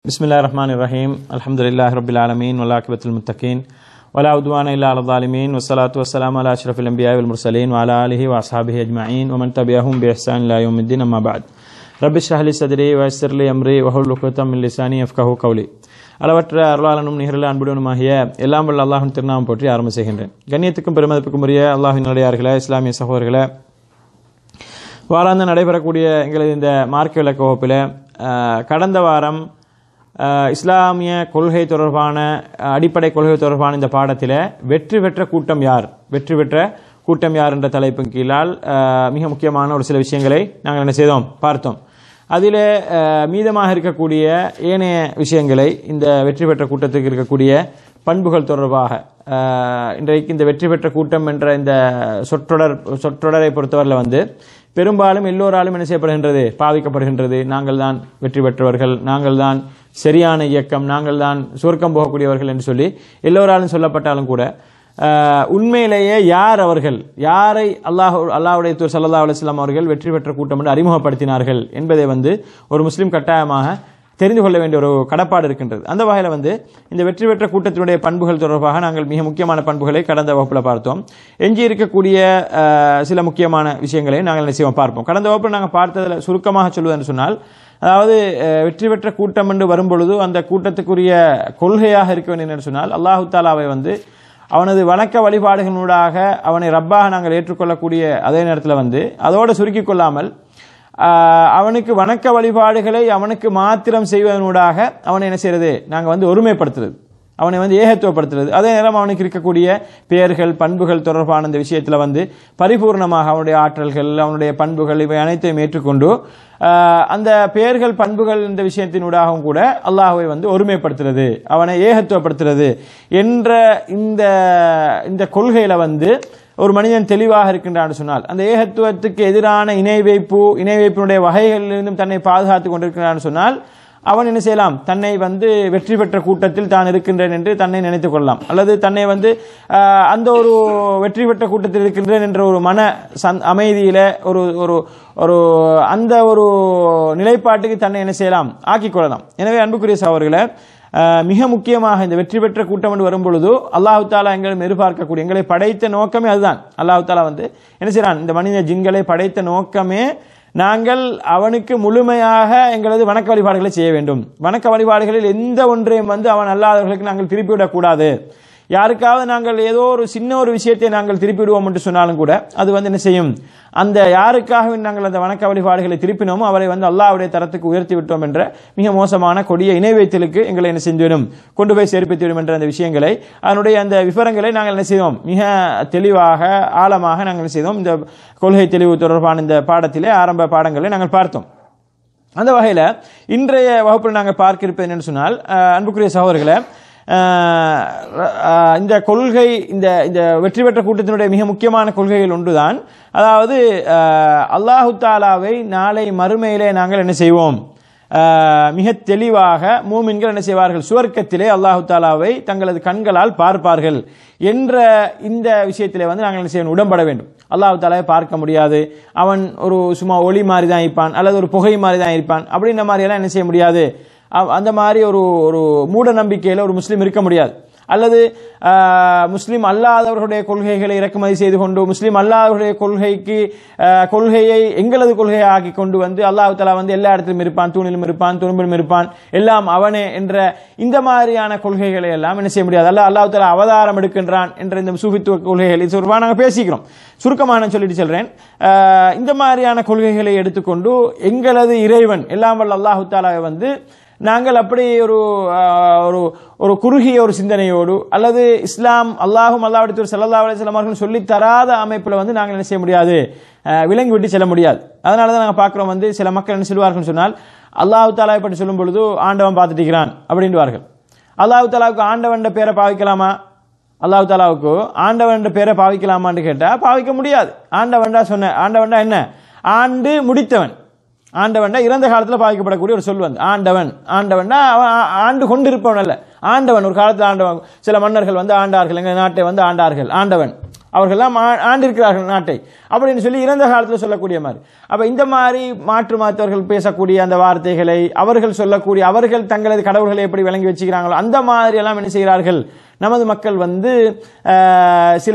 بسم الله الرحمن الرحيم الحمد لله رب العالمين والعاقبة للمتقين ولا عدوان إلا على الظالمين والصلاة والسلام على أشرف الأنبياء والمرسلين وعلى آله وأصحابه أجمعين ومن تبعهم بإحسان إلى يوم الدين أما بعد رب اشرح لي صدري ويسر لي أمري واحلل عقدة من لساني يفقهوا قولي அளவற்ற அருளாளனும் நிகரில் அன்புடனுமாகிய எல்லாம் வல்ல அல்லாஹின் திருநாமம் போற்றி ஆரம்ப செய்கின்றேன் கண்ணியத்துக்கும் பெருமதிப்புக்கும் உரிய அல்லாஹின் நிலையார்களே இஸ்லாமிய சகோதரர்களே வாராந்து நடைபெறக்கூடிய எங்களது இந்த மார்க்க விளக்க வகுப்பில் அஹ், கடந்த வாரம் அஹ், இஸ்லாமிய கொள்கை தொடர்பான அஹ், அடிப்படை கொள்கை தொடர்பான இந்த பாடத்தில் வெற்றி பெற்ற கூட்டம் யார் வெற்றி பெற்ற கூட்டம் யார் என்ற தலைப்பின் கீழால் அஹ், மிக முக்கியமான ஒரு சில விஷயங்களை நாங்கள் என்ன செய்தோம் பார்த்தோம் அதில் மீதமாக இருக்கக்கூடிய ஏனைய விஷயங்களை இந்த வெற்றி பெற்ற கூட்டத்துக்கு இருக்கக்கூடிய பண்புகள் தொடர்பாக அஹ், இன்றைக்கு இந்த வெற்றி பெற்ற கூட்டம் என்ற இந்த சொற்றொடர் சொற்றொடரை பொறுத்தவரையில் வந்து பெரும்பாலும் எல்லோராலும் என்ன செய்யப்படுகின்றது பாவிக்கப்படுகின்றது நாங்கள் தான் வெற்றி பெற்றவர்கள் நாங்கள் தான் சரியான இயக்கம் நாங்கள் தான் சுவர்க்கம் போகக்கூடியவர்கள் என்று சொல்லி எல்லோராலும் சொல்லப்பட்டாலும் கூட ஆஹ், உண்மையிலேயே யார் அவர்கள் யாரை அல்லாஹ் அல்லாஹுடைய தூர் சல்லா அலுவலாம் அவர்கள் வெற்றி பெற்ற கூட்டம் என்று அறிமுகப்படுத்தினார்கள் என்பதை வந்து ஒரு முஸ்லீம் கட்டாயமாக தெரிந்து கொள்ள வேண்டிய ஒரு கடப்பாடு இருக்கின்றது அந்த வகையில் வந்து இந்த வெற்றி பெற்ற கூட்டத்தினுடைய பண்புகள் தொடர்பாக நாங்கள் மிக முக்கியமான பண்புகளை கடந்த வகுப்பில் பார்த்தோம் எஞ்சி இருக்கக்கூடிய ஆஹ், சில முக்கியமான விஷயங்களை நாங்கள் என்ன செய்வோம் பார்ப்போம் கடந்த வகுப்பில் நாங்கள் பார்த்ததில் சுருக்கமாக சொல்வதென்று சொன்னால் அதாவது அஹ், வெற்றி பெற்ற கூட்டம் என்று வரும்பொழுது அந்த கூட்டத்துக்குரிய கொள்கையாக இருக்க வேண்டும் என்று சொன்னால் அல்லாஹு தாலாவை வந்து அவனது வணக்க வழிபாடுகளூடாக அவனை ரப்பாக நாங்கள் ஏற்றுக்கொள்ளக்கூடிய அதே நேரத்தில் வந்து அதோடு சுருக்கிக் கொள்ளாமல் ஆஹ், அவனுக்கு வணக்க வழிபாடுகளை அவனுக்கு மாத்திரம் செய்வதனூடாக அவனை என்ன செய்யறது நாங்கள் வந்து ஒருமைப்படுத்துறது அவனை வந்து ஏகத்துவப்படுத்துறது அதே நேரம் அவனுக்கு இருக்கக்கூடிய பெயர்கள் பண்புகள் தொடர்பான இந்த விஷயத்தில் வந்து பரிபூர்ணமாக அவனுடைய ஆற்றல்கள் அவனுடைய பண்புகள் இவை அனைத்தையும் ஏற்றுக்கொண்டு ஆஹ், அந்த பெயர்கள் பண்புகள் இந்த விஷயத்தினூடாகவும் கூட அல்லாஹ்வை வந்து ஒருமைப்படுத்துறது அவனை ஏகத்துவப்படுத்துறது என்ற இந்த இந்த கொள்கையில வந்து ஒரு மனிதன் தெளிவாக இருக்கின்றான்னு சொன்னால் அந்த ஏகத்துவத்துக்கு எதிரான இணை வைப்பு இணை வைப்பினுடைய வகைகளிலிருந்தும் தன்னை பாதுகாத்துக் கொண்டிருக்கிறான்னு சொன்னால் அவன் என்ன செய்யலாம் தன்னை வந்து வெற்றி பெற்ற கூட்டத்தில் தான் இருக்கின்றேன் என்று தன்னை நினைத்துக் கொள்ளலாம் அல்லது தன்னை வந்து ஆஹ், அந்த ஒரு வெற்றி பெற்ற கூட்டத்தில் இருக்கின்றேன் என்ற ஒரு மன சந் அமைதியில ஒரு ஒரு ஒரு அந்த ஒரு நிலைப்பாட்டுக்கு தன்னை என்ன செய்யலாம் ஆக்கிக் கொள்ளலாம் எனவே அன்புக்குரிய சகோதரர்களே ஆஹ், மிக முக்கியமாக இந்த வெற்றி பெற்ற கூட்டம் என்று வரும்பொழுது அல்லாஹு தாலா எங்களை எதிர்பார்க்கக்கூடிய எங்களை படைத்த நோக்கமே அதுதான் அல்லாஹு தாலா வந்து என்ன செய்யறான் இந்த மனித ஜின்களை படைத்த நோக்கமே நாங்கள் அவனுக்கு முழுமையாக எங்களது வணக்க வழிபாடுகளை செய்ய வேண்டும் வணக்க வழிபாடுகளில் எந்த ஒன்றையும் வந்து அவன் அல்லாதவர்களுக்கு நாங்கள் திருப்பிவிடக்கூடாது யாருக்காவது நாங்கள் ஏதோ ஒரு சின்ன ஒரு விஷயத்தை நாங்கள் திருப்பி விடுவோம் என்று சொன்னாலும் கூட அது வந்து என்ன செய்யும் அந்த யாருக்காக நாங்கள் அந்த வணக்க வழிபாடுகளை திருப்பினோமோ அவரை வந்து அல்லாஹ்வுடைய தரத்துக்கு உயர்த்தி விட்டோம் என்ற மிக மோசமான கொடிய இணை வைத்தலுக்கு எங்களை என்ன செஞ்சுவிடும் கொண்டு போய் சேர்ப்பித்து விடும் என்ற அந்த விஷயங்களை அதனுடைய அந்த விவரங்களை நாங்கள் என்ன செய்தோம் மிக தெளிவாக ஆழமாக நாங்கள் என்ன செய்தோம் இந்த கொள்கை தெளிவு தொடர்பான இந்த பாடத்திலே ஆரம்ப பாடங்களை நாங்கள் பார்த்தோம் அந்த வகையில் இன்றைய வகுப்பில் நாங்கள் பார்க்க இருப்பது என்னன்னு சொன்னால் அஹ், அன்புக்குரிய சகோதரர்களே அஹ், அஹ், இந்த கொள்கை இந்த இந்த வெற்றி பெற்ற கூட்டத்தினுடைய மிக முக்கியமான கொள்கைகள் ஒன்றுதான் அதாவது அஹ், அல்லாஹு தாலாவை நாளை மறுமையிலே நாங்கள் என்ன செய்வோம் அஹ், மிக தெளிவாக மூமின்கள் என்ன செய்வார்கள் சுவர்க்கத்திலே அல்லாஹு தாலாவை தங்களது கண்களால் பார்ப்பார்கள் என்ற இந்த விஷயத்திலே வந்து நாங்கள் என்ன செய்யணும் உடம்பட வேண்டும் அல்லாஹு தாலாவை பார்க்க முடியாது அவன் ஒரு சும்மா ஒளி மாதிரி தான் இருப்பான் அல்லது ஒரு புகை மாதிரி தான் இருப்பான் அப்படின்ற மாதிரி எல்லாம் என்ன செய்ய முடியாது அவ்- அந்த மாதிரி ஒரு ஒரு மூட நம்பிக்கையில் ஒரு முஸ்லீம் இருக்க முடியாது அல்லது ஆஹ், முஸ்லீம் அல்லாதவர்களுடைய கொள்கைகளை இறக்குமதி செய்து கொண்டு முஸ்லீம் அல்லாதவர்களுடைய கொள்கைக்கு ஆஹ், கொள்கையை எங்களது கொள்கையை ஆக்கி கொண்டு வந்து அல்லாஹ் தலா வந்து எல்லா இடத்திலும் இருப்பான் தூணிலும் இருப்பான் துரும்பிலும் இருப்பான் எல்லாம் அவனே என்ற இந்த மாதிரியான கொள்கைகளை எல்லாம் என்ன செய்ய முடியாது அல்ல அல்லாஹ் தலா அவதாரம் எடுக்கின்றான் என்ற இந்த சூஃபித்துவ கொள்கைகள் இது தொடர்பாக நாங்கள் பேசிக்கிறோம் சுருக்கமாக நான் சொல்லிட்டு சொல்றேன் ஆஹ், இந்த மாதிரியான கொள்கைகளை எடுத்துக்கொண்டு எங்களது இறைவன் எல்லாம் வல்ல அல்லாஹு தாலாவை வந்து நாங்கள் அப்படி ஒரு ஆஹ், ஒரு ஒரு குறுகிய ஒரு சிந்தனையோடு அல்லது இஸ்லாம் அல்லாஹும் அல்லாஹுடைய சல்லா அலிஸ்லாம் அவர்கள் சொல்லித் தராத அமைப்பில் வந்து நாங்கள் என்ன செய்ய முடியாது ஆஹ், விலங்கி விட்டு செல்ல முடியாது அதனால தான் நாங்கள் பார்க்குறோம் வந்து சில மக்கள் என்ன சொல்வார்கள் சொன்னால் அல்லாஹு தாலாவை பற்றி சொல்லும் பொழுது ஆண்டவன் பார்த்துட்டு இருக்கிறான் அப்படின்வார்கள் அல்லாஹு தாலாவுக்கு ஆண்டவன் பேரை பாவிக்கலாமா அல்லாஹ் தாலாவுக்கு ஆண்டவன் பேரை பாவிக்கலாமான்னு கேட்டா பாவிக்க முடியாது ஆண்டவன்டா சொன்ன ஆண்டவன்டா என்ன ஆண்டு முடித்தவன் ஆண்டவன்டா இறந்த காலத்தில் பாதிக்கப்படக்கூடிய ஒரு சொல் வந்து ஆண்டவன் ஆண்டவன்டா அவன் ஆ- ஆண்டு கொண்டிருப்பவன் அல்ல ஆண்டவன் ஒரு காலத்தில் ஆண்டவன் சில மன்னர்கள் வந்து ஆண்டார்கள் எங்கள் நாட்டை வந்து ஆண்டார்கள் ஆண்டவன் அவர்கள்லாம் ஆ- ஆண்டிருக்கிறார்கள் நாட்டை அப்படின்னு சொல்லி இறந்த காலத்தில் சொல்லக்கூடிய மாதிரி அப்ப இந்த மாதிரி மாற்று மாத்தவர்கள் பேசக்கூடிய அந்த வார்த்தைகளை அவர்கள் சொல்லக்கூடிய அவர்கள் தங்களது கடவுள்களை எப்படி விளங்கி வச்சுக்கிறாங்களோ அந்த மாதிரி எல்லாம் என்ன செய்கிறார்கள் நமது மக்கள் வந்து ஆஹ், சில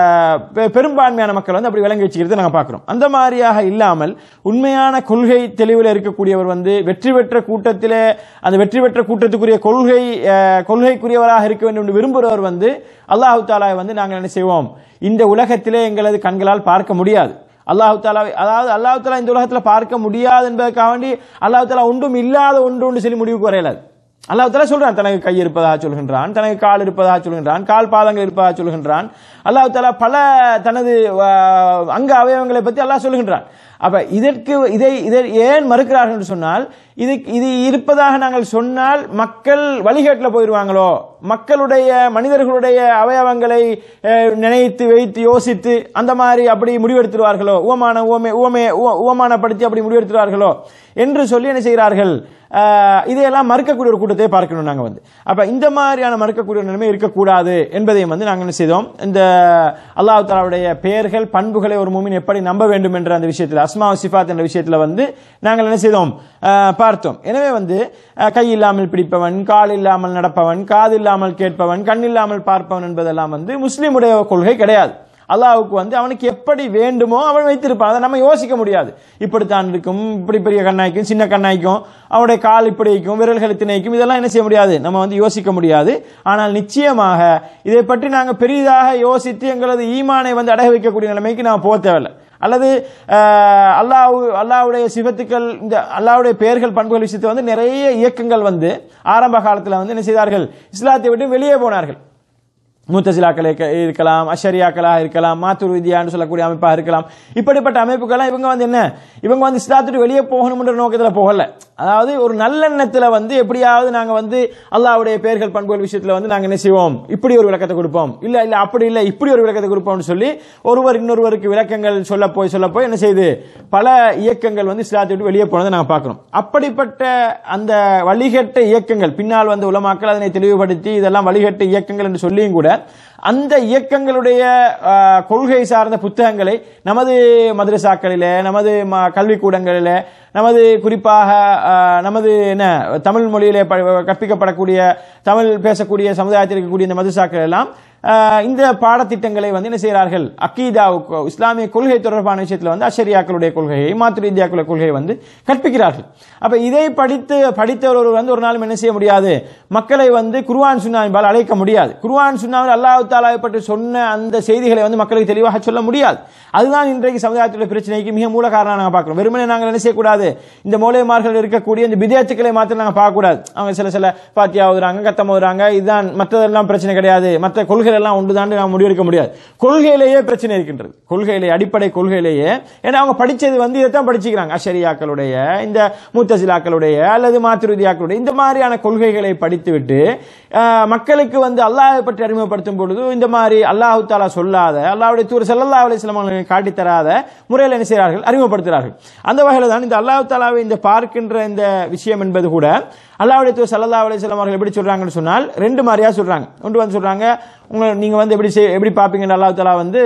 பெ- பெரும்பான்மையான மக்கள் வந்து அப்படி விளங்கி வச்சுக்கிறது நாங்கள் பார்க்குறோம் அந்த மாதிரியாக இல்லாமல் உண்மையான கொள்கை தெளிவில் இருக்கக்கூடியவர் வந்து வெற்றி பெற்ற கூட்டத்திலே அந்த வெற்றி பெற்ற கூட்டத்துக்குரிய கொள்கை ஆஹ், கொள்கைக்குரியவராக இருக்க வேண்டும் என்று விரும்புகிறவர் வந்து அல்லாஹு தாலா வந்து நாங்கள் என்ன செய்வோம் இந்த உலகத்திலே எங்களது கண்களால் பார்க்க முடியாது அல்லாஹு தாலா அதாவது அல்லாஹு தாலா இந்த உலகத்தில் பார்க்க முடியாது என்பதற்காக வேண்டி அல்லாஹு தாலா ஒன்றும் இல்லாத ஒன்று ஒன்று சொல்லி முடிவுக்கு வரையலாது அல்லாஹ் தஆலா சொல்றான் தனக்கு கை இருப்பதாக சொல்கின்றான் தனக்கு கால் இருப்பதாக சொல்கின்றான் கால் பாதங்கள் இருப்பதாக சொல்கின்றான் அல்லாஹ் தஆலா பல தனது ஆஹ், அங்க அவயவங்களை பற்றி அல்லாஹ் சொல்கின்றான் அப்ப இதற்கு இதை இதை ஏன் மறுக்கிறார்கள் என்று சொன்னால் இது இது இருப்பதாக நாங்கள் சொன்னால் மக்கள் வழிகேட்டில் போயிடுவாங்களோ மக்களுடைய மனிதர்களுடைய அவயவங்களை அஹ், நினைத்து வைத்து யோசித்து அந்த மாதிரி அப்படி முடிவெடுத்துருவார்களோ உவமான உவமை உவமை உவ- உவமானப்படுத்தி அப்படி முடிவெடுத்துருவார்களோ என்று சொல்லி என்ன செய்கிறார்கள் ஆஹ், இதையெல்லாம் மறுக்கக்கூடிய ஒரு கூட்டத்தை பார்க்கணும் நாங்க வந்து அப்ப இந்த மாதிரியான மறுக்கக்கூடிய ஒரு நிலைமை இருக்கக்கூடாது என்பதையும் வந்து நாங்கள் என்ன செய்தோம் இந்த அல்லாஹ் தாலாவுடைய பெயர்கள் பண்புகளை ஒரு மூமின் எப்படி நம்ப வேண்டும் என்ற அந்த விஷயத்தில் அஸ்மா சிஃபாத் என்ற விஷயத்தில் வந்து நாங்கள் என்ன செய்தோம் ஆஹ், பார்த்தோம் எனவே வந்து ஆஹ், கை இல்லாமல் பிடிப்பவன் கால் இல்லாமல் நடப்பவன் காது இல்லாமல் கேட்பவன் கண் இல்லாமல் பார்ப்பவன் என்பதெல்லாம் வந்து முஸ்லீமுடைய கொள்கை கிடையாது அல்லாஹ்வுக்கு வந்து அவனுக்கு எப்படி வேண்டுமோ அவன் வைத்திருப்பான் அதை நம்ம யோசிக்க முடியாது இப்படித்தான் இருக்கும் இப்படி பெரிய கண்ணாய்க்கும் சின்ன கண்ணாய்க்கும் அவனுடைய கால் இப்படி வைக்கும் விரல்கள் இத்தனைக்கும் இதெல்லாம் என்ன செய்ய முடியாது நம்ம வந்து யோசிக்க முடியாது ஆனால் நிச்சயமாக இதை பற்றி நாங்கள் பெரிதாக யோசித்து எங்களது ஈமானை வந்து அடக வைக்கக்கூடிய நிலைமைக்கு நான் போக தேவையில்லை அல்லது ஆஹ், அல்லாஹ் அல்லாஹ்வுடைய சிவத்துக்கள் இந்த அல்லாஹ்வுடைய பெயர்கள் பண்புகள் விஷயத்தை வந்து நிறைய இயக்கங்கள் வந்து ஆரம்ப காலத்தில் வந்து என்ன செய்தார்கள் இஸ்லாத்தை விட்டு வெளியே போனார்கள் மூத்தசிலாக்கள் இருக்க- இருக்கலாம் அஷரியாக்களாக இருக்கலாம் மாத்துருவிதியான்னு சொல்லக்கூடிய அமைப்பாக இருக்கலாம் இப்படிப்பட்ட அமைப்புகள்லாம் இவங்க வந்து என்ன இவங்க வந்து இஸ்லாத்துட்டு வெளியே போகணும்ன்ற நோக்கத்தில் போகல அதாவது ஒரு நல்லெண்ணத்தில் வந்து எப்படியாவது நாங்கள் வந்து அல்லாஹ்வுடைய பெயர்கள் பண்புகள் விஷயத்தில் வந்து நாங்கள் என்ன செய்வோம் இப்படி ஒரு விளக்கத்தை கொடுப்போம் இல்லை இல்லை அப்படி இல்லை இப்படி ஒரு விளக்கத்தை கொடுப்போம்னு சொல்லி ஒருவர் இன்னொருவருக்கு விளக்கங்கள் சொல்ல போய் சொல்ல போய் என்ன செய்யுது பல இயக்கங்கள் வந்து இஸ்லாத்தை விட்டு வெளியே போனதை நாங்கள் பார்க்கிறோம் அப்படிப்பட்ட அந்த வழிகட்ட இயக்கங்கள் பின்னால் வந்த உலமாக்கள் அதனை தெளிவுபடுத்தி இதெல்லாம் வழிகட்ட இயக்கங்கள் என்று சொல்லியும் கூட அந்த இயக்கங்களுடைய ஆஹ், கொள்கை சார்ந்த புத்தகங்களை நமது மதரசாக்களிலே நமது ம- கல்விக்கூடங்களிலே நமது குறிப்பாக ஆஹ், நமது என்ன தமிழ் மொழியிலே ப- கற்பிக்கப்படக்கூடிய தமிழ் பேசக்கூடிய சமுதாயத்தில் இருக்கக்கூடிய இந்த மதரசாக்கள் எல்லாம் ஆஹ், இந்த பாடத்திட்டங்களை வந்து என்ன செய்கிறார்கள் அக்கீதாவுக்கு இஸ்லாமிய கொள்கை தொடர்பான விஷயத்தில் வந்து அஷரியாக்களுடைய கொள்கையை மாத்துரீதியாக்களுடைய கொள்கையை வந்து கற்பிக்கிறார்கள் அப்ப இதை படித்து படித்தவர் ஒருவர் வந்து ஒரு நாளும் என்ன செய்ய முடியாது மக்களை வந்து குர்ஆன் சுன்னா என்பால் அழைக்க முடியாது குர்ஆன் சுன்னாவில் அல்லாஹ் தாலாவை பற்றி சொன்ன அந்த செய்திகளை வந்து மக்களுக்கு தெளிவாக சொல்ல முடியாது அதுதான் இன்றைக்கு சமுதாயத்துடைய பிரச்சனைக்கு மிக மூல காரணம் நாங்கள் பார்க்கிறோம் வெறுமனே நாங்கள் என்ன செய்யக்கூடாது இந்த மூலைமார்கள் இருக்கக்கூடிய இந்த விதேயத்துக்களை மாத்திரம் நாங்கள் பார்க்கக்கூடாது அவங்க சில சில பாத்தியா ஓதுறாங்க கத்தம் ஓதுறாங்க இதுதான் மற்றதெல்லாம் பிரச்சனை கிடையாது மற்ற கொள்கைகள் எல்லாம் ஒன்றுதான் நாம் முடிவெடுக்க முடியாது கொள்கையிலேயே பிரச்சனை இருக்கின்றது கொள்கையிலே அடிப்படை கொள்கையிலேயே ஏன்னா அவங்க படிச்சது வந்து இதைத்தான் படிச்சுக்கிறாங்க அஷரியாக்களுடைய இந்த மூத்தசிலாக்களுடைய அல்லது மாத்திருதியாக்களுடைய இந்த மாதிரியான கொள்கைகளை படித்துவிட்டு ஆஹ், மக்களுக்கு வந்து அல்லாஹை பற்றி அறிமுகப்படுத்தும் பொழுது இந்த மாதிரி அல்லாஹு தாலா சொல்லாத அல்லாஹ்வுடைய தூர் சல்லல்லா அலிஸ்லாம் அவர்களுக்கு காட்டித் தராத முறையில் என்ன செய்கிறார்கள் அறிமுகப்படுத்துகிறார்கள் அந்த வகையில் தான் இந்த அல்லாஹ் தாலாவை இந்த பார்க்கின்ற இந்த விஷயம் என்பது கூட அல்லாஹ்வுடைய தூர் சல்லல்லா அலிஸ்லாம் அவர்கள் எப்படி சொல்றாங்கன்னு சொன்னால் ரெண்டு மாதிரியா சொல்றாங்க ஒன்று வந்து சொல்றாங்க உங்களை நீங்க வந்து எப்படி செய்- எப்படி பார்ப்பீங்கன்னு அல்லாஹ் தாலா வந்து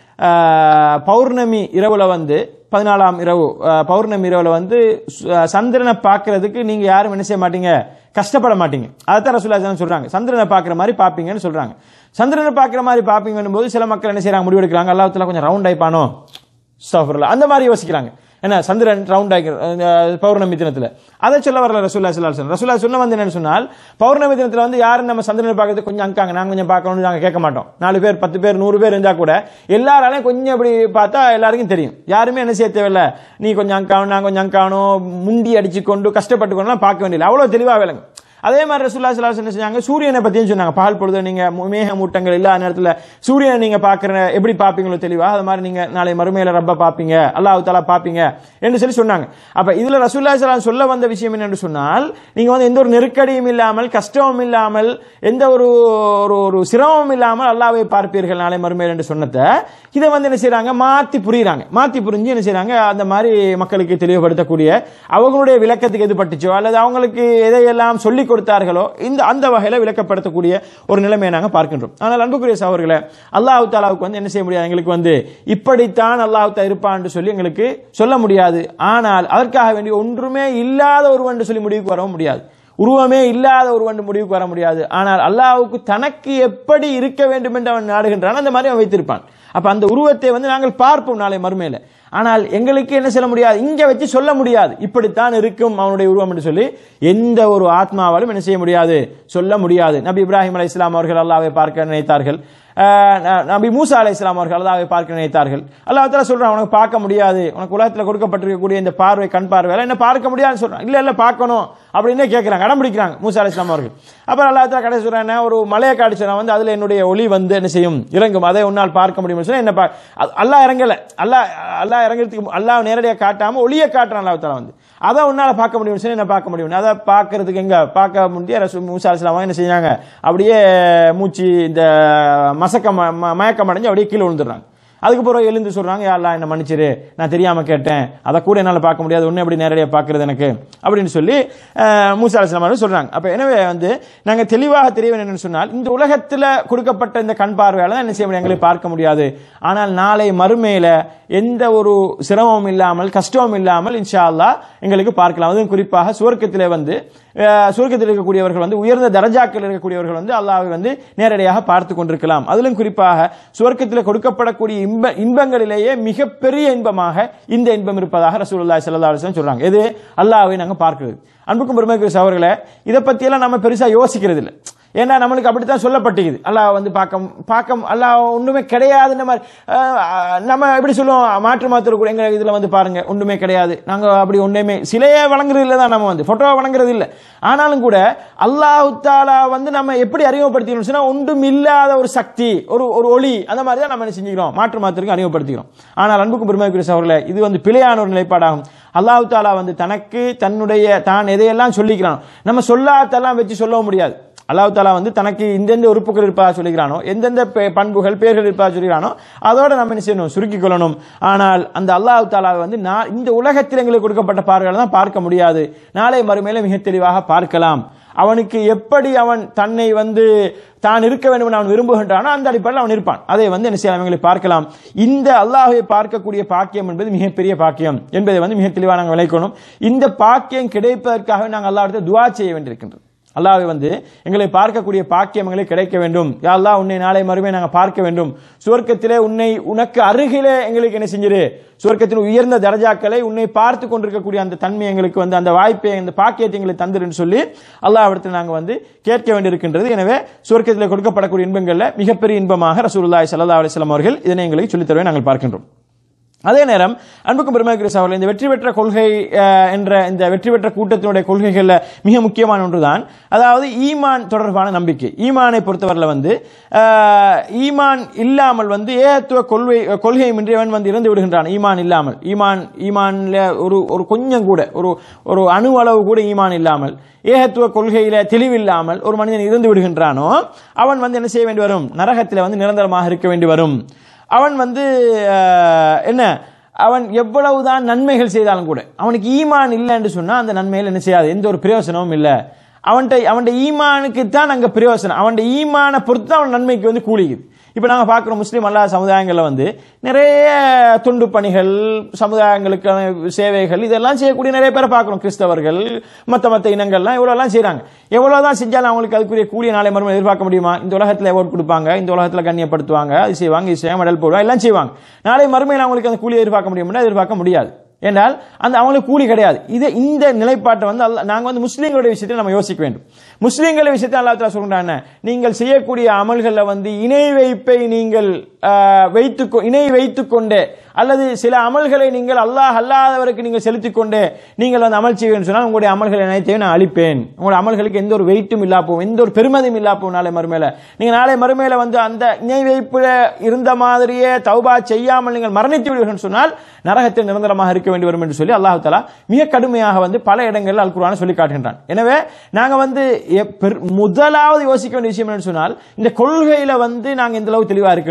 ஆஹ், பௌர்ணமி இரவுல வந்து பதினாலாம் இரவு ஆஹ், பௌர்ணமி இரவுல வந்து சு- ஆஹ், சந்திரனை பார்க்கிறதுக்கு நீங்க யாரும் என்ன செய்ய மாட்டீங்க கஷ்டப்பட மாட்டீங்க அதைத்தான் ரசூல்லா ஸல்லல்லாஹு அலைஹி வஸல்லம் சொல்றாங்க சந்திரனை பார்க்குற மாதிரி பார்ப்பீங்கன்னு சொல்றாங்க சந்திரனை பார்க்குற மாதிரி பார்ப்பீங்கன்னு போது சில மக்கள் என்ன செய்றாங்க முடிவெடுக்கிறாங்க அல்லாஹ் தஆலா கொஞ்சம் ரவுண்ட் ஆயிப்பானோ ஸ்டாஃபர்ல அந்த மாதிரி யோசிக்கிறாங்க என்ன சந்திரன் ரவுண்ட் ஆகி அஹ், பௌர்ணமி தினத்துல அதை சொல்ல வரல ரசூல்லா ஸல்லல்லாஹு அலைஹி வஸல்லம் ரசூல்லா சொன்ன வந்து என்னன்னு சொன்னால் பௌர்ணமி தினத்துல வந்து யாரும் நம்ம சந்திரனை பார்க்கறது கொஞ்சம் அங்காங்க நாங்க கொஞ்சம் பார்க்கணும்னு நாங்க கேட்க மாட்டோம் நாலு பேர் பத்து பேர் நூறு பேர் இருந்தா கூட எல்லாராலையும் கொஞ்சம் இப்படி பார்த்தா எல்லாருக்கும் தெரியும் யாருமே என்ன செய்ய தேவையில்ல நீ கொஞ்சம் அங்காணும் நான் கொஞ்சம் அங்காணும் முண்டி அடிச்சு கொண்டு கஷ்டப்பட்டு கொண்டுலாம் பார்க்க வேண்டியது அவ்வளவு தெளிவா விளங்கு அதே மாதிரி ரசூல்லா ஸல்லல்லாஹு அலைஹி வஸல்லம் என்ன செஞ்சாங்க சூரியனை பத்தியும் சொன்னாங்க பகல் பொழுது நீங்க மு- மேகமூட்டங்கள் இல்லாத நேரத்துல சூரியனை நீங்க பார்க்குற எப்படி பார்ப்பீங்களோ தெளிவா அது மாதிரி நீங்க நாளை மறுமையில ரப்ப பார்ப்பீங்க அல்லாஹ் தாலா பார்ப்பீங்க என்று சொல்லி சொன்னாங்க அப்ப இதுல ரசூல்லா ஸல்லல்லாஹு அலைஹி வஸல்லம் சொல்ல வந்த விஷயம் என்னன்னு சொன்னால் நீங்க வந்து எந்த ஒரு நெருக்கடியும் இல்லாமல் கஷ்டமும் இல்லாமல் எந்த ஒரு ஒரு ஒரு சிரமமும் இல்லாமல் அல்லாஹ்வை பார்ப்பீர்கள் நாளை மறுமையில் என்று சொன்னதை இதை வந்து என்ன செய்றாங்க மாத்தி புரியுறாங்க மாத்தி புரிஞ்சு என்ன செய்றாங்க அந்த மாதிரி மக்களுக்கு தெளிவுபடுத்தக்கூடிய அவங்களுடைய விளக்கத்துக்கு எது பட்டுச்சோ அல்லது அவங்களுக்கு எதையெல்லாம் சொல்லிக் கொடுத்தார்களோ இந்த அந்த வகையில விளக்கப்படுத்தக்கூடிய ஒரு நிலைமையை நாங்க பார்க்கின்றோம் ஆனால் அன்புக்குரிய சகோதரர்களே அல்லாஹ் தாலாவுக்கு வந்து என்ன செய்ய முடியாது எங்களுக்கு வந்து இப்படித்தான் அல்லாஹ் தா இருப்பான்னு சொல்லி எங்களுக்கு சொல்ல முடியாது ஆனால் அதற்காக வேண்டி ஒன்றுமே இல்லாத ஒருவன் சொல்லி முடிவுக்கு வரவும் முடியாது உருவமே இல்லாத ஒருவன் முடிவுக்கு வர முடியாது ஆனால் அல்லாஹ்வுக்கு தனக்கு எப்படி இருக்க வேண்டும் என்று அவன் நாடுகின்றான் அந்த மாதிரி அவன் வைத்திருப்பான் அப்ப அந்த உருவத்தை வந்து நாங்கள் பார்ப்போம் நாளை மறுமையில ஆனால் எங்களுக்கு என்ன சொல்ல முடியாது இங்க வச்சு சொல்ல முடியாது இப்படித்தான் இருக்கும் அவனுடைய உருவம் என்று சொல்லி எந்த ஒரு ஆத்மாவாலும் என்ன செய்ய முடியாது சொல்ல முடியாது நபி இப்ராஹிம் அலை இஸ்லாம் அவர்கள் அல்லாவை பார்க்க நினைத்தார்கள் ஆஹ் ந- நபி மூசா அலை இஸ்லாம் அவர்கள் அல்லாவை பார்க்க நினைத்தார்கள் அல்லாஹ் தஆலா சொல்றான் உனக்கு பார்க்க முடியாது உனக்கு உலகத்தில் கொடுக்கப்பட்டிருக்கக்கூடிய இந்த பார்வை கண் பார்வை என்ன பார்க்க முடியாதுன்னு சொல்றான் இல்ல இல்ல பார்க்கணும் அப்படின்னு கேட்கிறாங்க அடம் பிடிக்கிறாங்க மூசா அலை இஸ்லாம் அவர்கள் அப்புறம் அல்லாஹ் தஆலா கடைசி சொல்றான் என்ன, ஒரு மலையை காடிச்சு வந்து அதுல என்னுடைய ஒளி வந்து என்ன செய்யும் இறங்கும் அதை உன்னால் பார்க்க முடியும்னு சொன்னா என்ன பா- அது- அல்லாஹ் இறங்கல அல்லாஹ் அல்லாஹ் இறங்குறதுக்கு அல்லாஹ் நேரடியாக காட்டாம ஒளியை காட்டுறான் அல்லாஹ் தஆலா வந்து அதை உன்னால பார்க்க முடியும் சொல்லி என்ன பார்க்க முடியும் அதை பார்க்கறதுக்கு எங்க பார்க்க முடிய ரசூல் மூசா அலிஸ்லாம் என்ன செஞ்சாங்க அப்படியே மூச்சு இந்த மசக்க ம- ம- மயக்கம் அடைஞ்சு அப்படியே கீழே விழுந்துடுறாங்க அதுக்கப்புறம் எழுந்து சொல்றாங்க யா அல்லாஹ் என்ன மன்னிச்சிரு நான் தெரியாம கேட்டேன் அதை கூட என்னால பார்க்க முடியாது ஒண்ணு எப்படி நேரடியாக பார்க்கறது எனக்கு அப்படின்னு சொல்லி அஹ், மூசா அலிஸ்லாம் அவர்கள் சொல்றாங்க அப்ப எனவே வந்து நாங்க தெளிவாக தெரிய வேண்டும் என்னன்னு சொன்னால் இந்த உலகத்துல கொடுக்கப்பட்ட இந்த கண் பார்வையால தான் என்ன செய்ய முடியும் எங்களை பார்க்க முடியாது ஆனால் நாளை மறுமையில எந்த ஒரு சிரமமும் இல்லாமல் கஷ்டமும் இல்லாமல் இன்ஷா அல்லாஹ் எங்களுக்கு பார்க்கலாம் அதுவும் குறிப்பாக சுவர்க்கத்திலே வந்து அஹ், சுவர்க்கத்தில் இருக்கக்கூடியவர்கள் வந்து உயர்ந்த தரஜாக்கள் இருக்கக்கூடியவர்கள் வந்து அல்லாஹ்வை வந்து நேரடியாக பார்த்து கொண்டிருக்கலாம் அதிலும் குறிப்பாக சுவர்க்கத்தில் கொடுக்கப்படக்கூடிய இன்ப இன்பங்களிலேயே மிகப்பெரிய இன்பமாக இந்த இன்பம் இருப்பதாக ரசூலுல்லாஹி ஸல்லல்லாஹு அலைஹி வஸல்லம் சொல்றாங்க இது அல்லாஹ்வை நாங்க பார்க்கிறது அன்புக்கும் பெருமைக்குரிய சகோதரர்களே இதை பத்தியெல்லாம் நம்ம பெருசா யோசிக்கிறது இல்லை ஏன்னா நம்மளுக்கு அப்படித்தான் சொல்லப்பட்டிருக்குது அல்லாஹ் வந்து பார்க்க பார்க்க அல்லாஹ் ஒண்ணுமே கிடையாதுன்ற மாதிரி அஹ், நம்ம எப்படி சொல்லுவோம் மாற்று மாத்திர கூட எங்க இதுல வந்து பாருங்க ஒண்ணுமே கிடையாது நாங்க அப்படி ஒண்ணுமே சிலையே வழங்குறது இல்லை தான் நம்ம வந்து போட்டோ வழங்குறது இல்லை ஆனாலும் கூட அல்லாஹ் தாலா வந்து நம்ம எப்படி அறிமுகப்படுத்திக்கணும் சொன்னா ஒன்றும் இல்லாத ஒரு சக்தி ஒரு ஒரு ஒளி அந்த மாதிரி தான் நம்ம என்ன செஞ்சுக்கிறோம் மாற்று மாத்திரக்கு அறிமுகப்படுத்திக்கிறோம் ஆனால் அன்புக்கும் பெருமைக்குரிய சகோதரர்களே இது வந்து பிழையான ஒரு நிலைப்பாடாகும் அல்லாஹ் தாலா வந்து தனக்கு தன்னுடைய தான் எதையெல்லாம் சொல்லிக்கிறான் நம்ம சொல்லாதெல்லாம் வச்சு சொல்லவும் முடியாது அல்லாஹ் தாலா வந்து தனக்கு எந்தெந்த உறுப்புகள் இருப்பதா சொல்லிக்கிறானோ எந்தெந்த பே- பண்புகள் பேர்கள் இருப்பதா சொல்லிக்கிறானோ அதோட நம்ம என்ன செய்யணும் சுருக்கிக் கொள்ளணும் ஆனால் அந்த அல்லாஹ் தாலா வந்து நான் இந்த உலகத்தில் எங்களுக்கு கொடுக்கப்பட்ட பார்வைகளை தான் பார்க்க முடியாது நாளை மறுமையில மிக தெளிவாக பார்க்கலாம் அவனுக்கு எப்படி அவன் தன்னை வந்து தான் இருக்க வேண்டும் என்று அவன் விரும்புகின்றானோ அந்த அடிப்படையில் அவன் இருப்பான் அதை வந்து என்ன செய்யலாம் எங்களை பார்க்கலாம் இந்த அல்லாஹ்வை பார்க்கக்கூடிய பாக்கியம் என்பது மிகப்பெரிய பாக்கியம் என்பதை வந்து மிக தெளிவாக நாங்கள் விளைக்கணும் இந்த பாக்கியம் கிடைப்பதற்காக நாங்கள் அல்லாஹ் துவா செய்ய வேண்டியிருக்கின்றோம் அல்லாஹ்வை வந்து எங்களை பார்க்கக்கூடிய பாக்கியம் எங்களுக்கு கிடைக்க வேண்டும் யா அல்லாஹ் உன்னை நாளை மறுமை நாங்கள் பார்க்க வேண்டும் சுவர்க்கத்திலே உன்னை உனக்கு அருகிலே எங்களுக்கு என்ன செஞ்சிரு சுவர்க்கத்தின் உயர்ந்த தரஜாக்களை உன்னை பார்த்து கொண்டிருக்கக்கூடிய அந்த தன்மை எங்களுக்கு வந்து அந்த வாய்ப்பை அந்த பாக்கியத்தை எங்களுக்கு தந்துருன்னு சொல்லி அல்லாஹ் இடத்துல நாங்கள் வந்து கேட்க வேண்டியிருக்கின்றது எனவே சுவர்க்கத்தில் கொடுக்கப்படக்கூடிய இன்பங்கள்ல மிகப்பெரிய இன்பமாக ரசூலுல்லாஹி ஸல்லல்லாஹு அலைஹி வஸல்லம் அவர்கள் இதனை எங்களுக்கு சொல்லித் தருவதை நாங்கள் பார்க்கின்றோம் அதே நேரம் அன்புக்கும் பெருமைக்குரிய சகோதரர்களே இந்த வெற்றி பெற்ற கொள்கை அஹ், என்ற இந்த வெற்றி பெற்ற கூட்டத்தினுடைய கொள்கைகள்ல மிக முக்கியமான ஒன்றுதான் அதாவது ஈமான் தொடர்பான நம்பிக்கை ஈமானை பொறுத்தவரையில் வந்து அஹ், ஈமான் இல்லாமல் வந்து ஏகத்துவ கொள்கை கொள்கையுமின்றி அவன் வந்து இறந்து விடுகின்றான் ஈமான் இல்லாமல் ஈமான் ஈமான்ல ஒரு ஒரு கொஞ்சம் கூட ஒரு ஒரு அணு அளவு கூட ஈமான் இல்லாமல் ஏகத்துவ கொள்கையில தெளிவில்லாமல் ஒரு மனிதன் இறந்து விடுகின்றானோ அவன் வந்து என்ன செய்ய வேண்டி வரும் நரகத்தில் வந்து நிரந்தரமாக இருக்க வேண்டி வரும் அவன் வந்து அஹ், என்ன அவன் எவ்வளவுதான் நன்மைகள் செய்தாலும் கூட அவனுக்கு ஈமான் இல்லை என்று சொன்னா அந்த நன்மையில் என்ன செய்யாது எந்த ஒரு பிரயோசனமும் இல்லை அவன்கிட்ட அவன்கிட்ட ஈமானுக்கு தான் அங்க பிரயோசனம் அவன்கிட்ட ஈமானை பொறுத்து தான் அவன் நன்மைக்கு வந்து கூலிக்குது இப்போ நாங்கள் பார்க்குறோம் முஸ்லீம் அல்லாத சமுதாயங்களில் வந்து நிறைய தொண்டு பணிகள் சமுதாயங்களுக்கான சேவைகள் இதெல்லாம் செய்யக்கூடிய நிறைய பேரை பார்க்குறோம் கிறிஸ்தவர்கள் மற்ற மற்ற இனங்கள்லாம் எவ்வளோலாம் செய்கிறாங்க எவ்வளோதான் செஞ்சாலும் அவங்களுக்கு அதுக்குரிய கூலிய நாளை மறுமை எதிர்பார்க்க முடியுமா இந்த உலகத்தில் ஓட் கொடுப்பாங்க இந்த உலகத்தில் கண்ணியப்படுத்துவாங்க அது செய்வாங்க இது செய்வாங்க மெடல் போடுவாங்க எல்லாம் செய்வாங்க நாளை மறுமையில் அவங்களுக்கு அந்த கூலியை எதிர்பார்க்க முடியும்னா எதிர்பார்க்க முடியாது என்றால் அந்த அவங்களுக்கு கூலி கிடையாது இது இந்த நிலைப்பாட்டை வந்து அல்ல நாங்கள் வந்து முஸ்லீம்களுடைய விஷயத்தில் நம்ம யோசிக்க வேண்டும் முஸ்லீம்களுடைய விஷயத்தில் அல்லா தலா சொல்றாங்க நீங்கள் செய்யக்கூடிய அமல்களில் வந்து இணை வைப்பை நீங்கள் ஆஹ், வைத்துக் இணை வைத்துக் கொண்டு அல்லது சில அமல்களை நீங்கள் அல்லாஹ் அல்லாதவருக்கு நீங்கள் செலுத்திக் கொண்டு நீங்கள் வந்து அமல் செய்வீங்கன்னு சொன்னால் உங்களுடைய அமல்கள் அனைத்தையும் நான் அழிப்பேன் உங்களுடைய அமல்களுக்கு எந்த ஒரு வெயிட்டும் இல்லா போகும் எந்த ஒரு பெருமதியும் இல்லா போகும் நாளை மறுமையில நீங்க நாளை மறுமையில வந்து அந்த இணை வைப்புல இருந்த மாதிரியே தௌபா செய்யாமல் நீங்கள் மரணித்து விடுவீர்கள் சொன்னால் நரகத்தில் நிரந்தரமாக இருக்க வேண்டி வரும் என்று சொல்லி அல்லாஹ் தலா மிக கடுமையாக வந்து பல இடங்களில் அல் குர்ஆனை சொல்லி காட்டுகின்றான் எனவே நாங்க வந்து எ- பெரு- முதலாவது யோசிக்க வேண்டிய விஷயம் என்னன்னு சொன்னால் இந்த கொள்கையில வந்து நாங்க இந்த அளவு தெளிவா இருக்கின்றோம்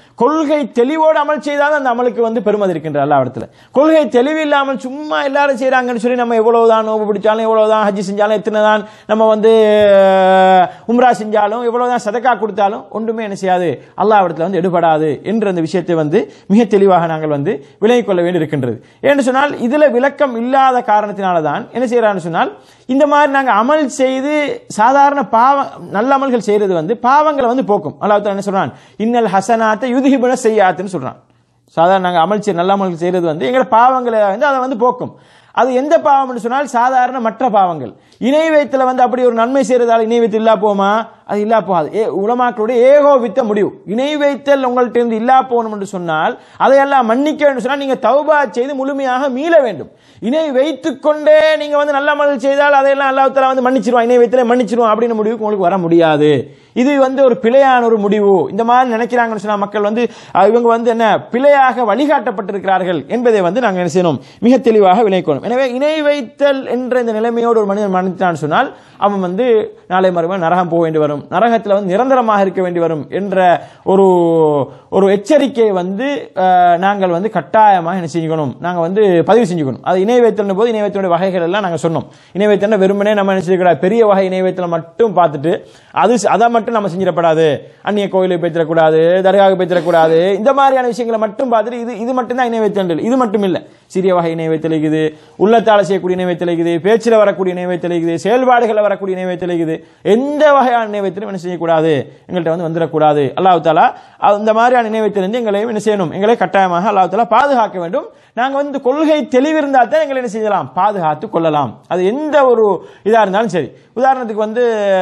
கொள்கை தெளிவோடு அமல் செய்தால் அந்த அமலுக்கு வந்து பெருமதி இருக்கின்ற அல்லா இடத்துல கொள்கை தெளிவு இல்லாமல் சும்மா எல்லாரும் செய்றாங்கன்னு சொல்லி நம்ம எவ்வளவுதான் நோவு பிடிச்சாலும் எவ்வளவுதான் ஹஜ்ஜி செஞ்சாலும் எத்தனை தான் நம்ம வந்து அஹ், உம்ரா செஞ்சாலும் எவ்வளவுதான் சதக்கா கொடுத்தாலும் ஒன்றுமே என்ன செய்யாது அல்லாஹ் இடத்துல வந்து எடுபடாது என்ற அந்த விஷயத்தை வந்து மிக தெளிவாக நாங்கள் வந்து விலகிக் கொள்ள வேண்டி இருக்கின்றது ஏன்னு சொன்னால் இதுல விளக்கம் இல்லாத காரணத்தினால தான் என்ன செய்யறான்னு சொன்னால் இந்த மாதிரி நாங்க அமல் செய்து சாதாரண பாவ நல்ல அமல்கள் செய்யறது வந்து பாவங்களை வந்து போக்கும் அல்லாஹ் தஆலா என்ன சொல்றான் இன்னல் ஹசனாத்தை யுதிஹிபுன செய்யாத்துன்னு சொல்றான் சாதாரண நாங்க அமல் செய்ய நல்ல அமல்கள் செய்யறது வந்து எங்களோட பாவங்களை வந்து அதை வந்து போக்கும் அது எந்த பாவம்னு சொன்னால் சாதாரண மற்ற பாவங்கள் இணை வைத்துல வந்து அப்படி ஒரு நன்மை செய்யறதால இணை வைத்து இல்லா போமா அது இல்லா போகாது ஏ உலமாக்களுடைய ஏகோபித்த முடிவு இணை வைத்தல் உங்கள்ட்ட இருந்து இல்லா போகணும் என்று சொன்னால் அதையெல்லாம் மன்னிக்க வேண்டும் சொன்னால் நீங்க தௌபா செய்து முழுமையாக மீள வேண்டும் இணை வைத்துக் கொண்டே நீங்க வந்து நல்ல அமல் செய்தால் அதையெல்லாம் அல்லாஹ் தஆலா வந்து மன்னிச்சிருவான் இணை வைத்தலே மன்னிச்சிருவான் அப்படின்னு முடிவுக்கு உங்களுக்கு வர முடியாது இது வந்து ஒரு பிழையான ஒரு முடிவு இந்த மாதிரி நினைக்கிறாங்கன்னு சொன்னா மக்கள் வந்து அஹ், இவங்க வந்து என்ன பிழையாக வழிகாட்டப்பட்டிருக்கிறார்கள் என்பதை வந்து நாங்கள் என்ன செய்யணும் மிக தெளிவாக விளைக்கணும் எனவே இணை வைத்தல் என்ற இந்த நிலைமையோடு ஒரு மனிதன் மன்னித்தான் சொன்னால் அவன் வந்து நாளை மறுபடியும் நரகம் போக வேண்டி வரும் நரகத்தில் வந்து நிரந்தரமாக இருக்க வேண்டி வரும் என்ற ஒரு ஒரு எச்சரிக்கையை வந்து அஹ், நாங்கள் வந்து கட்டாயமாக என்ன செஞ்சுக்கணும் நாங்கள் வந்து பதிவு செஞ்சுக்கணும் அது இணை வைத்தல் போது இணை வைத்தலுடைய வகைகள் எல்லாம் நாங்கள் சொன்னோம் இணை வைத்தல் வெறுமனே நம்ம என்ன செய்யக்கூடாது பெரிய வகை இணை வைத்தலை மட்டும் பார்த்துட்டு அது அதை மட்டும் நம்ம செஞ்சிடப்படாது அந்நிய கோயிலுக்கு பேச்சிடக்கூடாது தர்காவுக்கு பேச்சிடக்கூடாது இந்த மாதிரியான விஷயங்களை மட்டும் பார்த்துட்டு இது இது மட்டும் தான் இணை வைத்தல் இது மட்டும் இல்லை சிறிய வகை இணை வைத்தல் இருக்குது உள்ளத்தால செய்யக்கூடிய இணை வைத்தல் இருக்குது பேச்சில் வரக்கூடிய இணை வைத்தல் இருக்குது செயல்பாடுகளில் வரக்கூடிய இணை வைத்தல் இருக்குது எந்த வகையான இணை வைத்தலும் என்ன செய்யக்கூடாது எங்கள்கிட்ட வந்து வந்துடக்கூடாது அல்லாஹ் தாலா அந்த மாதிரியான இணை வைத்திலிருந்து எங்களையும் என்ன செய்யணும் எங்களை கட்டாயமாக அல்லாஹ் தாலா பாதுகாக்க வேண்டும் நாங்கள் வந்து கொள்கை தெளிவிருந்தால் தான் எங்களை என்ன செய்யலாம் பாதுகாத்து கொள்ளலாம் அது எந்த ஒரு இதாக இருந்தாலும் சரி உதாரணத்துக்கு வந்து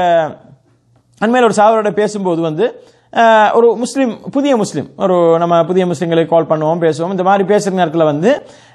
அண்மையில் ஒரு சாவரோட பேசும்போது வந்து அஹ், ஒரு முஸ்லீம் புதிய முஸ்லீம் ஒரு நம்ம புதிய முஸ்லீம்களுக்கு கால் பண்ணுவோம் பேசுவோம் இந்த மாதிரி பேசுகிற நேரத்தில் வந்து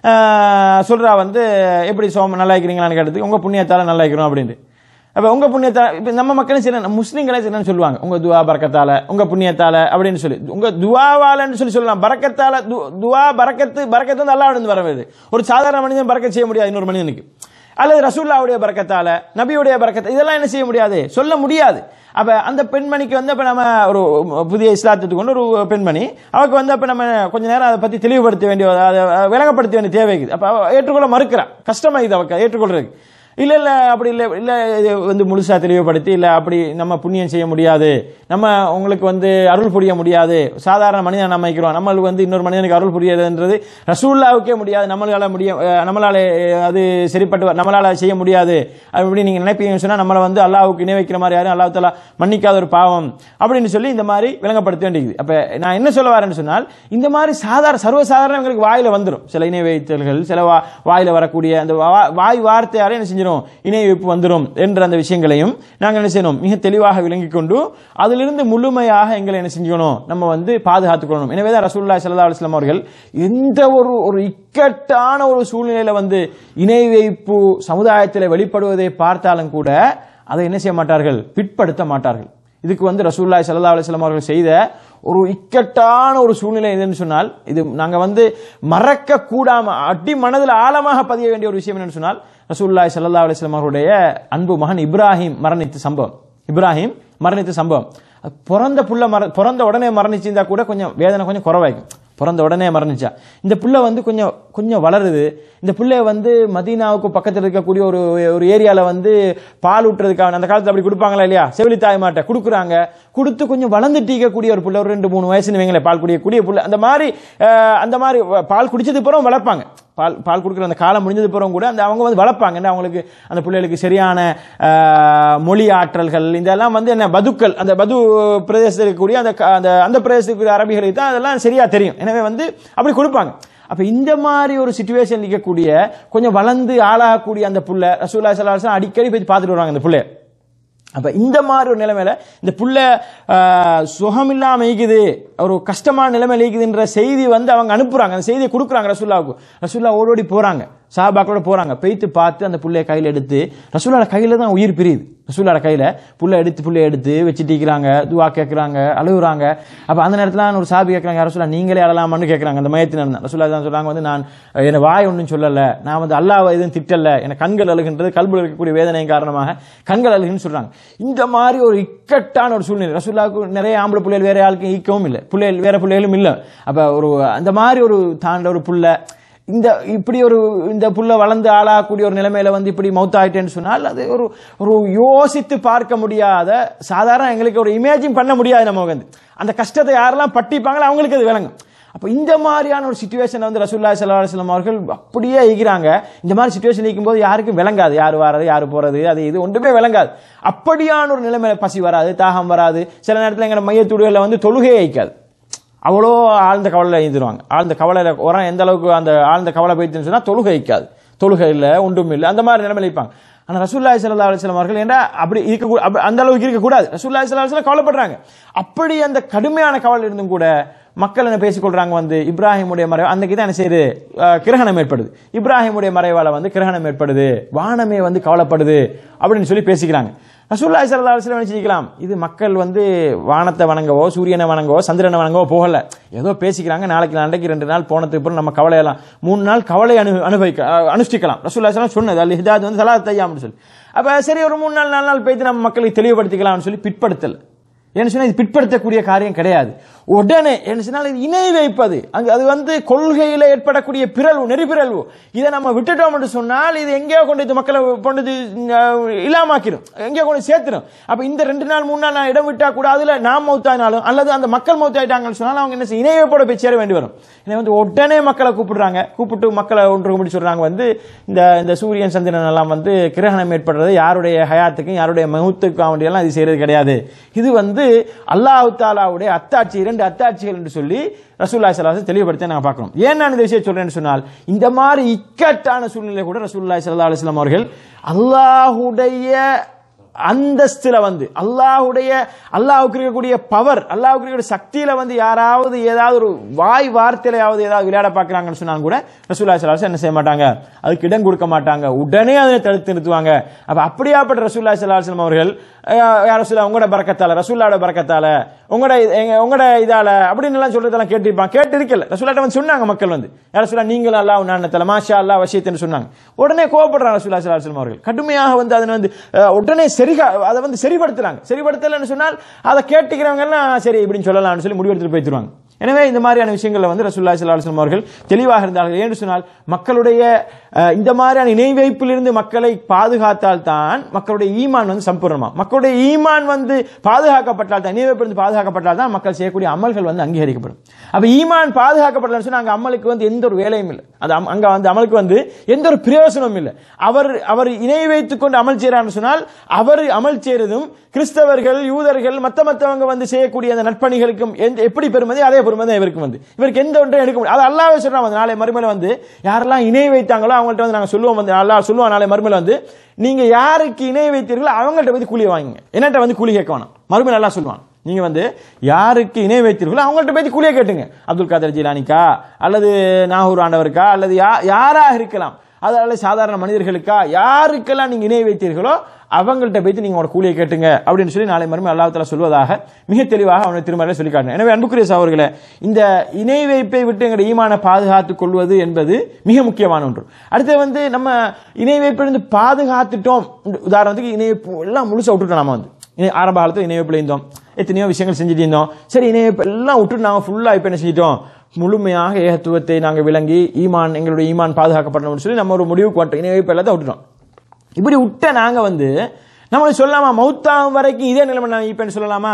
அஹ், சொல்றா வந்து எப்படி சோம நல்லா இருக்கிறீங்களான்னு கேட்டதுக்கு உங்கள் புண்ணியத்தால் நல்லா இருக்கிறோம் அப்படின்ட்டு அப்போ உங்கள் புண்ணியத்தால் இப்போ நம்ம மக்களும் சரி நம்ம முஸ்லீம்களே சரின்னு சொல்லுவாங்க உங்கள் துவா பறக்கத்தால உங்கள் புண்ணியத்தால அப்படின்னு சொல்லி உங்கள் துவாவாலன்னு சொல்லி சொல்லலாம் பறக்கத்தால து- துவா பறக்கத்து பறக்கத்து வந்து அல்லாஹ் இருந்து வரவது ஒரு சாதாரண மனிதன் பறக்க செய்ய முடியாது இன்னொரு மனிதனுக்கு அல்லது ரசூல்லாவுடைய பறக்கத்தால நபியுடைய பறக்கத்தை இதெல்லாம் என்ன செய்ய முடியாது சொல்ல முடியாது அப்ப அந்த பெண்மணிக்கு வந்து அப்ப நம்ம ஒரு புதிய இஸ்லாத்துக்கு கொண்டு ஒரு பெண்மணி அவருக்கு வந்து அப்ப நம்ம கொஞ்ச நேரம் அதை பத்தி தெளிவுபடுத்த வேண்டிய அதை விளங்கப்படுத்த வேண்டிய தேவை இருக்குது அப்ப அவ ஏற்றுக்கொள்ள மறுக்கிறா கஷ்டமா இது அவக்கு ஏற்றுக்கொள்றதுக்கு இல்ல இல்ல அப்படி இல்ல இல்ல இது வந்து முழுசா தெளிவுபடுத்தி இல்ல அப்படி நம்ம புண்ணியம் செய்ய முடியாது நம்ம உங்களுக்கு வந்து அருள் புரிய முடியாது சாதாரண மனிதன் நம்ம வைக்கிறோம் நம்மளுக்கு வந்து இன்னொரு மனிதனுக்கு அருள் புரியதுன்றது ரசூல்லாவுக்கே முடியாது நம்மளால முடிய அஹ் நம்மளால அஹ் அது சரிப்பட்டு வ- நம்மளால செய்ய முடியாது அப்படி நீங்க நினைப்பீங்கன்னு சொன்னா நம்மளை வந்து அல்லாஹ்வுக்கு இணை வைக்கிற மாதிரி யாரும் அல்லாஹ் தஆலா மன்னிக்காத ஒரு பாவம் அப்படின்னு சொல்லி இந்த மாதிரி விளங்கப்படுத்த வேண்டியது அப்ப நான் என்ன சொல்ல வரேன்னு சொன்னால் இந்த மாதிரி சாதாரண சர்வசாதாரணங்களுக்கு வாயில வந்துடும் சில இணை வைத்தல்கள் சில வா- வாயில வரக்கூடிய அந்த வா- வாய் வார்த்தையாலே என்ன செஞ்சிடும் இணை வைப்பு வந்துடும் என்ற அந்த விஷயங்களையும் நாங்கள் என்ன செய்யணும் மிக தெளிவாக விளங்கிக் கொண்டு அதிலிருந்து முழுமையாக எங்களை என்ன செஞ்சுக்கணும் நம்ம வந்து பாதுகாத்துக் கொள்ளணும் எனவே தான் ரசூல்லா சல்லா அலுவலாம் அவர்கள் எந்த ஒரு ஒரு இக்கட்டான ஒரு சூழ்நிலையில வந்து இணை வைப்பு சமுதாயத்தில் வெளிப்படுவதை பார்த்தாலும் கூட அதை என்ன செய்ய மாட்டார்கள் பிற்படுத்த மாட்டார்கள் இதுக்கு வந்து ரசூல்லாய் சல்லா அலுவலாம் அவர்கள் செய்த ஒரு இக்கட்டான ஒரு சூழ்நிலை எதுன்னு சொன்னால் இது நாங்க வந்து மறக்க கூடாம அடி மனதில் ஆழமாக பதிய வேண்டிய ஒரு விஷயம் என்னன்னு சொன்னால் ரசூல்லாய் சல்லா அலுவலாம் அவருடைய அன்பு மகன் இப்ராஹிம் மரணித்த சம்பவம் இப்ராஹிம் மரணித்த சம்பவம் அது பிறந்த புள்ள மர பிறந்த உடனே மரணிச்சிருந்தா கூட கொஞ்சம் வேதனை கொஞ்சம் குறவாய்க்கும் பிறந்த உடனே மரணிச்சா இந்த புள்ள வந்து கொஞ்சம் கொஞ்சம் வளருது இந்த புள்ளைய வந்து மதீனாவுக்கு பக்கத்தில் இருக்கக்கூடிய ஒரு ஒரு ஏரியால வந்து பால் ஊட்டுறதுக்காக அந்த காலத்துல அப்படி கொடுப்பாங்களா இல்லையா செவிலி தாய்மாட்ட கொடுக்குறாங்க கொடுத்து கொஞ்சம் வளர்ந்துட்டு இருக்கக்கூடிய ஒரு புள்ள ஒரு ரெண்டு மூணு வயசுன்னு வைங்களேன் பால் குடிக்கக்கூடிய புள்ள அந்த மாதிரி அஹ், அந்த மாதிரி வ- பால் குடிச்சது பிறகு வளர்ப்பாங்க பால் பால் கொடுக்குற அந்த காலம் முடிஞ்சது பிறகு கூட அந்த அவங்க வந்து வளர்ப்பாங்க ஏன்னா அவங்களுக்கு அந்த பிள்ளைகளுக்கு சரியான அஹ், மொழி ஆற்றல்கள் இதெல்லாம் வந்து என்ன பதுக்கள் அந்த பது பிரதேசத்தில் இருக்கக்கூடிய அந்த க- அந்த அந்த பிரதேசத்தில் இருக்கக்கூடிய அரபிகளுக்கு தான் அதெல்லாம் சரியா தெரியும் எனவே வந்து அப்படி கொடுப்பாங்க அப்ப இந்த மாதிரி ஒரு சுச்சுவேஷன் இருக்கக்கூடிய கொஞ்சம் வளர்ந்து ஆளாகக்கூடிய அந்த புள்ள ரசூல்லா ஸல்லல்லாஹு அலைஹி வஸல்லம் அடிக்கடி போய் பார்த்துட்டு வருவாங்க அந்த புள்ளைய அப்ப இந்த மாதிரி ஒரு நிலைமையில இந்த புள்ள ஆஹ், சுகம் இல்லாம இருக்குது ஒரு கஷ்டமான நிலைமையில இருக்குதுன்ற செய்தி வந்து அவங்க அனுப்புறாங்க அந்த செய்தியை கொடுக்குறாங்க ரசூல்லாவுக்கு ரசூல்லா ஓடோடி போறாங்க சாபாக்களோட போறாங்க பெய்த்து பார்த்து அந்த புள்ளைய கையில எடுத்து ரசூலோட கையில தான் உயிர் பிரியுது ரசூலோட கையில புள்ள எடுத்து புள்ளைய எடுத்து வச்சுட்டு இருக்கிறாங்க துவா கேட்கறாங்க அழுகுறாங்க அப்ப அந்த நேரத்துல ஒரு சாபி கேட்கறாங்க ரசூலா நீங்களே அழலாமான்னு கேட்கறாங்க அந்த மயத்தினர் இருந்தா ரசூலா தான் சொல்றாங்க வந்து நான் என் வாய் ஒன்றும் சொல்லல நான் வந்து அல்லாஹ் எதுவும் திட்டல என் கண்கள் அழுகின்றது கல்புல இருக்கக்கூடிய வேதனையின் காரணமாக கண்கள் அழுகுன்னு சொல்றாங்க இந்த மாதிரி ஒரு இக்கட்டான ஒரு சூழ்நிலை ரசூல்லாவுக்கு நிறைய ஆம்பளை பிள்ளைகள் வேற யாருக்கும் ஈக்கவும் இல்லை பிள்ளைகள் வேற பிள்ளைகளும் இல்லை அப்ப ஒரு அந்த மாதிரி ஒரு தாண்ட ஒரு புள்ள இந்த இப்படி ஒரு இந்த புள்ள வளர்ந்து ஆளாகக்கூடிய ஒரு நிலைமையில வந்து இப்படி மௌத்தாயிட்டேன்னு சொன்னால் அது ஒரு ஒரு யோசித்து பார்க்க முடியாத சாதாரண எங்களுக்கு ஒரு இமேஜின் பண்ண முடியாது நம்ம வந்து அந்த கஷ்டத்தை யாரெல்லாம் பட்டிப்பாங்களோ அவங்களுக்கு அது விளங்கும் அப்ப இந்த மாதிரியான ஒரு சுச்சுவேஷன் வந்து ரசூல்லா சல்லா அலுவலம் அவர்கள் அப்படியே ஈகிறாங்க இந்த மாதிரி சுச்சுவேஷன் இருக்கும்போது யாருக்கும் விளங்காது யார் வர்றது யார் போறது அது இது ஒன்றுமே விளங்காது அப்படியான ஒரு நிலைமையில பசி வராது தாகம் வராது சில நேரத்தில் எங்க மையத்துடுகளில் வந்து தொழுகையே ஐக்காது அவ்வளோ ஆழ்ந்த கவலையில் எழுதிருவாங்க ஆழ்ந்த கவலையில் உரம் எந்த அளவுக்கு அந்த ஆழ்ந்த கவலை போயிடுச்சுன்னு சொன்னா தொழுகை வைக்காது தொழுகை இல்லை ஒன்றும் இல்லை அந்த மாதிரி நிலைமையில இருப்பாங்க ஆனால் ரசூல்லாய் சல்லா அலுவலம் அவர்கள் ஏன்னா அப்படி இருக்க அப்ப- அந்த அளவுக்கு இருக்கக்கூடாது ரசூல்லாய் சல்லா அலுவலம் கவலைப்படுறாங்க அப்படி அந்த கடுமையான கவலை இருந்தும் கூட மக்கள் என்ன பேசிக்கொள்றாங்க வந்து இப்ராஹிமுடைய மறை அன்னைக்கு தான் என்ன செய்யுது அஹ், கிரகணம் ஏற்படுது இப்ராஹிமுடைய மறைவால வந்து கிரகணம் ஏற்படுது வானமே வந்து கவலைப்படுது அப்படின்னு சொல்லி பேசிக்கிறாங்க ரசூல்லாய் சல்லா அலுவலம் நினைச்சிருக்கலாம் இது மக்கள் வந்து வானத்தை வணங்கவோ சூரியனை வணங்கவோ சந்திரனை வணங்கவோ போகல ஏதோ பேசிக்கிறாங்க நாளைக்கு நாளைக்கு ரெண்டு நாள் போனதுக்கு அப்புறம் நம்ம கவலையெல்லாம் மூணு நாள் கவலை அனு அனுபவிக்க அஹ், அனுஷ்டிக்கலாம் ரசூல்லா சலாம் சொன்னது அல் ஹிதாத் வந்து சலா தையாம்னு சொல்லி அப்ப சரி ஒரு மூணு நாள் நாலு நாள் போயிட்டு நம்ம மக்களுக்கு தெளிவுபடுத்திக்கலாம்னு சொல்லி பிற்படுத்தல என்ன சொன்னா இது பிற்படுத்தக்கூடிய காரியம் கிடையாது உடனே என்ன சொன்னால் இது இணை வைப்பது அங்க அது வந்து கொள்கையில ஏற்படக்கூடிய பிறழ்வு நெறிபிறழ்வு இதை நம்ம விட்டுட்டோம் என்று சொன்னால் இது எங்கேயோ கொண்டு இது மக்களை கொண்டு இது, அஹ், இல்லாமாக்கிடும் எங்கேயோ கொண்டு சேர்த்துடும் அப்ப இந்த ரெண்டு நாள் மூணு நாள் நான் இடம் விட்டா கூட அதுல நாம் மௌத்தாயினாலும் அல்லது அந்த மக்கள் மௌத்தாயிட்டாங்கன்னு சொன்னாலும் அவங்க என்ன செய்ய இணை வைப்போட போய் சேர வேண்டி வரும் எனவே வந்து உடனே மக்களை கூப்பிடுறாங்க கூப்பிட்டு மக்களை ஒன்று கூப்பிட்டு சொல்றாங்க வந்து இந்த இந்த சூரியன் சந்திரன் எல்லாம் வந்து கிரகணம் ஏற்படுறது யாருடைய ஹயாத்துக்கும் யாருடைய மௌத்துக்கும் வேண்டியெல்லாம் இது செய்யறது கிடையாது இது வந்து அல்லாஹ் தாலாவுடைய அத்தாட்சி இரண்டு அத்தாட்சிகள் என்று சொல்லி ரசூல்லா சலாஹ் தெளிவுபடுத்த நாங்கள் பார்க்கிறோம் ஏன் நான் இந்த விஷயம் சொல்றேன்னு சொன்னால் இந்த மாதிரி இக்கட்டான சூழ்நிலை கூட ரசூல்லா சல்லா அலுவலாம் அவர்கள் அல்லாஹுடைய அந்தஸ்துல வந்து அல்லாஹ்வுடைய அல்லாஹ்வுக்கு இருக்கக்கூடிய பவர் அல்லாஹ்வுக்கு இருக்கக்கூடிய சக்தியில வந்து யாராவது ஏதாவது ஒரு வாய் வார்த்தையிலாவது ஏதாவது விளையாட பார்க்கறாங்கன்னு சொன்னாலும் கூட ரசூல்லா ஸல்லல்லாஹு என்ன செய்ய மாட்டாங்க அதுக்கு இடம் கொடுக்க மாட்டாங்க உடனே அதை தடுத்து நிறுத்துவாங்க அப்ப அப்படியாப்பட்ட ரசூல்லா ஸல்லல்லாஹு அலைஹி வஸல்லம் அவர்கள் அஹ், யா ரசூலா உங்களோட பரக்கத்தால ரசூல்லாவோட பரக்கத்தால உங்களோட எங்க- உங்களோட இதால அப்படின்னு எல்லாம் சொல்றதெல்லாம் கேட்டிருப்பான் கேட்டு இருக்கல ரசூல்லாட்ட வந்து சொன்னாங்க மக்கள் வந்து யார சொல்லா நீங்கள் அல்லாஹ் நானத்தல மாஷா அல்லாஹ் வசியத்துன்னு சொன்னாங்க உடனே கோவப்படுறாங்க ரசூல்லா ஸல்லல்லாஹு அலைஹி வஸல்லம் அவர்கள் கடுமையாக வந்து அதை வந்து அஹ், உடனே சரி அதை வந்து சரிப்படுத்துறாங்க சரிப்படுத்தலைன்னு சொன்னால் அதை கேட்டுக்கிறவங்க எல்லாம் சரி இப்படின்னு சொல்லலாம்னு சொல்லி முடிவெடுத்துட்டு போய்த்துருவாங்க எனவே இந்த மாதிரியான விஷயங்கள்ல வந்து ரசூல்லா ஸல்லல்லாஹு அலைஹி வஸல்லம் அவர்கள் தெளிவாக இருந்தார்கள் ஏன்னு சொன்னால் மக்களுடைய அஹ், இந்த மாதிரியான இணை வைப்பிலிருந்து மக்களை பாதுகாத்தால் தான் மக்களுடைய ஈமான் வந்து சம்பூர்ணமா மக்களுடைய ஈமான் வந்து பாதுகாக்கப்பட்டால் தான் இணை வைப்பிலிருந்து பாதுகாக்கப்பட்டால் தான் மக்கள் செய்யக்கூடிய அமல்கள் வந்து அங்கீகரிக்கப்படும் அப்ப ஈமான் பாதுகாக்கப்படலன்னு சொன்னா அங்க அமலுக்கு வந்து எந்த ஒரு வேலையும் இல்லை அது அம்- அங்க வந்து அமலுக்கு வந்து எந்த ஒரு பிரயோசனமும் இல்லை அவர் அவர் இணை வைத்துக் கொண்டு அமல் செய்யறான்னு சொன்னால் அவர் அமல் செய்யறதும் கிறிஸ்தவர்கள் யூதர்கள் மத்த மத்தவங்க வந்து செய்யக்கூடிய அந்த நற்பணிகளுக்கும் எந்த- எப்படி பெருமதி அதே பெருமதி இவருக்கு வந்து இவருக்கு எந்த ஒன்றையும் எடுக்க முடியும் அது அல்லாவே சொல்றான் வந்து நாளை மறுமையில வந்து யாரெல்லாம் இணை வைத்தாங்களோ அவங்கள்ட்ட வந்து நாங்க சொல்லுவோம் வந்து அல்லாஹ் சொல்லுவோம் நாளை மறுமையில வந்து நீங்க யாருக்கு இணை வைத்தீர்களோ அவங்கள்ட்ட வந்து கூலி வாங்குங்க என்னட்ட வந்து கூலி கேட்க வேணாம் மறுமையில நல்லா சொல்லுவான் நீங்க வந்து யாருக்கு இணை வைத்தீர்களோ அவங்கள்ட்ட போய் கூலியை கேட்டுங்க அப்துல் காதர் ஜிலானிக்கா அல்லது நாகூர் ஆண்டவருக்கா அல்லது யா- யாராக இருக்கலாம் அதால சாதாரண மனிதர்களுக்கா யாருக்கெல்லாம் நீங்க இணை வைத்தீர்களோ அவங்கள்ட்ட போயிட்டு நீங்க உங்களோட கூலியை கேட்டுங்க அப்படின்னு சொல்லி நாளை மறுமை அல்லாஹ் தஆலா சொல்வதாக மிக தெளிவாக அவனை திருமறையில் சொல்லி காட்டினார் எனவே அன்புக்குரிய சகோதரர்களே இந்த இணை வைப்பை விட்டு எங்களுடைய ஈமான பாதுகாத்துக் கொள்வது என்பது மிக முக்கியமான ஒன்று அடுத்து வந்து நம்ம இணை வைப்பிலிருந்து பாதுகாத்துட்டோம் உதாரணத்துக்கு இணை வைப்பு எல்லாம் முழுசா விட்டுட்டோம் நம்ம வந்து இணை- ஆரம்ப காலத்தில் இணை வைப்பில் இருந்தோம் எத்தனையோ விஷயங்கள் செஞ்சுட்டு இருந்தோம் சரி இணை வைப்பு எல்லாம் விட்டுட்டு நாங்கள் ஃபுல்லா இப்போ என்ன செஞ்சிட்டோம் முழுமையாக ஏகத்துவத்தை நாங்கள் விளங்கி ஈமான் எங்களுடைய ஈமான் பாதுகாக்கப்படணும்னு சொல்லி நம்ம ஒரு முடிவுக்கு வந்துட்டோம் இணை வைப்பு எல்லாத்தையும் விட்டுட்டோம் இப்படி விட்ட நாங்க வந்து நம்மளுக்கு சொல்லலாமா மௌத்தாகும் வரைக்கும் இதே நிலைமை நான் இப்பன்னு சொல்லலாமா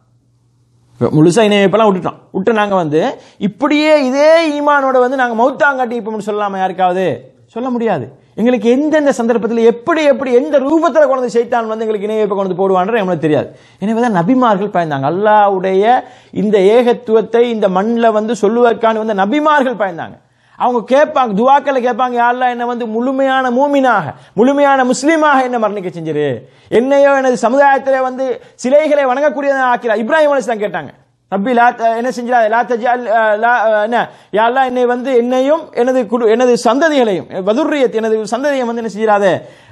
இப்ப முழுசா இணையப்பெல்லாம் விட்டுட்டோம் விட்டு நாங்க வந்து இப்படியே இதே ஈமானோட வந்து நாங்க மௌத்தாங்காட்டி இப்ப சொல்லலாமா யாருக்காவது சொல்ல முடியாது எங்களுக்கு எந்தெந்த சந்தர்ப்பத்தில் எப்படி எப்படி எந்த ரூபத்தில் கொண்டு வந்து சைத்தான் வந்து எங்களுக்கு இணையப்பை கொண்டு வந்து போடுவான்ற எங்களுக்கு தெரியாது எனவே தான் நபிமார்கள் பயந்தாங்க அல்லாஹ்வுடைய இந்த ஏகத்துவத்தை இந்த மண்ணில் வந்து சொல்லுவதற்கான வந்து நபிமார்கள் பயந்தாங்க அவங்க கேட்பாங்க துவாக்களை கேட்பாங்க யாரெல்லாம் என்ன வந்து முழுமையான மூமினாக முழுமையான முஸ்லீமாக என்ன மரணிக்க செஞ்சிரு என்னையோ எனது சமுதாயத்திலே வந்து சிலைகளை வணங்கக்கூடியதாக ஆக்கிறார் இப்ராஹிம் அலிஸ்லாம் கேட்டாங்க ரப்பி லா த- என்ன செஞ்சா லா தஜால் அஹ், லா அஹ், என்ன யா அல்லாஹ் என்னை வந்து என்னையும் எனது குடு எனது சந்ததிகளையும் வதுர்ரியத் எனது சந்ததியை வந்து என்ன செய்யறாதே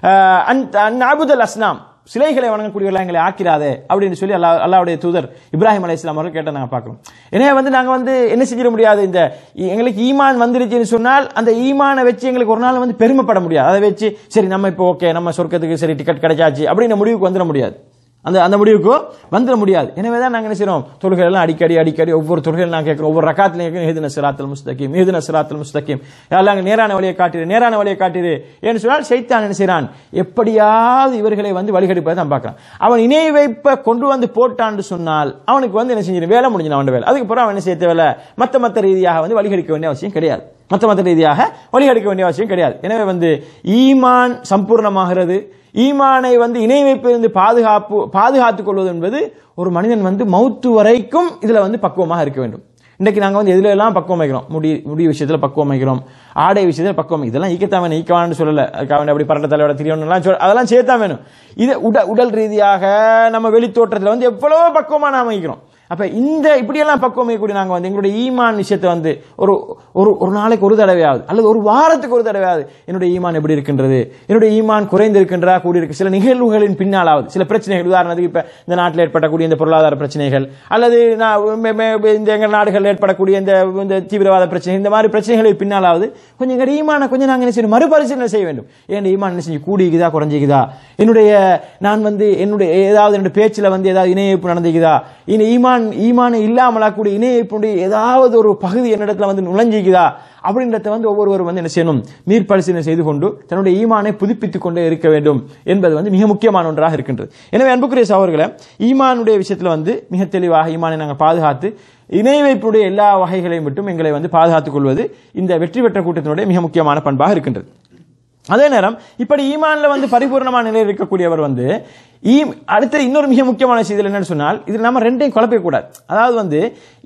அன் அபுதல் அஸ்னாம் சிலைகளை வணங்கக்கூடியவர்களாக எங்களை ஆக்கிறாதே அப்படின்னு சொல்லி அல்லாஹ் அல்லாவுடைய தூதர் இப்ராஹிம் அலை இஸ்லாம் அவர்கள் கேட்ட நாங்கள் பார்க்கிறோம் எனவே வந்து நாங்கள் வந்து என்ன செஞ்சிட முடியாது இந்த இ- எங்களுக்கு ஈமான் வந்துருச்சுன்னு சொன்னால் அந்த ஈமானை வச்சு எங்களுக்கு ஒரு நாள் வந்து பெருமைப்பட முடியாது அதை வச்சு சரி நம்ம இப்போ ஓகே நம்ம சொர்க்கத்துக்கு சரி டிக்கெட் கிடைச்சாச்சு அப்படின்னு முடிவுக்கு வந்துட முடியாது அந்த அந்த முடிவுக்கு வந்துட முடியாது எனவே தான் நாங்கள் என்ன செய்றோம் தொழுகை எல்லாம் அடிக்கடி அடிக்கடி ஒவ்வொரு தொழுகையில் நான் கேட்கிறோம் ஒவ்வொரு ரக்காத்திலையும் கேட்கிறோம் ஏதுன சிராத்தல் முஸ்தகீம் ஏதுன சிராத்தல் முஸ்தகீம் எல்லாம் நேரான வழியை காட்டிடு நேரான வழியை காட்டிடு ஏன்னு சொன்னால் சைத்தான் என்ன செய்றான் எப்படியாவது இவர்களை வந்து வழிகெடுப்பதை தான் பார்க்கறான் அவன் இணை வைப்ப கொண்டு வந்து போட்டான்னு சொன்னால் அவனுக்கு வந்து என்ன செஞ்சிடும் வேலை முடிஞ்சிடும் அவன் வேலை அதுக்கு பிறகு அவன் என்ன செய்ய தேவையில்ல மத்த மத்த ரீதியாக வந்து வழிகெடுக்க வேண்டிய அவசியம் கிடையாது மத்த மத்த ரீதியாக வழிகெடுக்க வேண்டிய அவசியம் கிடையாது எனவே வந்து ஈமான் சம்பூர்ணமாகிறது ஈமானை வந்து இணை வைப்பிலிருந்து பாதுகாப்பு பாதுகாத்துக் கொள்வது என்பது ஒரு மனிதன் வந்து மௌத்து வரைக்கும் இதுல வந்து பக்குவமாக இருக்க வேண்டும் இன்னைக்கு நாங்க வந்து எதுல எல்லாம் பக்குவம் வைக்கிறோம் முடி முடி விஷயத்துல பக்குவம் வைக்கிறோம் ஆடை விஷயத்துல பக்குவம் இதெல்லாம் ஈக்கத்தான் வேணும் ஈக்கவான்னு சொல்லல அதுக்காக வேண்டி அப்படி பரட்ட தலையோட திரியணும் சொல்ல அதெல்லாம் சேர்த்தான் வேணும் இது உட உடல் ரீதியாக நம்ம வெளித்தோற்றத்துல வந்து எவ்வளவோ பக்குவமா நாம வைக்கிறோம் அப்ப இந்த இப்படியெல்லாம் பக்குவம் வைக்கக்கூடிய நாங்க வந்து எங்களுடைய ஈமான் விஷயத்தை வந்து ஒரு ஒரு ஒரு நாளைக்கு ஒரு தடவையாவது அல்லது ஒரு வாரத்துக்கு ஒரு தடவையாவது என்னுடைய ஈமான் எப்படி இருக்கின்றது என்னுடைய ஈமான் குறைந்து இருக்கின்றதா கூடி இருக்கு சில நிகழ்வுகளின் பின்னாலாவது சில பிரச்சனைகள் உதாரணத்துக்கு இப்ப இந்த நாட்டில் ஏற்படக்கூடிய இந்த பொருளாதார பிரச்சனைகள் அல்லது நான் மே- மே- இந்த எங்கள் நாடுகள் ஏற்படக்கூடிய இந்த இந்த தீவிரவாத பிரச்சனை இந்த மாதிரி பிரச்சனைகளுக்கு பின்னாலாவது கொஞ்சம் எங்க ஈமான கொஞ்சம் நாங்க என்ன செய்யணும் மறுபரிசீலனை செய்ய வேண்டும் ஏன் ஈமான் என்ன செஞ்சு கூடிக்குதா குறைஞ்சிக்குதா என்னுடைய நான் வந்து என்னுடைய ஏதாவது என்னுடைய பேச்சுல வந்து ஏதாவது இணையப்பு நடந்துக்குதா இனி ஈமான் ஈமான் இல்லாமலாக்கூடிய இணையப்புடைய ஏதாவது ஒரு பகுதி என்னிடத்துல வந்து நுழைஞ்சிக்குதா அப்படின்றத வந்து ஒவ்வொருவரும் வந்து என்ன செய்யணும் நீர் பரிசீலனை செய்து கொண்டு தன்னுடைய ஈமானை புதுப்பித்துக் கொண்டே இருக்க வேண்டும் என்பது வந்து மிக முக்கியமான ஒன்றாக இருக்கின்றது எனவே அன்புக்குரிய சகோதரர்களே ஈமானுடைய விஷயத்துல வந்து மிக தெளிவாக ஈமானை நாங்கள் பாதுகாத்து இணை வைப்புடைய எல்லா வகைகளையும் விட்டும் எங்களை வந்து பாதுகாத்துக் கொள்வது இந்த வெற்றி பெற்ற கூட்டத்தினுடைய மிக முக்கியமான பண்பாக இருக்கின்றது அதே நேரம் இப்படி ஈமான்ல வந்து பரிபூர்ணமான நிலையில் இருக்கக்கூடியவர் வந்து ஈ அடுத்த இன்னொரு மிக முக்கியமான விஷயம் இதுல என்னன்னு சொன்னால் இது நம்ம ரெண்டையும் குழப்ப கூடாது அதாவது வந்து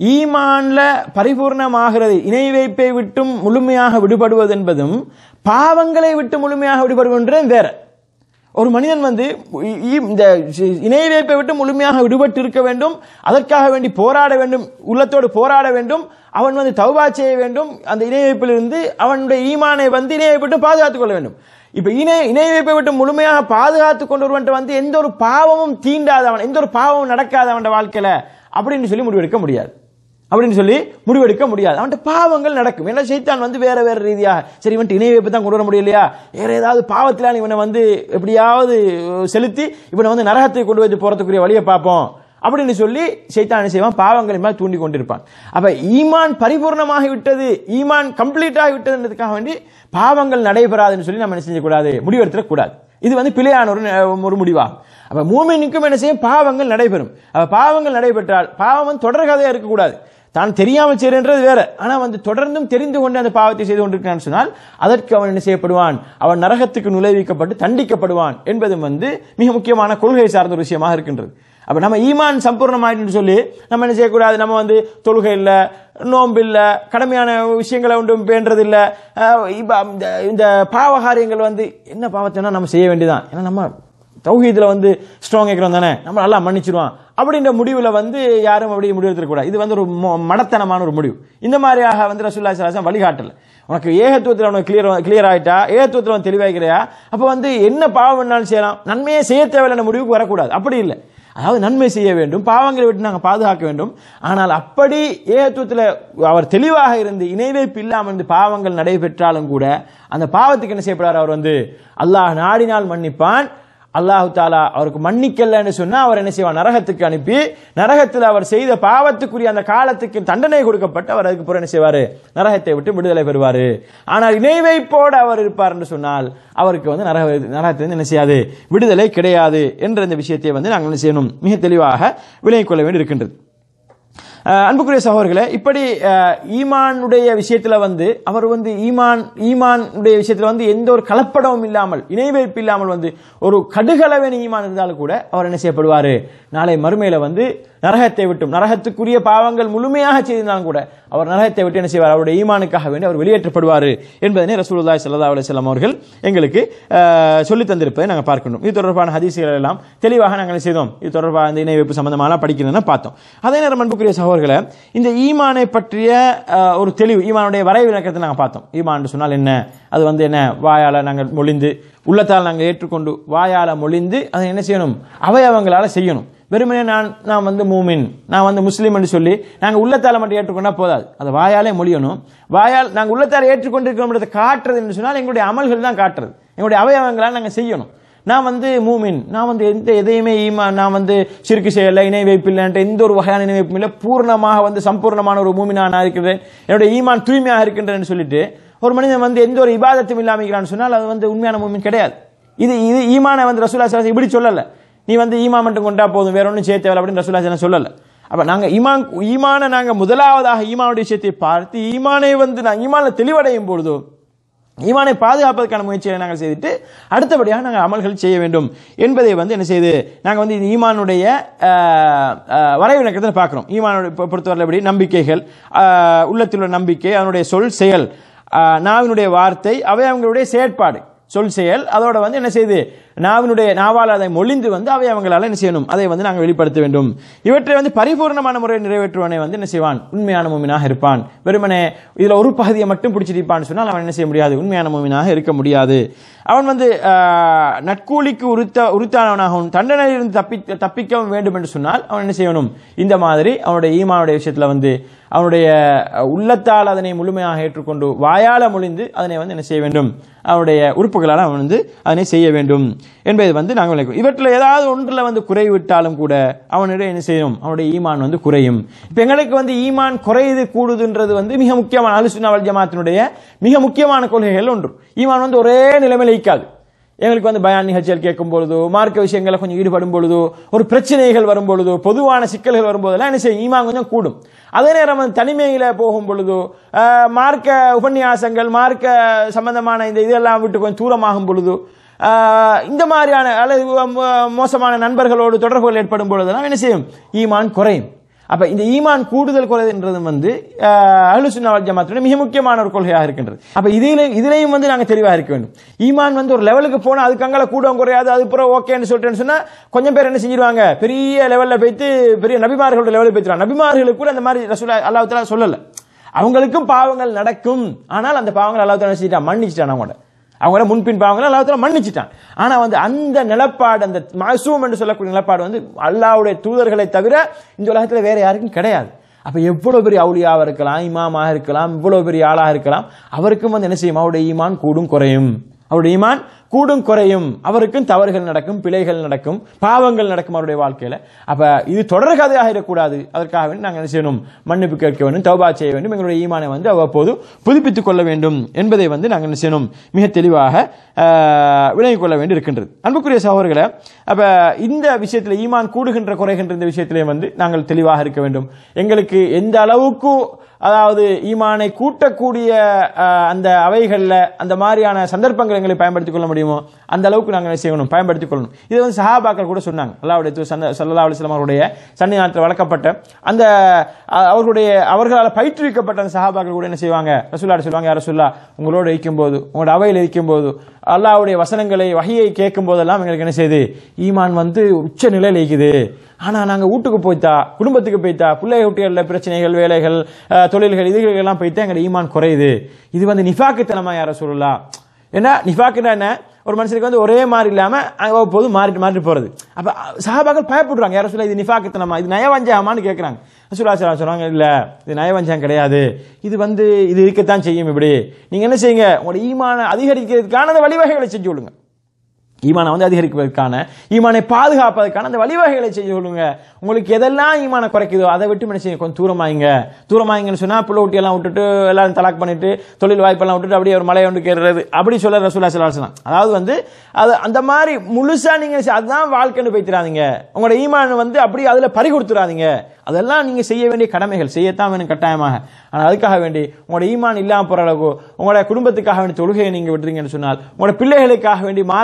ஈமான்ல பரிபூர்ணமாகிறது இணை வைப்பை விட்டும் முழுமையாக விடுபடுவது என்பதும் பாவங்களை விட்டு முழுமையாக விடுபடுவதும் வேற ஒரு மனிதன் வந்து இ- இ- இந்த இணை வைப்பை விட்டு முழுமையாக விடுபட்டு இருக்க வேண்டும் அதற்காக வேண்டி போராட வேண்டும் உள்ளத்தோடு போராட வேண்டும் அவன் வந்து தௌபா செய்ய வேண்டும் அந்த இணை வைப்பிலிருந்து அவனுடைய ஈமானை வந்து இணை வைப்பை விட்டு பாதுகாத்துக் கொள்ள வேண்டும் இப்ப இணை இணை வைப்பை விட்டு முழுமையாக பாதுகாத்துக் கொண்டவன் வந்து எந்த ஒரு பாவமும் தீண்டாதவன் எந்த ஒரு பாவமும் நடக்காதவன் வாழ்க்கையில அப்படின்னு சொல்லி முடிவெடுக்க முடியாது அப்படின்னு சொல்லி முடிவெடுக்க முடியாது அவன்கிட்ட பாவங்கள் நடக்கும் ஏன்னா சைத்தான் வந்து வேற வேற ரீதியாக சரி இவன்ட்டு இணை வைப்பு தான் கொண்டு வர முடியலையா வேற ஏதாவது பாவத்திலான இவனை வந்து எப்படியாவது செலுத்தி இவனை வந்து நரகத்தை கொண்டு வந்து போறதுக்குரிய வழியை பார்ப்போம் அப்படின்னு சொல்லி சைத்தான் என்ன செய்வான் பாவங்களை மேல் தூண்டி கொண்டிருப்பான் அப்ப ஈமான் பரிபூர்ணமாகி விட்டது ஈமான் கம்ப்ளீட் ஆகி விட்டதுன்றதுக்காக வேண்டி பாவங்கள் நடைபெறாதுன்னு சொல்லி நம்ம என்ன செய்யக்கூடாது முடிவெடுத்துடக் கூடாது இது வந்து பிழையான ஒரு ஒரு முடிவாகும் அப்ப மூமினுக்கும் என்ன செய்யும் பாவங்கள் நடைபெறும் அப்ப பாவங்கள் நடைபெற்றால் பாவம் வந்து தொடர்கதையா இருக்கக்கூடாது தான் தெரியாமல் செய்யறது வேற ஆனா வந்து தொடர்ந்தும் தெரிந்து கொண்டு அந்த பாவத்தை செய்து கொண்டிருக்கிறான் சொன்னால் அதற்கு அவன் என்ன செய்யப்படுவான் அவன் நரகத்துக்கு நுழைவிக்கப்பட்டு தண்டிக்கப்படுவான் என்பதும் வந்து மிக முக்கியமான கொள்கை சார்ந்த ஒரு விஷயமாக இருக்கின்றது அப்ப நம்ம ஈமான் சம்பூர்ணமாயிட்டு சொல்லி நம்ம என்ன செய்யக்கூடாது நம்ம வந்து தொழுகை இல்ல நோன்பு இல்ல கடமையான விஷயங்களை ஒன்றும் பேண்டது இல்ல அஹ் இப்ப இந்த இந்த பாவகாரியங்கள் வந்து என்ன பாவத்தைனா நம்ம செய்ய வேண்டியதான் ஏன்னா நம்ம தௌஹீதுல வந்து ஸ்ட்ராங் இருக்கிறோம் தானே நம்ம நல்லா மன்னிச்சிருவான் அப்படின்ற முடிவுல வந்து யாரும் அப்படி முடிவெடுத்துக்கூடாது இது வந்து ஒரு மொ- மடத்தனமான ஒரு முடிவு இந்த மாதிரியாக வந்து ரசூல்லா சலாசம் வழிகாட்டல உனக்கு ஏகத்துவத்தில் உனக்கு கிளியர் கிளியர் ஆயிட்டா ஏகத்துவத்தில் உனக்கு தெளிவாகிறியா அப்போ வந்து என்ன பாவம் வேணாலும் செய்யலாம் நன்மையே செய்ய தேவையில்லை முடிவுக்கு வரக்கூடாது அப்படி இல்லை அதாவது நன்மை செய்ய வேண்டும் பாவங்களை விட்டு நாங்கள் பாதுகாக்க வேண்டும் ஆனால் அப்படி ஏகத்துவத்தில் அவர் தெளிவாக இருந்து இணை வைப்பு இல்லாமல் இருந்து பாவங்கள் நடைபெற்றாலும் கூட அந்த பாவத்துக்கு என்ன செய்யப்படுறார் அவர் வந்து அல்லாஹ் நாடினால் மன்னிப்பான் அல்லாஹு தாலா அவருக்கு மன்னிக்கலன்னு சொன்னா அவர் என்ன செய்வார் நரகத்துக்கு அனுப்பி நரகத்தில் அவர் செய்த பாவத்துக்குரிய அந்த காலத்துக்கு தண்டனை கொடுக்கப்பட்டு அவர் அதுக்கு பிறகு என்ன செய்வாரு நரகத்தை விட்டு விடுதலை பெறுவாரு ஆனால் இணைவைப்போடு அவர் இருப்பார் என்று சொன்னால் அவருக்கு வந்து நரக நரகத்திலிருந்து என்ன செய்யாது விடுதலை கிடையாது என்ற இந்த விஷயத்தை வந்து நாங்கள் என்ன செய்யணும் மிக தெளிவாக விலகிக் கொள்ள வேண்டி இருக்கின்றது அஹ் அன்புக்குரிய சகோதரர்களே இப்படி அஹ், ஈமானுடைய விஷயத்துல வந்து அவர் வந்து ஈமான் ஈமானுடைய விஷயத்துல வந்து எந்த ஒரு கலப்படமும் இல்லாமல் இணை வைப்பு இல்லாமல் வந்து ஒரு கடுகளவன் ஈமான் இருந்தாலும் கூட அவர் என்ன செய்யப்படுவாரு நாளை மறுமையில வந்து நரகத்தை விட்டும் நரகத்துக்குரிய பாவங்கள் முழுமையாக செய்திருந்தாலும் கூட அவர் நரகத்தை விட்டு என்ன செய்வார் அவருடைய ஈமானுக்காக வேண்டி அவர் வெளியேற்றப்படுவார் என்பதனை ரசூலுல்லாஹி ஸல்லல்லாஹு அலைஹி வஸல்லம் அவர்கள் எங்களுக்கு அஹ், சொல்லித் தந்திருப்பதை நாங்கள் பார்க்கணும் இது தொடர்பான ஹதீசுகள் எல்லாம் தெளிவாக நாங்கள் என்ன செய்தோம் இது தொடர்பாக இந்த இணை வைப்பு சம்பந்தமாக படிக்கிறதுனா பார்த்தோம் அதே நேரம் அன்புக்குரிய சகோதரர்களே சகோதரர்களே இந்த ஈமானை பற்றிய அஹ், ஒரு தெளிவு ஈமானுடைய வரைவு விளக்கத்தை நாங்கள் பார்த்தோம் ஈமான் சொன்னால் என்ன அது வந்து என்ன வாயால் நாங்கள் மொழிந்து உள்ளத்தால் நாங்கள் ஏற்றுக்கொண்டு வாயால் மொழிந்து அதை என்ன செய்யணும் அவயவங்களால் செய்யணும் வெறுமனே நான் நான் வந்து மூமின் நான் வந்து முஸ்லீம் என்று சொல்லி நாங்கள் உள்ளத்தால் மட்டும் ஏற்றுக்கொண்டா போதாது அதை வாயாலே மொழியணும் வாயால் நாங்கள் உள்ளத்தால் ஏற்றுக்கொண்டிருக்கிறோம் காட்டுறது என்று சொன்னால் எங்களுடைய அமல்கள் தான் காட்டுறது எங்களுடைய அவயவங்களால் நாங்கள் செய்யணும் நான் வந்து மூமின் நான் வந்து எந்த எதையுமே ஈமா நான் வந்து சிறுக்கு செய்யலை இணை வைப்பில்லைன்ட்டு எந்த ஒரு வகையான இணை வைப்பும் இல்லை பூர்ணமாக வந்து சம்பூர்ணமான ஒரு மூமினா நான் இருக்கிறேன் என்னுடைய ஈமான் தூய்மையாக இருக்கின்றேன்னு சொல்லிட்டு ஒரு மனிதன் வந்து எந்த ஒரு இபாதத்தும் இல்லாமல் இருக்கிறான்னு சொன்னால் அது வந்து உண்மையான மூமின் கிடையாது இது இது ஈமானை வந்து ரசூலா சலாஸ் இப்படி சொல்லலை நீ வந்து ஈமா மட்டும் கொண்டா போதும் வேற ஒன்றும் சேர்த்து தேவை அப்படின்னு ரசூலா சலாஸ் சொல்லலை அப்ப நாங்க ஈமான் ஈமானை நாங்க முதலாவதாக ஈமானுடைய விஷயத்தை பார்த்து ஈமானை வந்து நான் ஈமானில் தெளிவடையும் பொழுதோ ஈமானை பாதுகாப்பதற்கான முயற்சிகளை நாங்கள் செய்துட்டு அடுத்தபடியாக நாங்கள் அமல்கள் செய்ய வேண்டும் என்பதை வந்து என்ன செய்து நாங்கள் வந்து இந்த ஈமானுடைய ஆஹ், ஆஹ், வரைவு இலக்கத்தில் பார்க்குறோம் ஈமானுடைய பொ- பொறுத்தவரை எப்படி நம்பிக்கைகள் ஆஹ், உள்ளத்தில் உள்ள நம்பிக்கை அதனுடைய சொல் செயல் ஆஹ், நாவினுடைய வார்த்தை அவை அவங்களுடைய செயற்பாடு சொல் செயல் அதோட வந்து என்ன செய்யுது நாவினுடைய நாவால் அதை மொழிந்து வந்து அவை அவங்களால என்ன செய்யணும் அதை வந்து நாங்கள் வெளிப்படுத்த வேண்டும் இவற்றை வந்து பரிபூர்ணமான முறையில் நிறைவேற்றுவனை வந்து என்ன செய்வான் உண்மையான மூமினாக இருப்பான் வெறுமனே இதுல ஒரு பகுதியை மட்டும் பிடிச்சிருப்பான்னு சொன்னால் அவன் என்ன செய்ய முடியாது உண்மையான மூமினாக இருக்க முடியாது அவன் வந்து ஆஹ், நட்கூலிக்கு உருத்த உருத்தானவனாகவும் தண்டனையிலிருந்து தப்பி தப்பிக்க வேண்டும் என்று சொன்னால் அவன் என்ன செய்யணும் இந்த மாதிரி அவனுடைய ஈமானுடைய விஷயத்துல வந்து அவனுடைய அஹ், உள்ளத்தால் அதனை முழுமையாக ஏற்றுக்கொண்டு வாயால மொழிந்து அதனை வந்து என்ன செய்ய வேண்டும் அவனுடைய உறுப்புகளால் அவன் வந்து அதனை செய்ய வேண்டும் என்பதை வந்து நாங்கள் விளக்குவோம் இவற்றில் ஏதாவது ஒன்றில் வந்து குறைவிட்டாலும் கூட அவனிடம் என்ன செய்யணும் அவனுடைய ஈமான் வந்து குறையும் இப்போ எங்களுக்கு வந்து ஈமான் குறையுது கூடுதுன்றது வந்து மிக முக்கியமான அலுசுனாவல் ஜமாத்தினுடைய மிக முக்கியமான கொள்கைகள் ஒன்று ஈமான் வந்து ஒரே நிலைமையில் இருக்காது எங்களுக்கு வந்து பயான் நிகழ்ச்சிகள் கேட்கும் பொழுதோ மார்க்க விஷயங்களை கொஞ்சம் ஈடுபடும் பொழுதோ ஒரு பிரச்சனைகள் வரும் பொழுதோ பொதுவான சிக்கல்கள் வரும்போதெல்லாம் என்ன செய்யும் ஈமான் கொஞ்சம் கூடும் அதே நேரம் வந்து தனிமையில போகும் பொழுதோ ஆஹ், மார்க்க உபன்யாசங்கள் மார்க்க சம்பந்தமான இந்த இதெல்லாம் விட்டு கொஞ்சம் தூரமாகும் பொழுதோ ஆஹ், இந்த மாதிரியான அல்லது மோ- மோசமான நண்பர்களோடு தொடர்புகள் ஏற்படும் பொழுதெல்லாம் என்ன செய்யும் ஈமான் குறையும் அப்ப இந்த ஈமான் கூடுதல் குறைன்றது வந்து அஹ்லுசுன்னா வல் ஜமாத்துடைய மிக முக்கியமான ஒரு கொள்கையாக இருக்கின்றது அப்ப இதில இதிலையும் வந்து நாங்க தெளிவாக இருக்க வேண்டும் ஈமான் வந்து ஒரு லெவலுக்கு போனா அதுக்கு அங்கால கூடம் குறையாது அது பிறகு ஓகேன்னு சொல்லிட்டேன்னு சொன்னா கொஞ்சம் பேர் என்ன செஞ்சிருவாங்க பெரிய லெவல்ல போயிட்டு பெரிய நபிமார்களோட லெவலில் போயிட்டு நபிமார்களுக்கு கூட அந்த மாதிரி ரசூலா அல்லாஹ் தஆலா சொல்லல அவங்களுக்கும் பாவங்கள் நடக்கும் ஆனால் அந்த பாவங்கள் அல்லாஹ் தஆலா செஞ்சிட்டான் மன்னிச்சிட்டான் அவங்களோட அவங்கள முன்பின் பாவங்களை அல்லாஹ் மன்னிச்சிட்டான் ஆனா வந்து அந்த நிலப்பாடு அந்த மாசூம் என்று சொல்லக்கூடிய நிலப்பாடு வந்து அல்லாஹ்வுடைய தூதர்களை தவிர இந்த உலகத்துல வேற யாருக்கும் கிடையாது அப்ப எவ்வளவு பெரிய அவுலியாவா இருக்கலாம் இமாமாக இருக்கலாம் இவ்வளவு பெரிய ஆளாக இருக்கலாம் அவருக்கும் வந்து என்ன செய்யும் அவருடைய ஈமான் கூடும் குறையும் அவருடைய ஈமான் கூடும் குறையும் அவருக்கும் தவறுகள் நடக்கும் பிழைகள் நடக்கும் பாவங்கள் நடக்கும் அவருடைய வாழ்க்கையில அப்ப இது தொடர் கதையாக இருக்கக்கூடாது அதற்காக வேண்டி நாங்கள் என்ன செய்யணும் மன்னிப்பு கேட்க வேண்டும் தௌபா செய்ய வேண்டும் எங்களுடைய ஈமானை வந்து அவ்வப்போது புதுப்பித்துக் கொள்ள வேண்டும் என்பதை வந்து நாங்கள் என்ன செய்யணும் மிக தெளிவாக ஆஹ், விளங்கிக் கொள்ள வேண்டி இருக்கின்றது அன்புக்குரிய சகோதரர்களை அப்ப இந்த விஷயத்தில் ஈமான் கூடுகின்ற குறைகின்ற இந்த விஷயத்திலே வந்து நாங்கள் தெளிவாக இருக்க வேண்டும் எங்களுக்கு எந்த அளவுக்கு அதாவது ஈமானை கூட்டக்கூடிய ஆஹ், அந்த அவைகள்ல அந்த மாதிரியான சந்தர்ப்பங்களை எங்களை பயன்படுத்திக் கொள்ள முடியுமோ அந்த அளவுக்கு நாங்கள் என்ன செய்யணும் பயன்படுத்திக் கொள்ளணும் இது வந்து சஹாபாக்கள் கூட சொன்னாங்க அல்லாவுடைய தூ- சந்த- ஸல்லல்லாஹு அலைஹி வஸல்லம் அவருடைய சன்னிதானத்தில் வளர்க்கப்பட்ட அந்த அஹ், அவர்களுடைய அவர்களால் பயிற்றுவிக்கப்பட்ட அந்த சஹாபாக்கள் கூட என்ன செய்வாங்க ரசூல்லாட சொல்லுவாங்க யார் ரசூல்லா உங்களோட இருக்கும்போது உங்களோட அவையில் இருக்கும்போது அல்லாஹ்வுடைய வசனங்களை வகையை கேட்கும் போதெல்லாம் எங்களுக்கு என்ன செய்யுது ஈமான் வந்து உச்ச நிலையில் இருக்குது ஆனா நாங்க வீட்டுக்கு போய்த்தா குடும்பத்துக்கு போய்த்தா பிள்ளை குட்டிகள்ல பிரச்சனைகள் வேலைகள் அஹ், தொழில்கள் இதுகள் எல்லாம் போய்த்தா எங்க ஈமான் குறையுது இது வந்து நிஃபாக்குத்தனமா யார சொல்லலாம் ஏன்னா நிஃபாக்குன்னா என்ன ஒரு மனுஷனுக்கு வந்து ஒரே மாதிரி இல்லாம அங்க போது மாறிட்டு மாறிட்டு போறது அப்ப சஹாபாக்கள் பயப்படுறாங்க யார சொல்ல இது நிஃபாக்குத்தனமா இது நயவஞ்சகமான்னு கேட்கறாங்க ரசூலுல்லாஹி ஸல்லல்லாஹு அலைஹி சொல்றாங்க இல்ல இது நயவஞ்சகம் கிடையாது இது வந்து இது இருக்கத்தான் செய்யும் இப்படி நீங்க என்ன செய்யுங்க உங்களோட ஈமான அதிகரிக்கிறதுக்கான அந்த வழிவகைகளை செஞ்சு விடுங்க ஈமானை வந்து அதிகரிப்பதற்கான ஈமானை பாதுகாப்பதற்கான அந்த வழிவகைகளை செய்ய சொல்லுங்க உங்களுக்கு எதெல்லாம் ஈமானை குறைக்குதோ அதை விட்டு என்ன செய்யுங்க கொஞ்சம் தூரமாயிங்க தூரமாயிங்கன்னு சொன்னா புள்ள ஊட்டி எல்லாம் விட்டுட்டு எல்லாரும் தலாக் பண்ணிட்டு தொழில் வாய்ப்பெல்லாம் விட்டுட்டு அப்படியே ஒரு மலை ஒன்று கேடுறது அப்படி சொல்ல ரசூலா சலாசலாம் அதாவது வந்து அது அந்த மாதிரி முழுசா நீங்க செ- அதுதான் வாழ்க்கைன்னு போய்த்திராதீங்க உங்களோட ஈமான் வந்து அப்படி அதுல பறி கொடுத்துறாதீங்க அதெல்லாம் நீங்க செய்ய வேண்டிய கடமைகள் செய்யத்தான் வேணும் கட்டாயமாக ஆனால் அதுக்காக வேண்டி உங்களோட ஈமான் இல்லாம போற அளவுக்கு உங்களோட குடும்பத்துக்காக வேண்டி தொழுகையை நீங்க விட்டுறீங்கன்னு சொன்னால் உங்களோட பிள்ளைகளுக்காக வேண்டி மார்க்க வரம்பு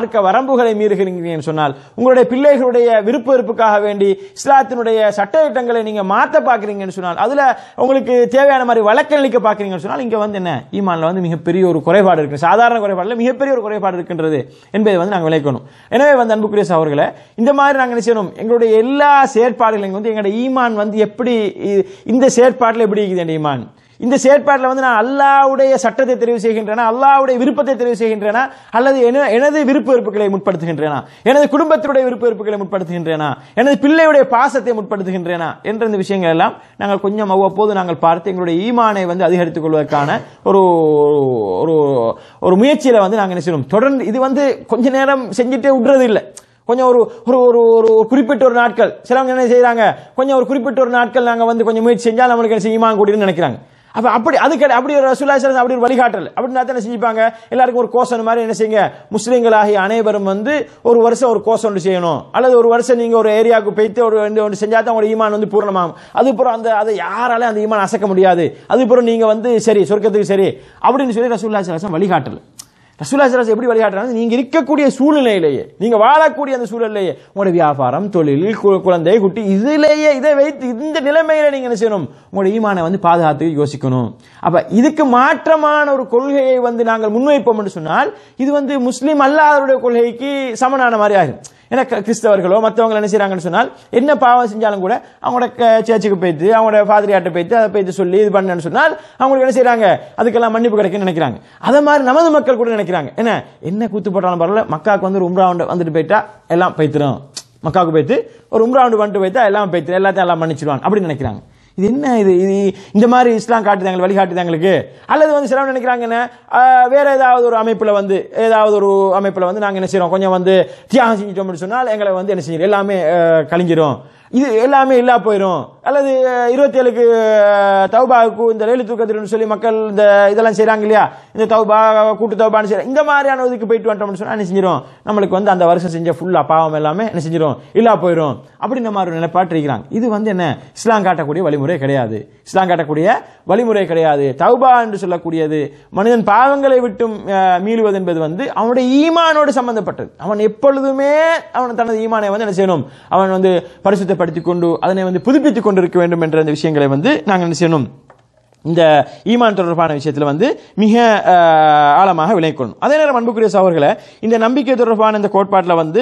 வரம்புகளை மீறுகிறீங்கன்னு சொன்னால் உங்களுடைய பிள்ளைகளுடைய விருப்ப வெறுப்புக்காக வேண்டி இஸ்லாத்தினுடைய சட்டத்திட்டங்களை நீங்க மாத்த பாக்குறீங்கன்னு சொன்னால் அதுல உங்களுக்கு தேவையான மாதிரி வழக்கணிக்க பாக்குறீங்கன்னு சொன்னால் இங்க வந்து என்ன ஈமான்ல வந்து மிகப்பெரிய ஒரு குறைபாடு இருக்கு சாதாரண குறைபாடுல மிகப்பெரிய ஒரு குறைபாடு இருக்கின்றது என்பதை வந்து நாங்கள் விளைக்கணும் எனவே வந்து அன்புக்குரிய அவர்களை இந்த மாதிரி நாங்கள் என்ன செய்யணும் எங்களுடைய எல்லா செயற்பாடுகளையும் வந்து எங்களுடைய ஈமான் வந்து எப்படி இ- இந்த செயற்பாட்டில் எப்படி இருக்குது என் ஈமான் இந்த செயற்பாட்டில் வந்து நான் அல்லாவுடைய சட்டத்தை தெரிவு செய்கின்றேனா அல்லாவுடைய விருப்பத்தை தெரிவு செய்கின்றேனா அல்லது என- எனது விருப்ப வெறுப்புகளை முற்படுத்துகின்றேனா எனது குடும்பத்தினுடைய விருப்ப வெறுப்புகளை முற்படுத்துகின்றேனா எனது பிள்ளையுடைய பாசத்தை முற்படுத்துகின்றேனா என்ற இந்த விஷயங்கள் எல்லாம் நாங்கள் கொஞ்சம் அவ்வப்போது நாங்கள் பார்த்து எங்களுடைய ஈமானை வந்து அதிகரித்துக் கொள்வதற்கான ஒரு ஒரு ஒரு முயற்சியில வந்து நாங்கள் என்ன செய்யணும் தொடர்ந்து இது வந்து கொஞ்ச நேரம் செஞ்சுட்டே விடுறது இல்லை கொஞ்சம் ஒரு ஒரு ஒரு ஒரு குறிப்பிட்ட ஒரு நாட்கள் சிலவங்க என்ன செய்றாங்க கொஞ்சம் ஒரு குறிப்பிட்ட ஒரு நாட்கள் நாங்க வந்து கொஞ்சம் முயற்சி செஞ்சால் நம்மளுக்கு என்ன செய்யுமா கூடின்னு நினைக்கிறாங்க அப்ப அப்படி அது கிடையாது அப்படி ஒரு ரசூலுல்லாஹி ஸல்லல்லாஹு அலைஹி வஸல்லம் அப்படி ஒரு வழிகாட்டல் அப்படி என்ன செஞ்சுப்பாங்க எல்லாருக்கும் ஒரு கோஷம் மாதிரி என்ன செய்யுங்க முஸ்லீம்களாகிய அனைவரும் வந்து ஒரு வருஷம் ஒரு கோஷம் ஒன்று செய்யணும் அல்லது ஒரு வருஷம் நீங்க ஒரு ஏரியாவுக்கு போயிட்டு ஒரு ரெண்டு ஒன்று செஞ்சா தான் உங்களோட ஈமான் வந்து பூரணமாகும் அதுக்கப்புறம் அந்த அதை யாராலையும் அந்த ஈமான் அசைக்க முடியாது அதுக்கப்புறம் நீங்க வந்து சரி சொர்க்கத்துக்கு சரி அப்படின்னு சொல்லி ரசூலுல்லாஹி ஸல்லல்லாஹு அலைஹி வஸல்லம் வழிகாட்டல் ரசூலா சலாஸ் எப்படி வழிகாட்டுறாங்க நீங்க இருக்கக்கூடிய சூழ்நிலையிலேயே நீங்க வாழக்கூடிய அந்த சூழலிலேயே உங்களோட வியாபாரம் தொழில் கு- குழந்தை குட்டி இதிலேயே இதை வைத்து இந்த நிலைமையில நீங்க என்ன செய்யணும் உங்களோட ஈமானை வந்து பாதுகாத்து யோசிக்கணும் அப்ப இதுக்கு மாற்றமான ஒரு கொள்கையை வந்து நாங்கள் முன்வைப்போம் என்று சொன்னால் இது வந்து முஸ்லீம் அல்லாதவருடைய கொள்கைக்கு சமனான மாதிரி ஆகும் ஏன்னா க- கிறிஸ்தவர்களோ மற்றவங்க என்ன செய்றாங்கன்னு சொன்னால் என்ன பாவம் செஞ்சாலும் கூட அவங்களோட க- சேர்ச்சுக்கு போயிட்டு அவங்களோட பாதிரியாட்ட போயிட்டு அதை போயிட்டு சொல்லி இது பண்ணன்னு சொன்னால் அவங்களுக்கு என்ன செய்றாங்க அதுக்கெல்லாம் மன்னிப்பு கிடைக்கும்னு நினைக்கிறாங்க அதை மாதிரி நமது மக்கள் கூட நினைக்கிறாங்க என்ன என்ன கூத்து போட்டாலும் பரவாயில்ல மக்காவுக்கு வந்து ஒரு உம்ரா உண்டு வந்துட்டு போயிட்டா எல்லாம் பைத்திரும் மக்காவுக்கு போயிட்டு ஒரு உம்ரா உண்டு வந்துட்டு போயிட்டா எல்லாம் பைத்திரும் எல்லாத்தையும் எல்லாம் மன்னிச்சிடுவான் அப்படின்னு நினைக்கிறாங்க இது என்ன இது இது இந்த மாதிரி இஸ்லாம் காட்டுதாங்க வழிகாட்டுது எங்களுக்கு அல்லது வந்து சிலவங்க நினைக்கிறாங்க என்ன ஆஹ், வேற ஏதாவது ஒரு அமைப்புல வந்து ஏதாவது ஒரு அமைப்புல வந்து நாங்க என்ன செய்றோம் கொஞ்சம் வந்து தியாகம் செஞ்சிட்டோம் அப்படின்னு சொன்னால் எங்களை வந்து என்ன செஞ்சிடும் எல்லாமே ஆஹ், கழிஞ்சிரும் இது எல்லாமே இல்லா போயிடும் அல்லது இருபத்தி ஏழுக்கு தௌபாவுக்கு இந்த ரயில் தூக்கத்தில்னு சொல்லி மக்கள் இந்த இதெல்லாம் செய்றாங்க இல்லையா இந்த தௌபா கூட்டு தௌபான்னு செய்யறாங்க இந்த மாதிரியான இதுக்கு போயிட்டு வந்துட்டோம்னு சொன்னா என்ன செஞ்சிடும் நம்மளுக்கு வந்து அந்த வருஷம் செஞ்ச ஃபுல்லா பாவம் எல்லாமே என்ன செஞ்சிடும் இல்லா போயிடும் அப்படின்ற மாதிரி ஒரு நிலைப்பாட்டு இருக்கிறாங்க இது வந்து என்ன இஸ்லாம் காட்டக்கூடிய வழிமுறை கிடையாது இஸ்லாம் காட்டக்கூடிய வழிமுறை கிடையாது தௌபா என்று சொல்லக்கூடியது மனிதன் பாவங்களை விட்டும் அஹ், மீளுவது என்பது வந்து அவனுடைய ஈமானோடு சம்பந்தப்பட்டது அவன் எப்பொழுதுமே அவன் தனது ஈமானை வந்து என்ன செய்யணும் அவன் வந்து பரிசுத்தப்படுத்திக் கொண்டு அதனை வந்து புதுப்பித்துக் கொண்டிருக்க வேண்டும் என்ற இந்த விஷயங்களை வந்து நாங்கள் என்ன செய்யணும் இந்த ஈமான் தொடர்பான விஷயத்தில் வந்து மிக அஹ், ஆழமாக விளைக்கொள்ளணும் அதே நேரம் அன்புக்குரிய சகோதரர்களே இந்த நம்பிக்கை தொடர்பான இந்த கோட்பாட்டில் வந்து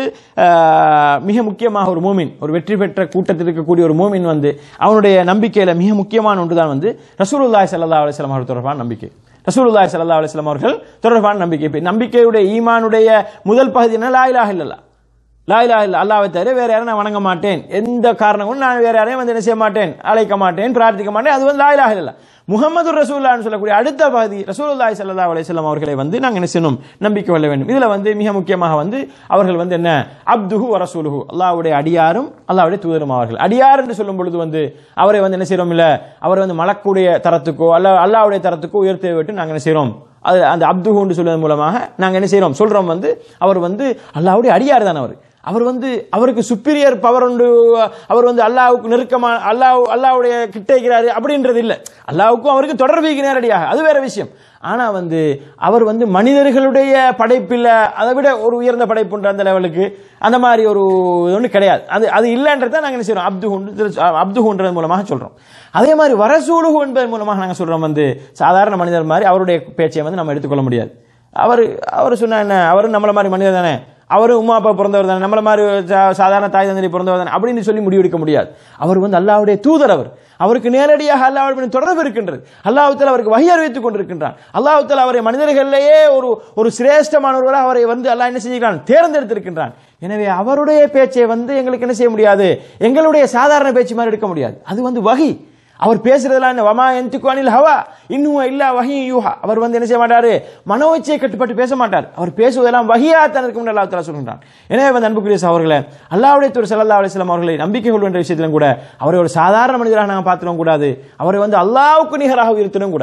அஹ், மிக முக்கியமாக ஒரு மூமின் ஒரு வெற்றி பெற்ற கூட்டத்தில் இருக்கக்கூடிய ஒரு மூமின் வந்து அவனுடைய நம்பிக்கையில மிக முக்கியமான ஒன்று தான் வந்து ரசூலுல்லாஹி ஸல்லல்லாஹு அலைஹி வஸல்லம் அவர்கள் தொடர்பான நம்பிக்கை ரசூலுல்லாஹி ஸல்லல்லாஹு அலைஹி வஸல்லம் அவர்கள் தொடர்பான நம்பிக்கை இப்ப நம்பிக்கையுடைய ஈமானுடைய முதல் பகுதி என்ன லா இலாஹ இல்லல்லாஹ் லா இலாஹ இல்ல அல்லாஹ்வை தவிர வேற யாரும் நான் வணங்க மாட்டேன் எந்த காரணம் கொண்டும் நான் வேற யாரையும் வந்து என்ன செய்ய மாட்டேன் அழைக்க மாட்டேன் பிரார்த்திக்க மாட்டேன் அது வந்து லா இலாஹ இல்ல முகமது ரசூல்லான்னு சொல்லக்கூடிய அடுத்த பகுதி ரசூலுல்லாஹி ஸல்லல்லாஹு அலைஹி வஸல்லம் அவர்களை வந்து நாங்க என்ன செய்யணும் நம்பிக்கை கொள்ள வேண்டும் இதுல வந்து மிக முக்கியமாக வந்து அவர்கள் வந்து என்ன அப்துஹு வ ரசூலுஹு அல்லாஹ்வுடைய அடியாரும் அல்லாஹ்வுடைய தூதரும் அவர்கள் அடியார் என்று சொல்லும் பொழுது வந்து அவரை வந்து என்ன செய்றோம் இல்ல அவரை வந்து மலக்குடைய தரத்துக்கோ அல்ல அல்லாஹ்வுடைய தரத்துக்கோ உயர்த்தி விட்டு நாங்க என்ன செய்றோம் அது அந்த அப்துஹுன்னு சொல்வதன் மூலமாக நாங்க என்ன செய்றோம் சொல்றோம் வந்து அவர் வந்து அல்லாஹ்வுடைய அடியார் தான் அவர் அவர் வந்து அவருக்கு சுப்பீரியர் பவர் உண்டு அவர் வந்து அல்லாஹ்வுக்கு நெருக்கமா அல்லாஹ் அல்லாஹ்வுடைய கிட்ட இருக்கிறாரு அப்படின்றது இல்ல அல்லாஹ்வுக்கும் அவருக்கு தொடர்பு இருக்கிற நேரடியாக அது வேற விஷயம் ஆனா வந்து அவர் வந்து மனிதர்களுடைய படைப்பில் அதை விட ஒரு உயர்ந்த படைப்பு உண்டு அந்த லெவலுக்கு அந்த மாதிரி ஒரு ஒன்று கிடையாது அது அது இல்லைன்றதை நாங்கள் என்ன செய்றோம் அப்து அப்துஹுன்றது மூலமாக சொல்றோம் அதே மாதிரி வரசூலுகு என்பதன் மூலமாக நாங்கள் சொல்றோம் வந்து சாதாரண மனிதர் மாதிரி அவருடைய பேச்சை வந்து நம்ம எடுத்துக்கொள்ள முடியாது அவர் அவர் சொன்னா என்ன அவரும் நம்மள மாதிரி மனிதர் தானே அவரும் உமா அப்பா பிறந்தவர் தானே நம்மள மாதிரி சா- சாதாரண தாய் தந்தை பிறந்தவர் தானே அப்படின்னு சொல்லி முடிவெடுக்க முடியாது அவர் வந்து அல்லாஹ்வுடைய தூதர் அவர் அவருக்கு நேரடியாக அல்லாஹ்வுடன் தொடர்பு இருக்கின்றது அல்லாஹ்வுத்தால அவருக்கு வகை அறிவித்துக் கொண்டிருக்கின்றான் அல்லாஹ்வுத்தால அவரை மனிதர்களிலேயே ஒரு ஒரு சிரேஷ்டமானவராக அவரை வந்து அல்லாஹ் என்ன செஞ்சிருக்கிறான் தேர்ந்தெடுத்திருக்கின்றான் எனவே அவருடைய பேச்சை வந்து எங்களுக்கு என்ன செய்ய முடியாது எங்களுடைய சாதாரண பேச்சு மாதிரி எடுக்க முடியாது அது வந்து வகை அவர் பேசுறதெல்லாம் என்ன வமா எந்திக்கு அனில் ஹவா இன்னும் இல்ல வஹி யூஹா அவர் வந்து என்ன செய்ய மாட்டாரு மனோச்சையை கட்டுப்பட்டு பேச மாட்டார் அவர் பேசுவதெல்லாம் வகியா தான் இருக்கும் அல்லாஹ் தஆலா சொல்கின்றான் எனவே வந்து அன்புக்குரிய அவர்களே அல்லாஹ்வுடைய தூர் ஸல்லல்லாஹு அலைஹி வஸல்லம் அவர்களை நம்பிக்கை கொள்கின்ற விஷயத்திலும் கூட அவரை ஒரு சாதாரண மனிதராக நாங்கள் பார்த்திடவும் கூடாது அவரை வந்து அல்லாஹ்வுக்கு நிகராக உயர்த்திடவும் கூடாது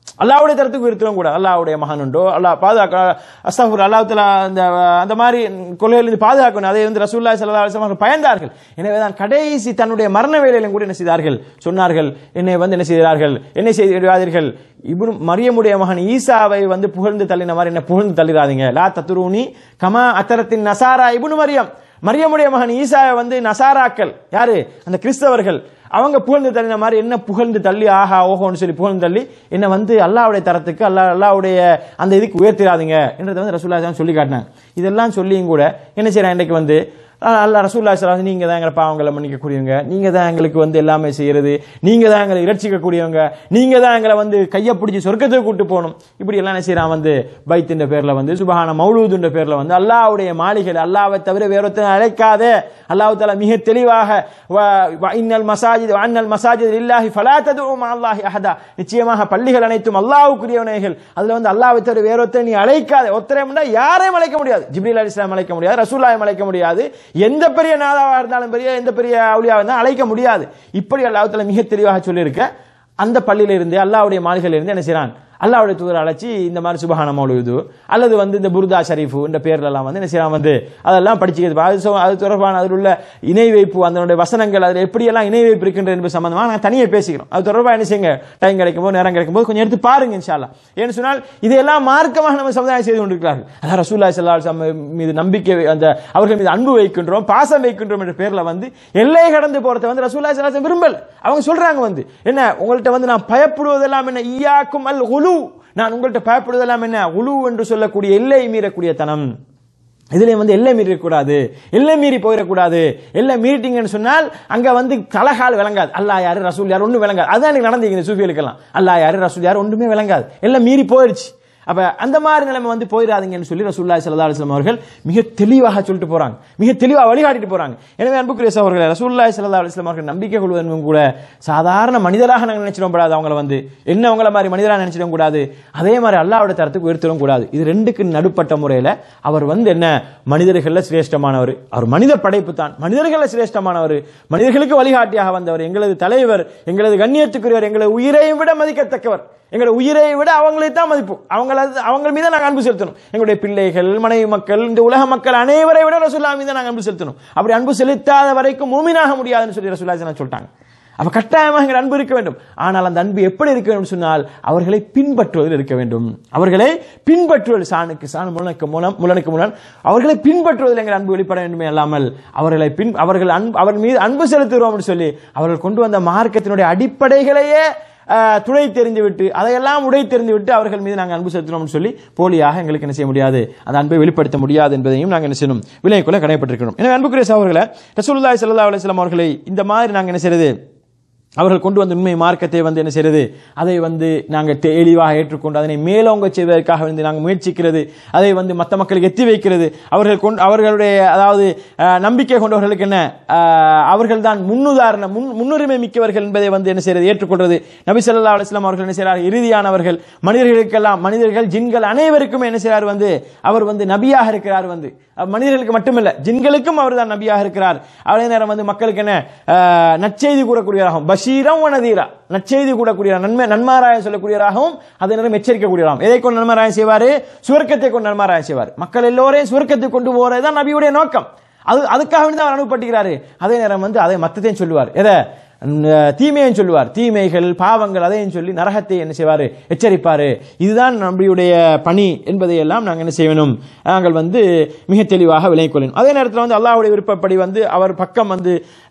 அல்லாவுடைய தரத்துக்கு உயர்த்தவும் கூட அல்லாவுடைய மகன் உண்டோ அல்லாஹ் பாதுகாக்க அஸ்தாஃபுர் அல்லாஹ் அந்த அந்த மாதிரி கொள்கையிலிருந்து பாதுகாக்கணும் அதை வந்து ரசூல்லா சல்லா அலிஸ்லாம் அவர்கள் பயந்தார்கள் எனவே தான் கடைசி தன்னுடைய மரண வேலையிலும் கூட என்ன செய்தார்கள் சொன்னார்கள் என்னை வந்து என்ன செய்கிறார்கள் என்ன செய்திருவாதீர்கள் இப்னு மரியமுடைய மகன் ஈசாவை வந்து புகழ்ந்து தள்ளின மாதிரி என்ன புகழ்ந்து தள்ளிடாதீங்க லா தத்துருனி கமா அத்தரத்தின் நசாரா இப்னு மரியம் மரியமுடைய மகன் ஈசாவை வந்து நசாராக்கள் யாரு அந்த கிறிஸ்தவர்கள் அவங்க புகழ்ந்து தள்ளின மாதிரி என்ன புகழ்ந்து தள்ளி ஆஹா ஓஹோன்னு சொல்லி புகழ்ந்து தள்ளி என்ன வந்து அல்லாவுடைய தரத்துக்கு அல்லா அல்லாவுடைய அந்த இதுக்கு உயர்த்திடாதீங்க என்றதை வந்து ரசூல்லா ஸல்லல்லாஹு அலைஹி வஸல்லம் சொல்லி காட்டினாங்க இதெல்லாம் சொல்லியும் கூட என்ன செய்யறாங்க இன்றைக்கு வந்து ஆஹ் அல்லா ரசூல்லா ஸல்லல்லாஹு நீங்க தான் எங்களை பாவங்களை மன்னிக்கக்கூடியவங்க நீங்க தான் எங்களுக்கு வந்து எல்லாமே செய்யறது நீங்க தான் எங்களை இரட்சிக்கக்கூடியவங்க நீங்க தான் எங்களை வந்து கையை பிடிச்சி சொர்க்கத்துக்கு கூட்டு போகணும் இப்படி எல்லாம் என்ன செய்யறான் வந்து பைத்தின் பேர்ல வந்து சுபஹான மௌலூதுன்ற பேர்ல வந்து அல்லாஹ்வுடைய மாளிகை அல்லாவை தவிர வேற ஒருத்தனை அழைக்காதே அல்லாஹ் தாலா மிக தெளிவாக வ- வ இன்னல் மசாஜித் வ அன்னல் மசாஜித் இல்லாஹி ஃபலா ததுஉ மஅல்லாஹி அஹதா நிச்சயமாக பள்ளிகள் அனைத்தும் அல்லாஹ்வுக்குரியவனைகள் அதுல வந்து அல்லாஹ்வை தவிர வேற ஒருத்தரை நீ அழைக்காத ஒருத்தரை யாரையும் அழைக்க முடியாது ஜிப்ரீல் அலிஸ்லாம் அழைக்க முடியாது ரசூல்லாயும் அழைக்க முடியாது எந்த பெரிய நாதாவா இருந்தாலும் பெரிய எந்த பெரிய அவுலியாவா இருந்தாலும் அழைக்க முடியாது இப்படி அல்லாஹ் தாலா மிக தெளிவாக சொல்லியிருக்க அந்த பள்ளியில இருந்து அல்லாஹ்வுடைய மாளிகையில இருந்து என்ன செய்றான் அல்லாஹ்வுடைய தூதர் அழைச்சி இந்த மாதிரி சுபஹான மௌலுது அல்லது வந்து இந்த புர்தா ஷரீஃபு இந்த பேர்ல எல்லாம் வந்து என்ன செய்யலாம் வந்து அதெல்லாம் படிச்சுக்கிறது அது சொ- அது தொடர்பான அதில் உள்ள இணை வைப்பு அதனுடைய வசனங்கள் அதில் எப்படியெல்லாம் இணை வைப்பு இருக்கின்றது என்பது சம்பந்தமாக நாங்கள் தனியாக பேசிக்கிறோம் அது தொடர்பாக என்ன செய்யுங்க டைம் கிடைக்கும் போது நேரம் கிடைக்கும் போது கொஞ்சம் எடுத்து பாருங்க இன்ஷால்லா ஏன்னு சொன்னால் இதையெல்லாம் மார்க்கமாக நம்ம சமுதாயம் செய்து கொண்டிருக்கிறார்கள் அதான் ரசூல்லா ஸல்லல்லாஹு அலைஹி வஸல்லம் மீது நம்பிக்கை அந்த அவர்கள் மீது அன்பு வைக்கின்றோம் பாசம் வைக்கின்றோம் என்ற பேர்ல வந்து எல்லை கடந்து போறதை வந்து ரசூல்லா ஸல்லல்லாஹு அலைஹி வஸல்லம் விரும்பல் அவங்க சொல்றாங்க வந்து என்ன உங்கள்ட்ட வந்து நான் பயப்படுவதெல்லாம் என்ன ஈயாக்கும் அல் உலு நான் உங்கள்ட்ட பயப்படுவதெல்லாம் என்ன உலு என்று சொல்லக்கூடிய எல்லை மீறக்கூடிய தனம் இதுல வந்து எல்லை மீறி கூடாது எல்லை மீறி போயிடக்கூடாது எல்லை மீறிட்டீங்கன்னு சொன்னால் அங்க வந்து கலகால் விளங்காது அல்லாஹ் யாரு ரசூல் யார் ஒன்றும் விளங்காது அதுதான் எனக்கு நடந்தீங்க இந்த சூஃபிகளுக்கெல்லாம் அல்லாஹ் யாரு ரசூல் யார் ஒன்றுமே விளங்காது எல்லாம் மீறி போயிடுச்சு அப்ப அந்த மாதிரி நிலைமை வந்து போயிடாதீங்கன்னு சொல்லி ரசூல்லா ஸல்லல்லாஹு அலைஹி வஸல்லம் அவர்கள் மிக தெளிவாக சொல்லிட்டு போறாங்க மிக தெளிவாக வழிகாட்டிட்டு போறாங்க எனவே அன்புக்குரிய சகோதரர்களே ரசூல்லா ஸல்லல்லாஹு அலைஹி வஸல்லம் அவர்கள் நம்பிக்கை கொள்வதும் கூட சாதாரண மனிதராக நாங்கள் நினைச்சிட கூடாது அவங்கள வந்து என்ன அவங்கள மாதிரி மனிதராக நினைச்சிட கூடாது அதே மாதிரி அல்லாஹ்வுடைய தரத்துக்கு உயர்த்திடவும் கூடாது இது ரெண்டுக்கு நடுப்பட்ட முறையில் அவர் வந்து என்ன மனிதர்கள்ல சிரேஷ்டமானவர் அவர் மனித படைப்பு தான் மனிதர்கள சிரேஷ்டமானவர் மனிதர்களுக்கு வழிகாட்டியாக வந்தவர் எங்களது தலைவர் எங்களது கண்ணியத்துக்குரியவர் எங்களது உயிரையும் விட மதிக்கத்தக்கவர் எங்களோட உயிரை விட அவங்களை தான் மதிப்போம் அவங்கள அவங்க மீது நாங்கள் அன்பு செலுத்தணும் எங்களுடைய பிள்ளைகள் மனைவி மக்கள் இந்த உலக மக்கள் அனைவரை விட ரசூல்லா மீது நாங்கள் அன்பு செலுத்தணும் அப்படி அன்பு செலுத்தாத வரைக்கும் மூமினாக முடியாதுன்னு சொல்லி ரசூல்லா ஸல்லல்லாஹு சொல்லிட்டாங்க அப்ப கட்டாயமாக எங்கள் அன்பு இருக்க வேண்டும் ஆனால் அந்த அன்பு எப்படி இருக்க வேண்டும் சொன்னால் அவர்களை பின்பற்றுவதில் இருக்க வேண்டும் அவர்களை பின்பற்றுவது சாணுக்கு சாணு முலனுக்கு மூலம் முலனுக்கு முலன் அவர்களை பின்பற்றுவதில் எங்கள் அன்பு வெளிப்பட வேண்டுமே அல்லாமல் அவர்களை பின் அவர்கள் அன்பு அவர் மீது அன்பு செலுத்துகிறோம் என்று சொல்லி அவர்கள் கொண்டு வந்த மார்க்கத்தினுடைய அடிப்படைகளையே ஆஹ், துளை தெரிந்து விட்டு அதையெல்லாம் உடை தெரிந்து விட்டு அவர்கள் மீது நாங்கள் அன்பு செலுத்தினோம்னு சொல்லி போலியாக எங்களுக்கு என்ன செய்ய முடியாது அந்த அன்பை வெளிப்படுத்த முடியாது என்பதையும் நாங்கள் என்ன செய்யணும் விலைக்குள்ள கடைப்பட்டிருக்கிறோம் எனவே அன்புக்குரிய சகோதரர்களை ரசூலுல்லாஹி ஸல்லல்லாஹு அலைஹி வஸல்லம் அவர்களை இந்த மாதிரி நாங்கள் என்ன செய்யறது அவர்கள் கொண்டு வந்த உண்மை மார்க்கத்தை வந்து என்ன செய்யறது அதை வந்து நாங்கள் தெளிவாக ஏற்றுக்கொண்டு அதனை மேலோங்க செய்வதற்காக வந்து நாங்கள் முயற்சிக்கிறது அதை வந்து மற்ற மக்களுக்கு எத்தி வைக்கிறது அவர்கள் கொண்டு அவர்களுடைய அதாவது அஹ், நம்பிக்கை கொண்டவர்களுக்கு என்ன அவர்கள் தான் முன்னுதாரணம் முன் முன்னுரிமை மிக்கவர்கள் என்பதை வந்து என்ன செய்யறது ஏற்றுக்கொள்வது நபி ஸல்லல்லாஹு அலைஹி வஸல்லம் அவர்கள் என்ன செய்கிறார் இறுதியானவர்கள் மனிதர்களுக்கெல்லாம் மனிதர்கள் ஜின்கள் அனைவருக்கும் என்ன செய்கிறார் வந்து அவர் வந்து நபியாக இருக்கிறார் வந்து அஹ், மனிதர்களுக்கு மட்டுமல்ல ஜின்களுக்கும் அவர் தான் நபியாக இருக்கிறார் அதே நேரம் வந்து மக்களுக்கு என்ன அஹ், நற்செய்தி கூறக்கூடியவராகவும் பஷீரம் வனதீரா நற்செய்தி கூடக்கூடிய நன்மை நன்மாராயம் சொல்லக்கூடியவராகவும் அதே நேரம் எச்சரிக்கக்கூடியவராகவும் எதை கொண்டு நன்மாராயம் செய்வாரு சுவர்க்கத்தை கொண்டு நன்மாராயம் செய்வார் மக்கள் எல்லோரையும் சுவர்க்கத்துக்கு கொண்டு போறது தான் நபியுடைய நோக்கம் அது அதுக்காக வேண்டி தான் அவர் அனுப்பப்பட்டுகிறாரு அதே நேரம் வந்து அதை மத்தத்தையும் சொல்லுவார் எதை அந்த தீமையும் சொல்லுவார் தீமைகள் பாவங்கள் அதையும் சொல்லி நரகத்தை என்ன செய்வார் எச்சரிப்பார் இதுதான் நம்முடைய பணி என்பதை எல்லாம் நாங்கள் என்ன செய்ய வேணும் நாங்கள் வந்து மிக தெளிவாக விளங்கிக் கொள்ளணும் அதே நேரத்தில் வந்து அல்லாஹ்வுடைய விருப்பப்படி வந்து அவர் பக்கம் வந்து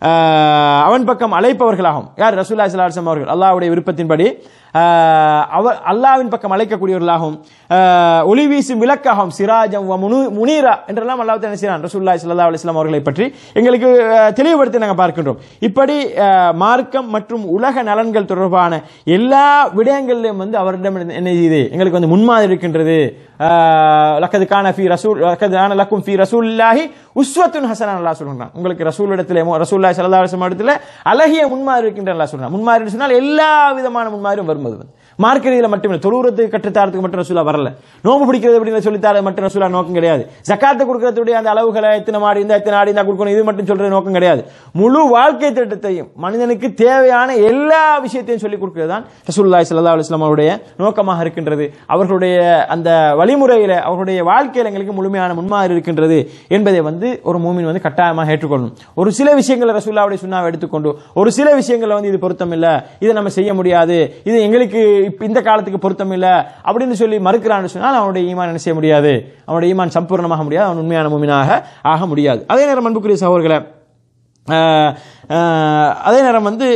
ஆஹ், அவன் பக்கம் அழைப்பவர்களாகும் யார் ரசூல்லா சலாஹம் அவர்கள் அல்லாஹ்வுடைய விருப்பத்தின்படி ஆஹ், அவர் அல்லாவின் பக்கம் அழைக்கக்கூடியவர்களாகவும் ஆஹ், ஒளி வீசும் விளக்காகவும் சிராஜம் வ முனு முனீரா என்றெல்லாம் அல்லாஹ் என்ன செய்யறான் ரசூல்லாய் சல்லா அலிஸ்லாம் அவர்களை பற்றி எங்களுக்கு ஆஹ், தெளிவுபடுத்தி நாங்கள் பார்க்கின்றோம் இப்படி ஆஹ், மார்க்கம் மற்றும் உலக நலன்கள் தொடர்பான எல்லா விடயங்களிலும் வந்து அவரிடம் என்ன செய்யுது எங்களுக்கு வந்து முன்மாதிரி இருக்கின்றது ஆஹ், லக்கது கான ஃபி ரசூல் லக்கது கான லக்கும் ஃபி ரசூலுல்லாஹி உஸ்வத்துன் ஹசனா அல்லாஹ் சொல்றான் உங்களுக்கு ரசூல் இடத்துல ரசூல்லாய் சல்லா அலிஸ்லாம் இடத்துல அழகிய முன்மாதிரி இருக்கின்ற அல்லாஹ் சொல்றான் முன்மாதிரி சொன்னால் எல்லா விதமான முன்மாதிரியும் வரும் அது வந்து மார்க்க ரீதியில மட்டுமே தொழுவுறதுக்கு கற்றுத்தாரத்துக்கு மட்டும் ரசூலா வரல நோம்பு பிடிக்கிறது அப்படின்னு சொல்லித்தார மட்டும் ரசூலா நோக்கம் கிடையாது ஜக்காத்தை கொடுக்கறதுடைய அந்த அளவுகளை எத்தனை மாடி இந்த எத்தனை ஆடி இந்த கொடுக்கணும் இது மட்டும் சொல்றது நோக்கம் கிடையாது முழு வாழ்க்கை திட்டத்தையும் மனிதனுக்கு தேவையான எல்லா விஷயத்தையும் சொல்லிக் கொடுக்கிறது தான் ரசூலுல்லாஹி ஸல்லல்லாஹு அலைஹி வஸல்லம் அவருடைய நோக்கமாக இருக்கின்றது அவர்களுடைய அந்த வழிமுறையில அவர்களுடைய வாழ்க்கையில் எங்களுக்கு முழுமையான முன்மாதிரி இருக்கின்றது என்பதை வந்து ஒரு மூமின் வந்து கட்டாயமாக ஏற்றுக்கொள்ளணும் ஒரு சில விஷயங்களை ரசூல்லாவுடைய சுண்ணாவை எடுத்துக்கொண்டு ஒரு சில விஷயங்களை வந்து இது பொருத்தம் இல்ல இதை நம்ம செய்ய முடியாது இது எங்களுக்கு இப்ப இந்த காலத்துக்கு பொருத்தம் இல்ல அப்படின்னு சொல்லி மறுக்கிறான்னு சொன்னால் அவனுடைய ஈமான் என்ன செய்ய முடியாது அவனுடைய ஈமான் சம்பூர்ணமாக முடியாது அவன் உண்மையான மூமினாக ஆக முடியாது அதே நேரம் அன்புக்குரிய சகோதரர்களை ஆஹ், ஆஹ், அதே நேரம் வந்து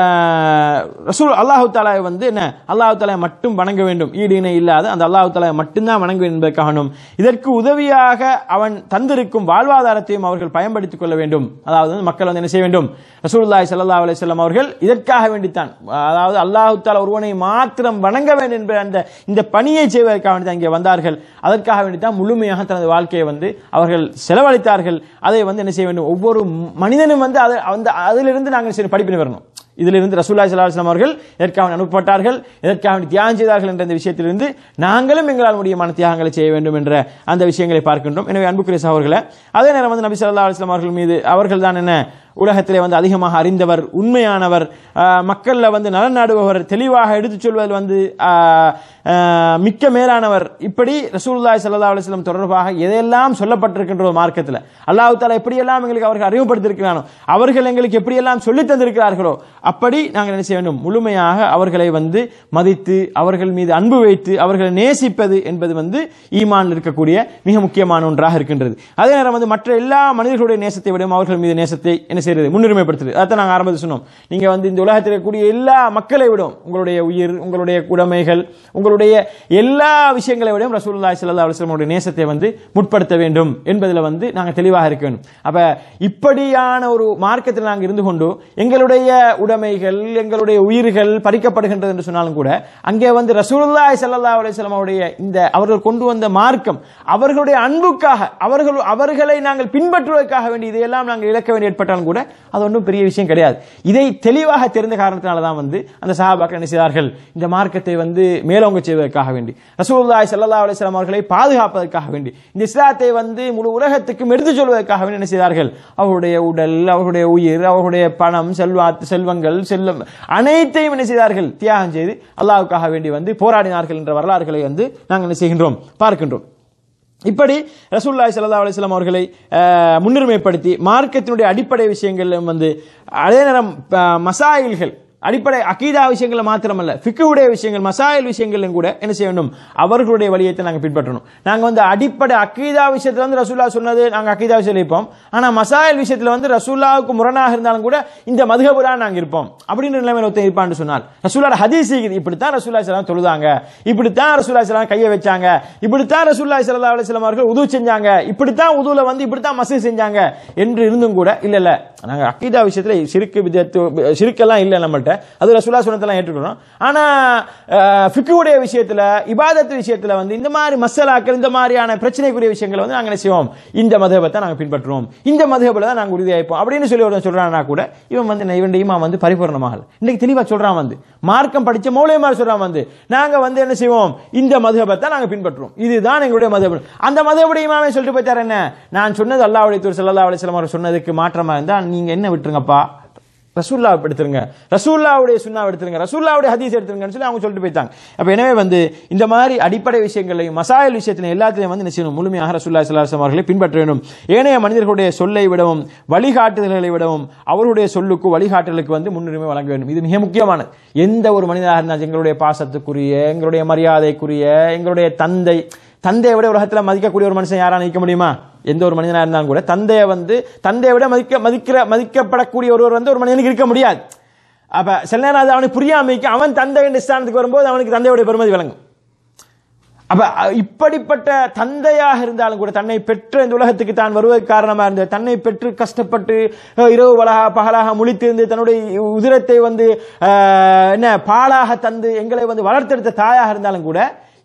ஆஹ், ரசூல் அல்லாஹு தாலாவை வந்து என்ன அல்லாஹு தாலாவை மட்டும் வணங்க வேண்டும் ஈடு இணை இல்லாத அந்த அல்லாஹு தாலாவை மட்டும்தான் வணங்க வேண்டும் என்பதற்காகணும் இதற்கு உதவியாக அவன் தந்திருக்கும் வாழ்வாதாரத்தையும் அவர்கள் பயன்படுத்திக் கொள்ள வேண்டும் அதாவது வந்து மக்கள் வந்து என்ன செய்ய வேண்டும் ரசூலுல்லாஹி ஸல்லல்லாஹு அலைஹி வஸல்லம் அவர்கள் இதற்காக வேண்டித்தான் அதாவது அல்லாஹு தாலா ஒருவனை மாத்திரம் வணங்க வேண்டும் என்ற அந்த இந்த பணியை செய்வதற்காக வேண்டி தான் இங்கே வந்தார்கள் அதற்காக வேண்டி தான் முழுமையாக தனது வாழ்க்கையை வந்து அவர்கள் செலவழித்தார்கள் அதை வந்து என்ன செய்ய வேண்டும் ஒவ்வொரு மனிதனும் வந்து அதை அந்த அதிலிருந்து நாங்கள் சரி படிப்பினை வரணும் இதிலிருந்து ரசூல்லாய் ஸல்லல்லாஹு அலைஹி வஸல்லம் அவர்கள் எதற்காக வேண்டி அனுப்பப்பட்டார்கள் எதற்காக வேண்டி தியாகம் செய்தார்கள் என்ற இந்த விஷயத்திலிருந்து நாங்களும் எங்களால் முடியுமான தியாகங்களை செய்ய வேண்டும் என்ற அந்த விஷயங்களை பார்க்கின்றோம் எனவே அன்புக்குரிய சகோதரர்களே அதே நேரம் வந்து நபி ஸல்லல்லாஹு அலைஹி வஸல்லம் அவர்கள் மீது அவர்கள் தான் என்ன உலகத்திலே வந்து அதிகமாக அறிந்தவர் உண்மையானவர் ஆஹ், மக்கள்ல வந்து நலன் நாடுபவர் தெளிவாக எடுத்துச் சொல்வதில் வந்து ஆஹ், ஆஹ், மிக்க மேலானவர் இப்படி ரசூலுல்லாஹி ஸல்லல்லாஹு அலைஹி வஸல்லம் தொடர்பாக எதையெல்லாம் சொல்லப்பட்டிருக்கின்ற ஒரு மார்க்கத்தில் அல்லாஹ் தாலா எப்படியெல்லாம் எங்களுக்கு அவர்கள் அறிமுகப்படுத்தியிருக்கிறானோ அவர்கள் எங்களுக்கு எப்படியெல்லாம் சொல்லித் தந்திருக்கிறார்களோ அப்படி நாங்கள் என்ன செய்ய வேண்டும் முழுமையாக அவர்களை வந்து மதித்து அவர்கள் மீது அன்பு வைத்து அவர்களை நேசிப்பது என்பது வந்து ஈமான் இருக்கக்கூடிய மிக முக்கியமான ஒன்றாக இருக்கின்றது அதே நேரம் வந்து மற்ற எல்லா மனிதர்களுடைய நேசத்தை விடவும் அவர்கள் மீது நேசத்தை என்ன செய்யறது முன்னுரிமைப்படுத்துது அதான் நாங்கள் ஆரம்பத்தில் சொன்னோம் நீங்க வந்து இந்த உலகத்தில் இருக்கக்கூடிய எல்லா மக்களை விடும் உங்களுடைய உயிர் உங்களுடைய உடைமைகள் உங்களுடைய எல்லா விஷயங்களை விடவும் ரசூலுல்லாஹி ஸல்லல்லாஹு அலைஹி வஸல்லம் நேசத்தை வந்து முற்படுத்த வேண்டும் என்பதில் வந்து நாங்கள் தெளிவாக இருக்க வேண்டும் அப்ப இப்படியான ஒரு மார்க்கத்தில் நாங்கள் இருந்து கொண்டு எங்களுடைய உடைமைகள் எங்களுடைய உயிர்கள் பறிக்கப்படுகின்றது என்று சொன்னாலும் கூட அங்கே வந்து ரசூலுல்லாஹி ஸல்லல்லாஹு அலைஹி வஸல்லம் அவருடைய இந்த அவர்கள் கொண்டு வந்த மார்க்கம் அவர்களுடைய அன்புக்காக அவர்கள் அவர்களை நாங்கள் பின்பற்றுவதற்காக வேண்டி இதையெல்லாம் நாங்கள் இழக்க வேண்டி ஏற்பட்டாலும் கூட அது ஒன்றும் பெரிய விஷயம் கிடையாது இதை தெளிவாக தெரிந்த காரணத்தினால தான் வந்து அந்த சஹாபாக்கள் என்ன செய்தார்கள் இந்த மார்க்கத்தை வந்து மேலோங்க செய்வதற்காக வேண்டி ரசூலுல்லாஹி ஸல்லல்லாஹு அலைஹி வஸல்லம் அவர்களை பாதுகாப்பதற்காக வேண்டி இந்த இஸ்லாத்தை வந்து முழு உலகத்துக்கும் எடுத்துச் சொல்வதற்காக வேண்டி என்ன செய்தார்கள் அவருடைய உடல் அவருடைய உயிர் அவருடைய பணம் செல்வாத்து செல்வங்கள் செல்லம் அனைத்தையும் என்ன செய்தார்கள் தியாகம் செய்து அல்லாஹ்வுக்காக வேண்டி வந்து போராடினார்கள் என்ற வரலாறுகளை வந்து நாங்கள் என்ன செய்கின்றோம் பார்க்கின்றோம் இப்படி ரசூல்லாய் சல்லா அலிஸ்லாம் அவர்களை அஹ், முன்னுரிமைப்படுத்தி மார்க்கத்தினுடைய அடிப்படை விஷயங்களிலும் வந்து அதே நேரம் அஹ், மசாயில்கள் அடிப்படை அகீதா விஷயங்கள் மாத்திரமல்ல ஃபிக்குடைய விஷயங்கள் மசாயில் விஷயங்களும் கூட என்ன செய்ய வேண்டும் அவர்களுடைய வழியத்தை நாங்கள் பின்பற்றணும் நாங்கள் வந்து அடிப்படை அக்கீதா விஷயத்துல வந்து ரசூல்லா சொன்னது நாங்கள் அக்கீதா விஷயத்தில் இருப்போம் ஆனால் மசாயில் விஷயத்தில் வந்து ரசூல்லாவுக்கு முரணாக இருந்தாலும் கூட இந்த மதுகபுரா நாங்கள் இருப்போம் அப்படின்ற நிலைமையில் ஒருத்தன் இருப்பான்னு சொன்னால் ரசூல்லா ஹதீஸ் இருக்குது இப்படித்தான் ரசூல்லா சலாம் தொழுதாங்க இப்படித்தான் ரசூல்லா சலாம் கையை வச்சாங்க இப்படித்தான் ரசூல்லா சல்லா அலிஸ்லாம் அவர்கள் உது செஞ்சாங்க இப்படித்தான் உதுல வந்து இப்படித்தான் மசூத் செஞ்சாங்க என்று இருந்தும் கூட இல்ல இல்ல நாங்க அக்கீதா விஷயத்துல சிறுக்கு விதத்து சிறுக்கெல்லாம் இல்ல நம்மள்ட்ட அது ரசூல்லா சுனத்தெல்லாம் ஏற்றுக்கணும் ஆனா அஹ், ஃபிக்குடைய விஷயத்துல இபாதத்து விஷயத்துல வந்து இந்த மாதிரி மசாலாக்கள் இந்த மாதிரியான பிரச்சனைக்குரிய விஷயங்களை வந்து நாங்க என்ன செய்வோம் இந்த மதபத்தை நாங்க பின்பற்றுவோம் இந்த மதபல தான் நாங்க உறுதியாயிருப்போம் அப்படின்னு சொல்லி ஒருத்தன் சொல்றானா கூட இவன் வந்து இவன் ஈமா வந்து பரிபூர்ணமாக இன்னைக்கு தெளிவா சொல்றான் வந்து மார்க்கம் படிச்ச மௌலியமார் சொல்றான் வந்து நாங்க வந்து என்ன செய்வோம் இந்த மதுஹபத்தை நாங்க பின்பற்றுவோம் இதுதான் எங்களுடைய மதுஹப் அந்த மதுஹபுடைய இமாமே சொல்லிட்டு போயிட்டார் என்ன நான் சொன்னது அல்லாஹ்வுடைய தூர் ஸல்லல்லாஹு அலைஹி வஸல்லம் அவர் சொன்னதுக்கு மாற்றமா இருந்தா நீங்க என்ன விட்டுருங்கப்பா ரசூல்லா எடுத்துருங்க ரசூல்லாவுடைய சுண்ணா எடுத்துருங்க ரசூல்லாவுடைய ஹதீஸ் எடுத்துருங்கன்னு சொல்லி அவங்க சொல்லிட்டு போயிட்டாங்க அப்ப எனவே வந்து இந்த மாதிரி அடிப்படை விஷயங்களையும் மசாயல் விஷயத்திலையும் எல்லாத்திலையும் வந்து என்ன செய்யணும் முழுமையாக ரசூல்லா ஸல்லல்லாஹு அவர்களை பின்பற்ற வேண்டும் ஏனைய மனிதர்களுடைய சொல்லை விடவும் வழிகாட்டுதல்களை விடவும் அவருடைய சொல்லுக்கு வழிகாட்டுதலுக்கு வந்து முன்னுரிமை வழங்க வேண்டும் இது மிக முக்கியமானது எந்த ஒரு மனிதனாக இருந்தாலும் எங்களுடைய பாசத்துக்குரிய எங்களுடைய மரியாதைக்குரிய எங்களுடைய தந்தை தந்தையை விட உலகத்தில் மதிக்கக்கூடிய ஒரு மனுஷன் யாரா நிற்க முடியுமா எந்த ஒரு மனிதனா இருந்தாலும் கூட தந்தையை வந்து தந்தையை விட மதிக்க மதிக்கிற மதிக்கப்படக்கூடிய ஒருவர் வந்து ஒரு மனிதனுக்கு இருக்க முடியாது அப்ப சில நேரம் அது அவனுக்கு புரியாமைக்கு அவன் தந்தை என்ற ஸ்தானத்துக்கு வரும்போது அவனுக்கு தந்தையுடைய பெருமதி விளங்கும் அப்ப அ- இப்படிப்பட்ட தந்தையாக இருந்தாலும் கூட தன்னை பெற்ற இந்த உலகத்துக்கு தான் வருவதற்கு காரணமா இருந்த தன்னை பெற்று கஷ்டப்பட்டு அஹ், இரவு பலகா பகலாக முழித்திருந்து தன்னுடைய உதிரத்தை வந்து அஹ், என்ன பாலாக தந்து எங்களை வந்து வளர்த்தெடுத்த தாயாக இருந்தாலும் கூட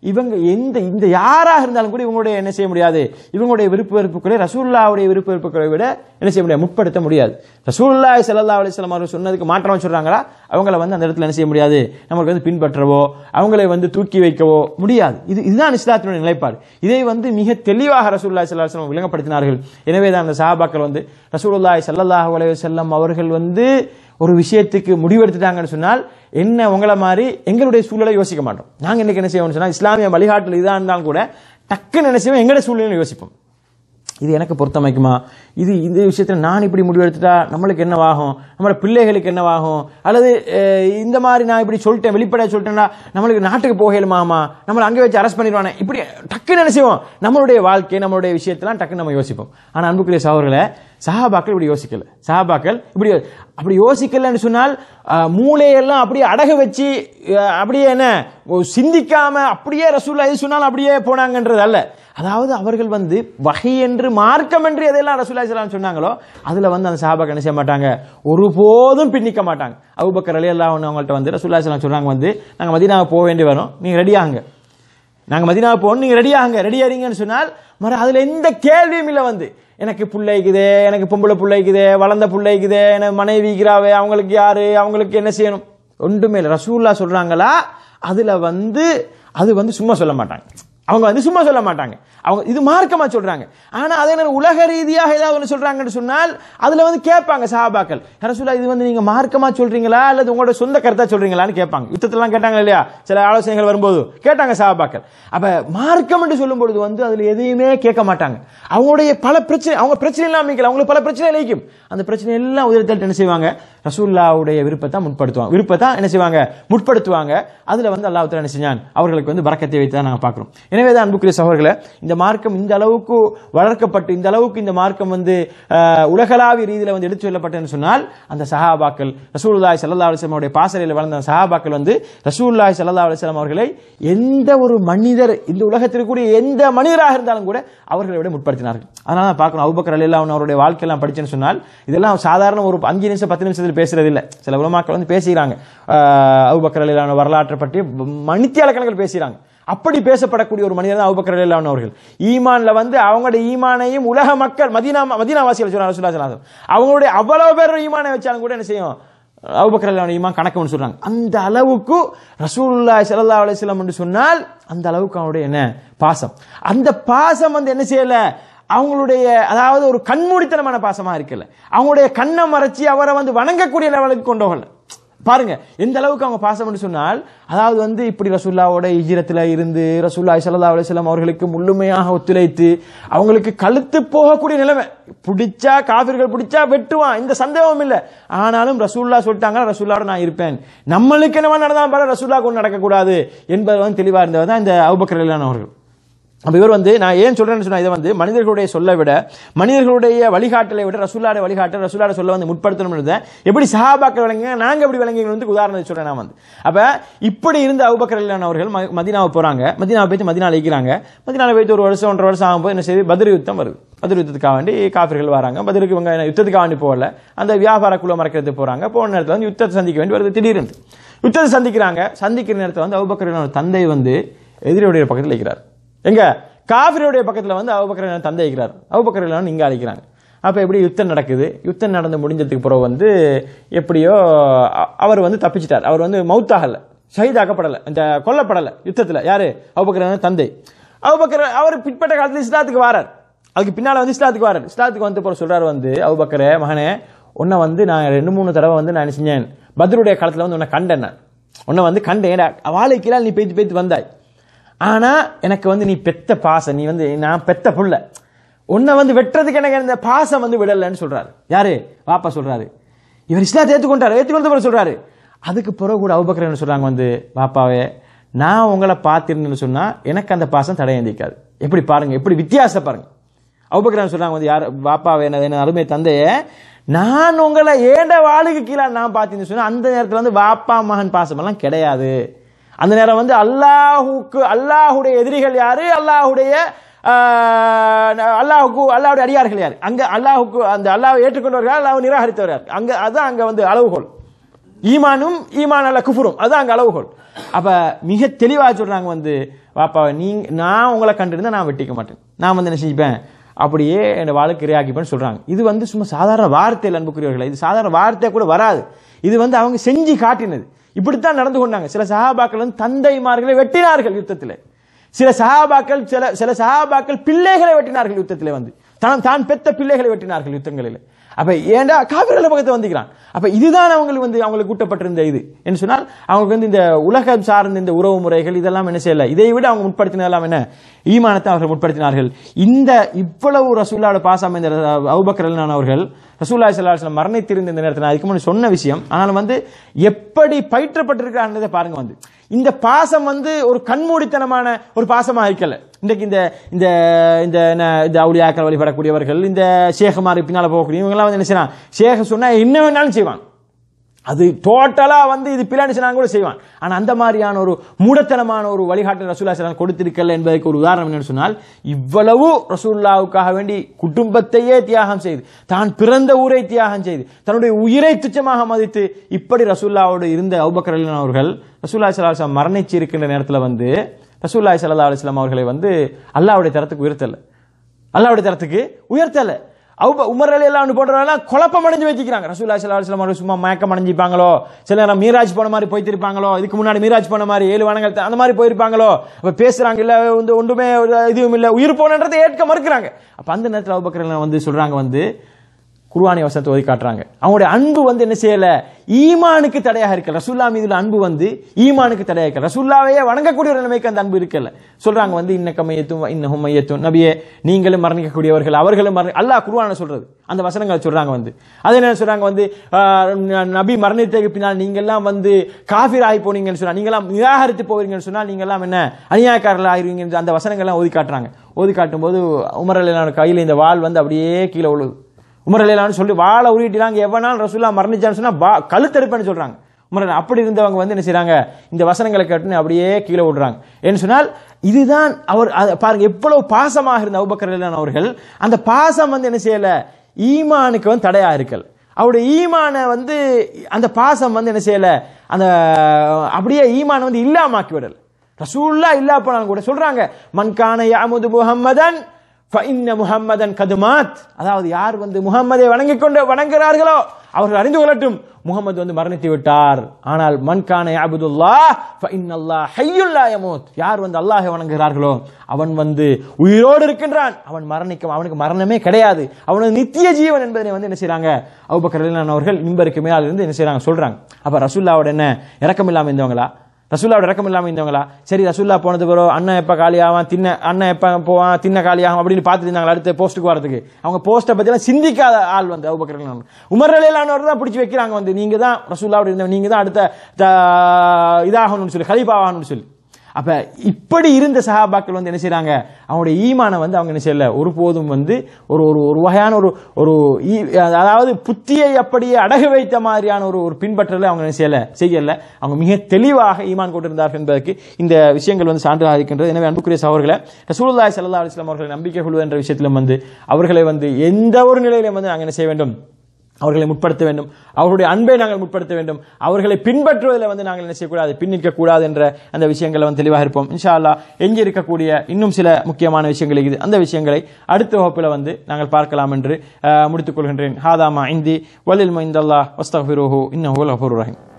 இவங்க எந்த இந்த யாராக இருந்தாலும் கூட இவங்களுடைய என்ன செய்ய முடியாது இவங்களுடைய விருப்ப வெறுப்புகளை ரசூல்லாவுடைய விருப்ப வெறுப்புகளை விட என்ன செய்ய முடியாது முற்படுத்த முடியாது ரசூல்லாய் ஸல்லல்லாஹு அலைஹி வஸல்லம் அவர்கள் சொன்னதுக்கு மாற்றமா சொல்றாங்களா அவங்கள வந்து அந்த இடத்துல என்ன செய்ய முடியாது நமக்கு வந்து பின்பற்றவோ அவங்களை வந்து தூக்கி வைக்கவோ முடியாது இது இதுதான் இஸ்லாத்தினுடைய நிலைப்பாடு இதை வந்து மிக தெளிவாக ரசூலுல்லாஹி ஸல்லல்லாஹு அலைஹி வஸல்லம் விளங்கப்படுத்தினார்கள் எனவே தான் அந்த சஹாபாக்கள் வந்து ரசூலுல்லாஹி ஸல்லல்லாஹு அலைஹி வஸல்லம் அவர்கள் வந்து ஒரு விஷயத்துக்கு முடிவெடுத்துட்டாங்கன்னு சொன்னால் என்ன உங்களை மாதிரி எங்களுடைய சூழலை யோசிக்க மாட்டோம் நாங்க இன்னைக்கு என்ன செய்வோம்னு சொன்னா இஸ்லாமிய வழிகாட்டில் இதாக இருந்தாலும் கூட டக்குன்னு என்ன செய்வோம் எங்களுடைய சூழ்நிலை யோசிப்போம் இது எனக்கு பொருத்தமைக்குமா இது இந்த விஷயத்தில் நான் இப்படி முடிவெடுத்துட்டா நம்மளுக்கு என்னவாகும் நம்மளோட பிள்ளைகளுக்கு என்னவாகும் அல்லது அஹ், இந்த மாதிரி நான் இப்படி சொல்லிட்டேன் வெளிப்படையா சொல்லிட்டேன்னா நம்மளுக்கு நாட்டுக்கு போகலுமாமா நம்மளை அங்கே வச்சு அரெஸ்ட் பண்ணிடுவானே இப்படி டக்குன்னு என்ன செய்வோம் நம்மளுடைய வாழ்க்கை நம்மளுடைய விஷயத்தெல்லாம் டக்குன்னு நம்ம யோசிப்போம் ஆனால் அன்புக்குரிய சகோதரர்களை சஹாபாக்கள் இப்படி யோசிக்கல சஹாபாக்கள் இப்படி யோ- அப்படி யோசிக்கலன்னு சொன்னால் அஹ், மூளையெல்லாம் அப்படியே அடகு வச்சு அஹ், அப்படியே என்ன ஒரு சிந்திக்காம அப்படியே ரசூல்லா எது சொன்னாலும் அப்படியே போனாங்கன்றது அல்ல அதாவது அவர்கள் வந்து வகை என்று மார்க்கம் என்று எதெல்லாம் ரசூல்லா ஸல்லல்லாஹு சொன்னாங்களோ அதுல வந்து அந்த சஹாபாக்கள் என்ன செய்ய மாட்டாங்க ஒருபோதும் பின்னிக்க மாட்டாங்க அபூபக்கர் ரலியல்லாஹு அன்ஹு அவங்கள்ட்ட வந்து ரசூல்லா ஸல்லல்லாஹு அலைஹி சொன்னாங்க வந்து நாங்க மதீனாவுக்கு போக வேண்டி வரோம் நீங்க ரெடியாங்க நாங்க மதினா போகணும் நீங்க ரெடியாங்க ரெடியாறீங்கன்னு சொன்னால் மறு அதுல எந்த கேள்வியும் இல்லை வந்து எனக்கு பிள்ளைக்குதே எனக்கு பொம்பளை பிள்ளைக்குதே வளர்ந்த பிள்ளைக்குதே எனக்கு மனைவிக்கிறாவே அவங்களுக்கு யாரு அவங்களுக்கு என்ன செய்யணும் ஒன்றுமே இல்லை ரசூல்லா சொல்றாங்களா அதுல வந்து அது வந்து சும்மா சொல்ல மாட்டாங்க அவங்க வந்து சும்மா சொல்ல மாட்டாங்க அவங்க இது மார்க்கமா சொல்றாங்க ஆனா அதே நேரம் உலக ரீதியாக ஏதாவது ஒன்று சொல்றாங்கன்னு சொன்னால் அதுல வந்து கேட்பாங்க சஹாபாக்கள் ரசூலா இது வந்து நீங்க மார்க்கமா சொல்றீங்களா அல்லது உங்களோட சொந்த கருத்தா சொல்றீங்களான்னு கேட்பாங்க யுத்தத்திலாம் கேட்டாங்க இல்லையா சில ஆலோசனைகள் வரும்போது கேட்டாங்க சஹாபாக்கள் அப்ப மார்க்கம் என்று சொல்லும் பொழுது வந்து அதுல எதையுமே கேட்க மாட்டாங்க அவங்களுடைய பல பிரச்சனை அவங்க பிரச்சனை இல்லாம இருக்கல அவங்களுக்கு பல பிரச்சனை இழைக்கும் அந்த பிரச்சனை எல்லாம் உதவித்தல் என்ன செய்வாங்க ரசூல்லாவுடைய விருப்பத்தை முற்படுத்துவாங்க விருப்பத்தை என்ன செய்வாங்க முற்படுத்துவாங்க அதுல வந்து அல்லாஹ் தஆலா என்ன செஞ்சான் அவர்களுக்கு வந்து பரக்கத்தை வைத்து தான் நாங்க பார்க்கிறோம் எனவே தான் அன்புக்குரிய சகோதரர்களே இந்த மார்க்கம் இந்த அளவுக்கு வளர்க்கப்பட்டு இந்த அளவுக்கு இந்த மார்க்கம் வந்து அஹ், உலகளாவிய ரீதியில வந்து எடுத்து சொல்லப்பட்டதுன்னு சொன்னால் அந்த சஹாபாக்கள் ரசூலுல்லாஹி ஸல்லல்லாஹு அலைஹி வஸல்லம் உடைய பாசறையில் வளர்ந்த அந்த சஹாபாக்கள் வந்து ரசூலுல்லாஹி ஸல்லல்லாஹு அலைஹி வஸல்லம் அவர்களை எந்த ஒரு மனிதர் இந்த உலகத்தில் கூடிய எந்த மனிதராக இருந்தாலும் கூட அவர்களை விட முற்படுத்தினார்கள் அதனால தான் பார்க்கணும் அபூபக்கர் ரலியல்லாஹு அன்ஹு அவருடைய வாழ்க்கையெல்லாம் படிச்சேன்னு சொன்னால் இதெல்லாம் சாதாரண ஒரு அஞ்சு நிமிஷம் பத்து நிமிஷத்தில் பேசுறது இல்ல சில உலமாக்கள் வந்து பேசுகிறாங்க அஹ், அபூபக்கர் ரலியல்லாஹு அன்ஹு வரலாற்றை பற்றி மணித்தியால கணக்கில் பேசுகிறாங்க அப்படி பேசப்படக்கூடிய ஒரு மனிதர் தான் அபூபக்கர் ரலியல்லாஹு அன்ஹு அவர்கள் ஈமான்ல வந்து அவங்களுடைய ஈமானையும் உலக மக்கள் மதீனா மதீனா வாசிகள் சொன்னாங்க ரசூலுல்லாஹி ஸல்லல்லாஹு அலைஹி வஸல்லம். அவங்களுடைய அவ்வளவு பேர் ஈமானை வச்சாலும் கூட என்ன செய்யும் அபூபக்கர் ரலியல்லாஹு அன்ஹு ஈமான் கணக்குன்னு சொல்றாங்க அந்த அளவுக்கு ரசூலுல்லாஹி ஸல்லல்லாஹு அலைஹி வஸல்லம் என்று சொன்னால் அந்த அளவுக்கு அவனுடைய என்ன பாசம் அந்த பாசம் வந்து என்ன செய்யல அவங்களுடைய அதாவது ஒரு கண்மூடித்தனமான பாசமா இருக்குல்ல அவங்களுடைய கண்ணை மறைச்சி அவரை வந்து வணங்கக்கூடிய லெவலுக்கு கொண்டு போகல பாருங்க எந்த அளவுக்கு அவங்க பாசம்னு சொன்னால் அதாவது வந்து இப்படி ரசூல்லாவோட இஜிரத்துல இருந்து ரசூல்லா ஸல்லல்லாஹு அலைஹி வஸல்லம் அவர்களுக்கு முழுமையாக ஒத்துழைத்து அவங்களுக்கு கழுத்து போகக்கூடிய நிலைமை பிடிச்சா காபிர்கள் பிடிச்சா வெட்டுவான் இந்த சந்தேகமும் இல்லை ஆனாலும் ரசூல்லா சொல்லிட்டாங்க ரசூல்லாவோட நான் இருப்பேன் நம்மளுக்கு என்னவா நடந்தாலும் பாரு ரசூல்லா கொண்டு நடக்கக்கூடாது என்பது வந்து தெளிவா இருந்தவர் தான் இந்த அபுபக்கர் அவர்கள் அப்ப இவர் வந்து நான் ஏன் சொல்றேன்னு சொன்னா இதை வந்து மனிதர்களுடைய சொல்ல விட மனிதர்களுடைய வழிகாட்டலை விட ரசூல்லாட வழிகாட்டல் ரசூல்லாட சொல்ல வந்து முற்படுத்தணும் எப்படி சஹாபாக்கள் விளங்குங்க நாங்க எப்படி விளங்குங்க வந்து உதாரணத்தை சொல்றேன் நான் வந்து அப்ப இப்படி இருந்த அபுபக்கர் அவர்கள் ம- மதீனாவை போறாங்க மதீனாவை போயிட்டு மதீனால இருக்கிறாங்க மதீனால போயிட்டு ஒரு வருஷம் ஒன்றரை வருஷம் ஆகும்போது என்ன செய்யுது பத்ர் யுத்தம் வருது பத்ர் யுத்தத்துக்காக வேண்டி காபிர்கள் வராங்க பத்ருக்கு இவங்க என்ன யுத்தத்துக்காக வேண்டி போகல அந்த வியாபார குழு மறைக்கிறதுக்கு போறாங்க போன நேரத்தில் வந்து யுத்தத்தை சந்திக்க வேண்டி வருது திடீர்னு யுத்தத்தை சந்திக்கிறாங்க சந்திக்கிற நேரத்தில் வந்து அபுபக்கர் தந்தை வந்து எதிரியுடைய பக்கத்தில் இருக்கிறார் எங்க காபிரோடைய பக்கத்துல வந்து அபுபக்கர் தந்தை இருக்கிறார் அபுபக்கர் இங்க அழைக்கிறாங்க அப்ப எப்படி யுத்தம் நடக்குது யுத்தம் நடந்து முடிஞ்சதுக்கு பிறகு வந்து எப்படியோ அ- அவர் வந்து தப்பிச்சிட்டார் அவர் வந்து மௌத்தாகல ஷஹீதாக்கப்படல இந்த கொல்லப்படல யுத்தத்துல யாரு அபுபக்கர் தந்தை அபுபக்கர் அவர் பிற்பட்ட காலத்துல இஸ்லாத்துக்கு வாரார் அதுக்கு பின்னால வந்து இஸ்லாத்துக்கு வாரார் இஸ்லாத்துக்கு வந்து பிறகு சொல்றாரு வந்து அபுபக்கரே மகனே உன்னை வந்து நான் ரெண்டு மூணு தடவை வந்து நான் என்ன செஞ்சேன் பத்ருடைய காலத்துல வந்து உன்னை கண்டேன் நான் உன்னை வந்து கண்டேன் வாழை கீழால் நீ பேத்து பேத்து வந்தாய் ஆனா எனக்கு வந்து நீ பெத்த பாசம் நீ வந்து நான் பெத்த புள்ள உன்னை வந்து வெட்டுறதுக்கு எனக்கு இந்த பாசம் வந்து விடலைன்னு சொல்றாரு யாரு வாப்பா சொல்றாரு இவர் இஸ்லாத்தை ஏத்துக்கொண்டாரு ஏத்துக்கொண்டு பிறகு சொல்றாரு அதுக்கு பிறகு கூட அபுபக்கர் என்ன சொல்றாங்க வந்து பாப்பாவே நான் உங்களை பார்த்திருந்தேன்னு சொன்னா எனக்கு அந்த பாசம் தடையந்திக்காது எப்படி பாருங்க எப்படி வித்தியாசம் பாருங்க அபுபக்கர் சொல்றாங்க வந்து யார் பாப்பாவே என்ன என்ன அருமை தந்தையே நான் உங்களை ஏண்ட வாளுக்கு கீழே நான் பார்த்தீங்கன்னு சொன்னா அந்த நேரத்தில் வந்து பாப்பா மகன் பாசம் எல்லாம் கிடையாது அந்த நேரம் வந்து அல்லாஹுக்கு அல்லாஹுடைய எதிரிகள் யாரு அல்லாஹுடைய ஆஹ், அல்லாஹுக்கு அல்லாஹுடைய அடியார்கள் யாரு அங்க அல்லாஹுக்கு அந்த அல்லாஹ் ஏற்றுக்கொண்டவர்கள் அல்லாஹ் நிராகரித்தவர் யார் அங்க அதான் அங்க வந்து அளவுகோல் ஈமானும் ஈமான் அல்ல குஃபுரும் அதான் அங்க அளவுகோல் அப்ப மிக தெளிவா சொல்றாங்க வந்து வாப்பா நீங்க நான் உங்களை கண்டிருந்தா நான் வெட்டிக்க மாட்டேன் நான் வந்து என்ன செஞ்சுப்பேன் அப்படியே என் வாழ்க்கை இரையாக்கிப்பேன்னு சொல்றாங்க இது வந்து சும்மா சாதாரண வார்த்தையில் அன்புக்குரியவர்கள் இது சாதாரண வார்த்தை கூட வராது இது வந்து அவங்க செஞ்சு காட்டினது இப்படித்தான் நடந்து கொண்டாங்க சில சஹாபாக்கள் வந்து தந்தைமார்களை வெட்டினார்கள் யுத்தத்தில் சில சஹாபாக்கள் சில சில சஹாபாக்கள் பிள்ளைகளை வெட்டினார்கள் யுத்தத்தில் வந்து தான் தான் பெத்த பிள்ளைகளை வெட்டினார்கள் யுத்தங்களில் அப்ப ஏண்டா காவிரில பக்கத்தை வந்துக்கிறான் அப்ப இதுதான் அவங்களுக்கு வந்து அவங்களுக்கு கூட்டப்பட்டிருந்த இது என்று சொன்னால் அவங்களுக்கு வந்து இந்த உலகம் சார்ந்த இந்த உறவு முறைகள் இதெல்லாம் என்ன செய்யல இதை விட அவங்க முற்படுத்தினதெல்லாம் என்ன ஈமானத்தை அவர்கள் முற்படுத்தினார்கள் இந்த இவ்வளவு ரசூல்லாவோட பாசம் இந்த அவுபக்கர் அவர்கள் ரசூல்லா சல்லாஹ் மரணித்திருந்த இந்த நேரத்தில் நான் அதுக்கு முன்னாடி சொன்ன விஷயம் ஆனாலும் வந்து எப்படி பயிற்றப்பட்டிருக்கான்றதை பாருங்க வந்து இந்த பாசம் வந்து ஒரு கண்மூடித்தனமான ஒரு பாசமா இருக்கல இன்றைக்கு இந்த இந்த இந்த என்ன இந்த அவுளியாக்கள் வழிபடக்கூடியவர்கள் இந்த ஷேகுமார் பின்னால போகக்கூடிய இவங்கெல்லாம் வந்து என்ன செய்யலாம் ஷேக சொன்னா என்ன வேணாலும் செய்வான் அது டோட்டலா வந்து இது பிளான் சொன்னாங்க கூட செய்வான் ஆனா அந்த மாதிரியான ஒரு மூடத்தனமான ஒரு வழிகாட்டு ரசூல்லா சலாம் கொடுத்திருக்கல என்பதற்கு ஒரு உதாரணம் என்னன்னு சொன்னால் இவ்வளவு ரசூல்லாவுக்காக வேண்டி குடும்பத்தையே தியாகம் செய்து தான் பிறந்த ஊரை தியாகம் செய்து தன்னுடைய உயிரை துச்சமாக மதித்து இப்படி ரசூல்லாவோடு இருந்த அவுபக்கர் அலி அவர்கள் ரசூல்லா சலாஹம் மரணிச்சு இருக்கின்ற நேரத்தில் வந்து ரசூல்லாய் சல்லா அலிஸ்லாம் அவர்களை வந்து அல்லாவுடைய தரத்துக்கு உயர்த்தல அல்லாவுடைய தரத்துக்கு உயர்த்தல அவங்க உமர் அலி எல்லாம் போடுறதெல்லாம் குழப்பம் அடைஞ்சு வச்சுக்கிறாங்க ரசூல்லா சல்லா அலிஸ்லாம் அவர்கள் சும்மா மயக்கம் அடைஞ்சிப்பாங்களோ சில நேரம் மீராஜ் போன மாதிரி போய்த்திருப்பாங்களோ இதுக்கு முன்னாடி மீராஜ் போன மாதிரி ஏழு வனங்கள் அந்த மாதிரி போயிருப்பாங்களோ அப்ப பேசுறாங்க இல்ல வந்து ஒன்றுமே ஒரு இதுவும் இல்ல உயிர் போனன்றதை ஏற்க மறுக்கிறாங்க அப்ப அந்த நேரத்தில் அவுபக்கர் வந்து சொல்றாங்க வந்து குர்வானி வசனத்தை ஒதுக்கி காட்டுறாங்க அவங்களுடைய அன்பு வந்து என்ன செய்யல ஈமானுக்கு தடையாக இருக்கல ரசூல்லா மீதுல அன்பு வந்து ஈமானுக்கு தடையாக இருக்கல ரசூல்லாவையே வணங்கக்கூடிய ஒரு நிலைமைக்கு அந்த அன்பு இருக்கல சொல்றாங்க வந்து இன்னக்க மையத்தும் இன்னஹும் மையத்தும் நபியே நீங்களும் மரணிக்கக்கூடியவர்கள் அவர்களும் மரணி அல்லாஹ் குர்வான சொல்றது அந்த வசனங்கள் சொல்றாங்க வந்து அதே என்ன சொல்றாங்க வந்து ஆஹ், நபி மரணித்ததுக்கு பின்னால் நீங்கெல்லாம் வந்து காஃபிர் ஆகி போனீங்கன்னு சொன்னா நீங்களாம் நிராகரித்து போவீங்கன்னு சொன்னா நீங்கெல்லாம் என்ன அநியாயக்காரர்கள் ஆயிருவீங்க அந்த வசனங்கள்லாம் ஒதுக்கி காட்டுறாங்க ஒதுக்கி காட்டும் போது உமர் அலிலான கையில் இந்த வாள் வந்து அப்படியே கீழே விழுது உமர் அலிலான்னு சொல்லி வாழை உருட்டினாங்க எவனால் ரசூல்லா மரணிச்சான்னு சொன்னா பா- கழுத்தெடுப்பேன்னு சொல்றாங்க உமர் அலி அப்படி இருந்தவங்க வந்து என்ன செய்றாங்க இந்த வசனங்களை கேட்டுன்னு அப்படியே கீழே விடுறாங்க என்று சொன்னால் இதுதான் அவர் அத- பாருங்க எவ்வளவு பாசமாக இருந்த அபுபக்கர் அலிலான் அவர்கள் அந்த பாசம் வந்து என்ன செய்யல ஈமானுக்கு வந்து தடையா இருக்கல் அவருடைய ஈமான வந்து அந்த பாசம் வந்து என்ன செய்யல அந்த அப்படியே ஈமான் வந்து இல்லாமாக்கி விடல ரசூல்லா இல்லா போனாலும் கூட சொல்றாங்க மன்கான யாமுது முஹம்மதன் ஃபஇன்ன முஹம்மதன் கதுமாத் அதாவது யார் வந்து முகம்மதை வணங்கிக் கொண்டு வணங்குகிறார்களோ அவர்கள் அறிந்து கொள்ளட்டும் முகமது வந்து மரணித்து விட்டார் ஆனால் மன்கான யாபுதுல்லா ஃபஇன்னல்லாஹ் ஹய்யுல் லா யமூத் யார் வந்து அல்லாஹ்வை வணங்குகிறார்களோ அவன் வந்து உயிரோடு இருக்கின்றான் அவன் மரணிக்க அவனுக்கு மரணமே கிடையாது அவனது நித்திய ஜீவன் என்பதை வந்து என்ன செய்றாங்க அபூபக்கர் ரலியல்லாஹு அவர்கள் மிம்பருக்கு மேல இருந்து என்ன செய்றாங்க சொல்றாங்க அப்ப ரசூல்லாவோட என்ன இரக்கம் இல்லாம இருந்தவங்களா ரசூல்லாவோட இறக்கம் இல்லாம இருந்தவங்களா சரி ரசூல்லா போனது பிறகு அண்ணன் எப்ப காலியாவான் தின்ன அண்ணன் எப்ப போவான் தின்ன காலியாகும் அப்படின்னு பார்த்துட்டு இருந்தாங்க அடுத்த போஸ்ட்டுக்கு வரதுக்கு அவங்க போஸ்ட்டை பத்தி எல்லாம் சிந்திக்காத ஆள் வந்து அபுபக்கர் உமர் அலையிலானவர் தான் பிடிச்சி வைக்கிறாங்க வந்து நீங்க தான் ரசூல்லாவோட இருந்தவங்க நீங்க தான் அடுத்த த- இதாகணும்னு சொல்லி கலீஃபா ஆகணும்னு சொல்லி அப்ப இப்படி இருந்த சஹாபாக்கள் வந்து என்ன செய்றாங்க அவங்களுடைய ஈமானை வந்து அவங்க என்ன செய்யல ஒருபோதும் வந்து ஒரு ஒரு ஒரு வகையான ஒரு ஒரு ஈ- அதாவது புத்தியை அப்படியே அடகு வைத்த மாதிரியான ஒரு ஒரு பின்பற்றலை அவங்க என்ன செய்யல செய்யல அவங்க மிக தெளிவாக ஈமான் கொண்டிருந்தார்கள் என்பதற்கு இந்த விஷயங்கள் வந்து சான்றாக இருக்கின்றது எனவே அன்புக்குரிய சகோதரர்களை ரசூலுல்லாஹி ஸல்லல்லாஹு அலைஹி வஸல்லம் அவர்களை நம்பிக்கை கொள்வது என்ற விஷயத்திலும் வந்து அவர்களை வந்து எந்த ஒரு நிலையிலும் வந்து நாங்கள் என்ன செய்ய வேண்டும் அவர்களை முற்படுத்த வேண்டும் அவர்களுடைய அன்பை நாங்கள் முற்படுத்த வேண்டும் அவர்களை பின்பற்றுவதில் வந்து நாங்கள் என்ன செய்யக்கூடாது பின்னிற்க கூடாது என்ற அந்த விஷயங்களை வந்து தெளிவாக இருப்போம் இன்ஷா அல்லாஹ் எஞ்சி இருக்கக்கூடிய இன்னும் சில முக்கியமான விஷயங்கள் இருக்குது அந்த விஷயங்களை அடுத்த வகுப்பில் வந்து நாங்கள் பார்க்கலாம் என்று அஹ், முடித்துக் கொள்கின்றேன் ஹாதாமா இந்தி வலில் மைந்தல்லா வஸ்தஃபிருஹு இன்னஹு லஃபூர் ரஹீம்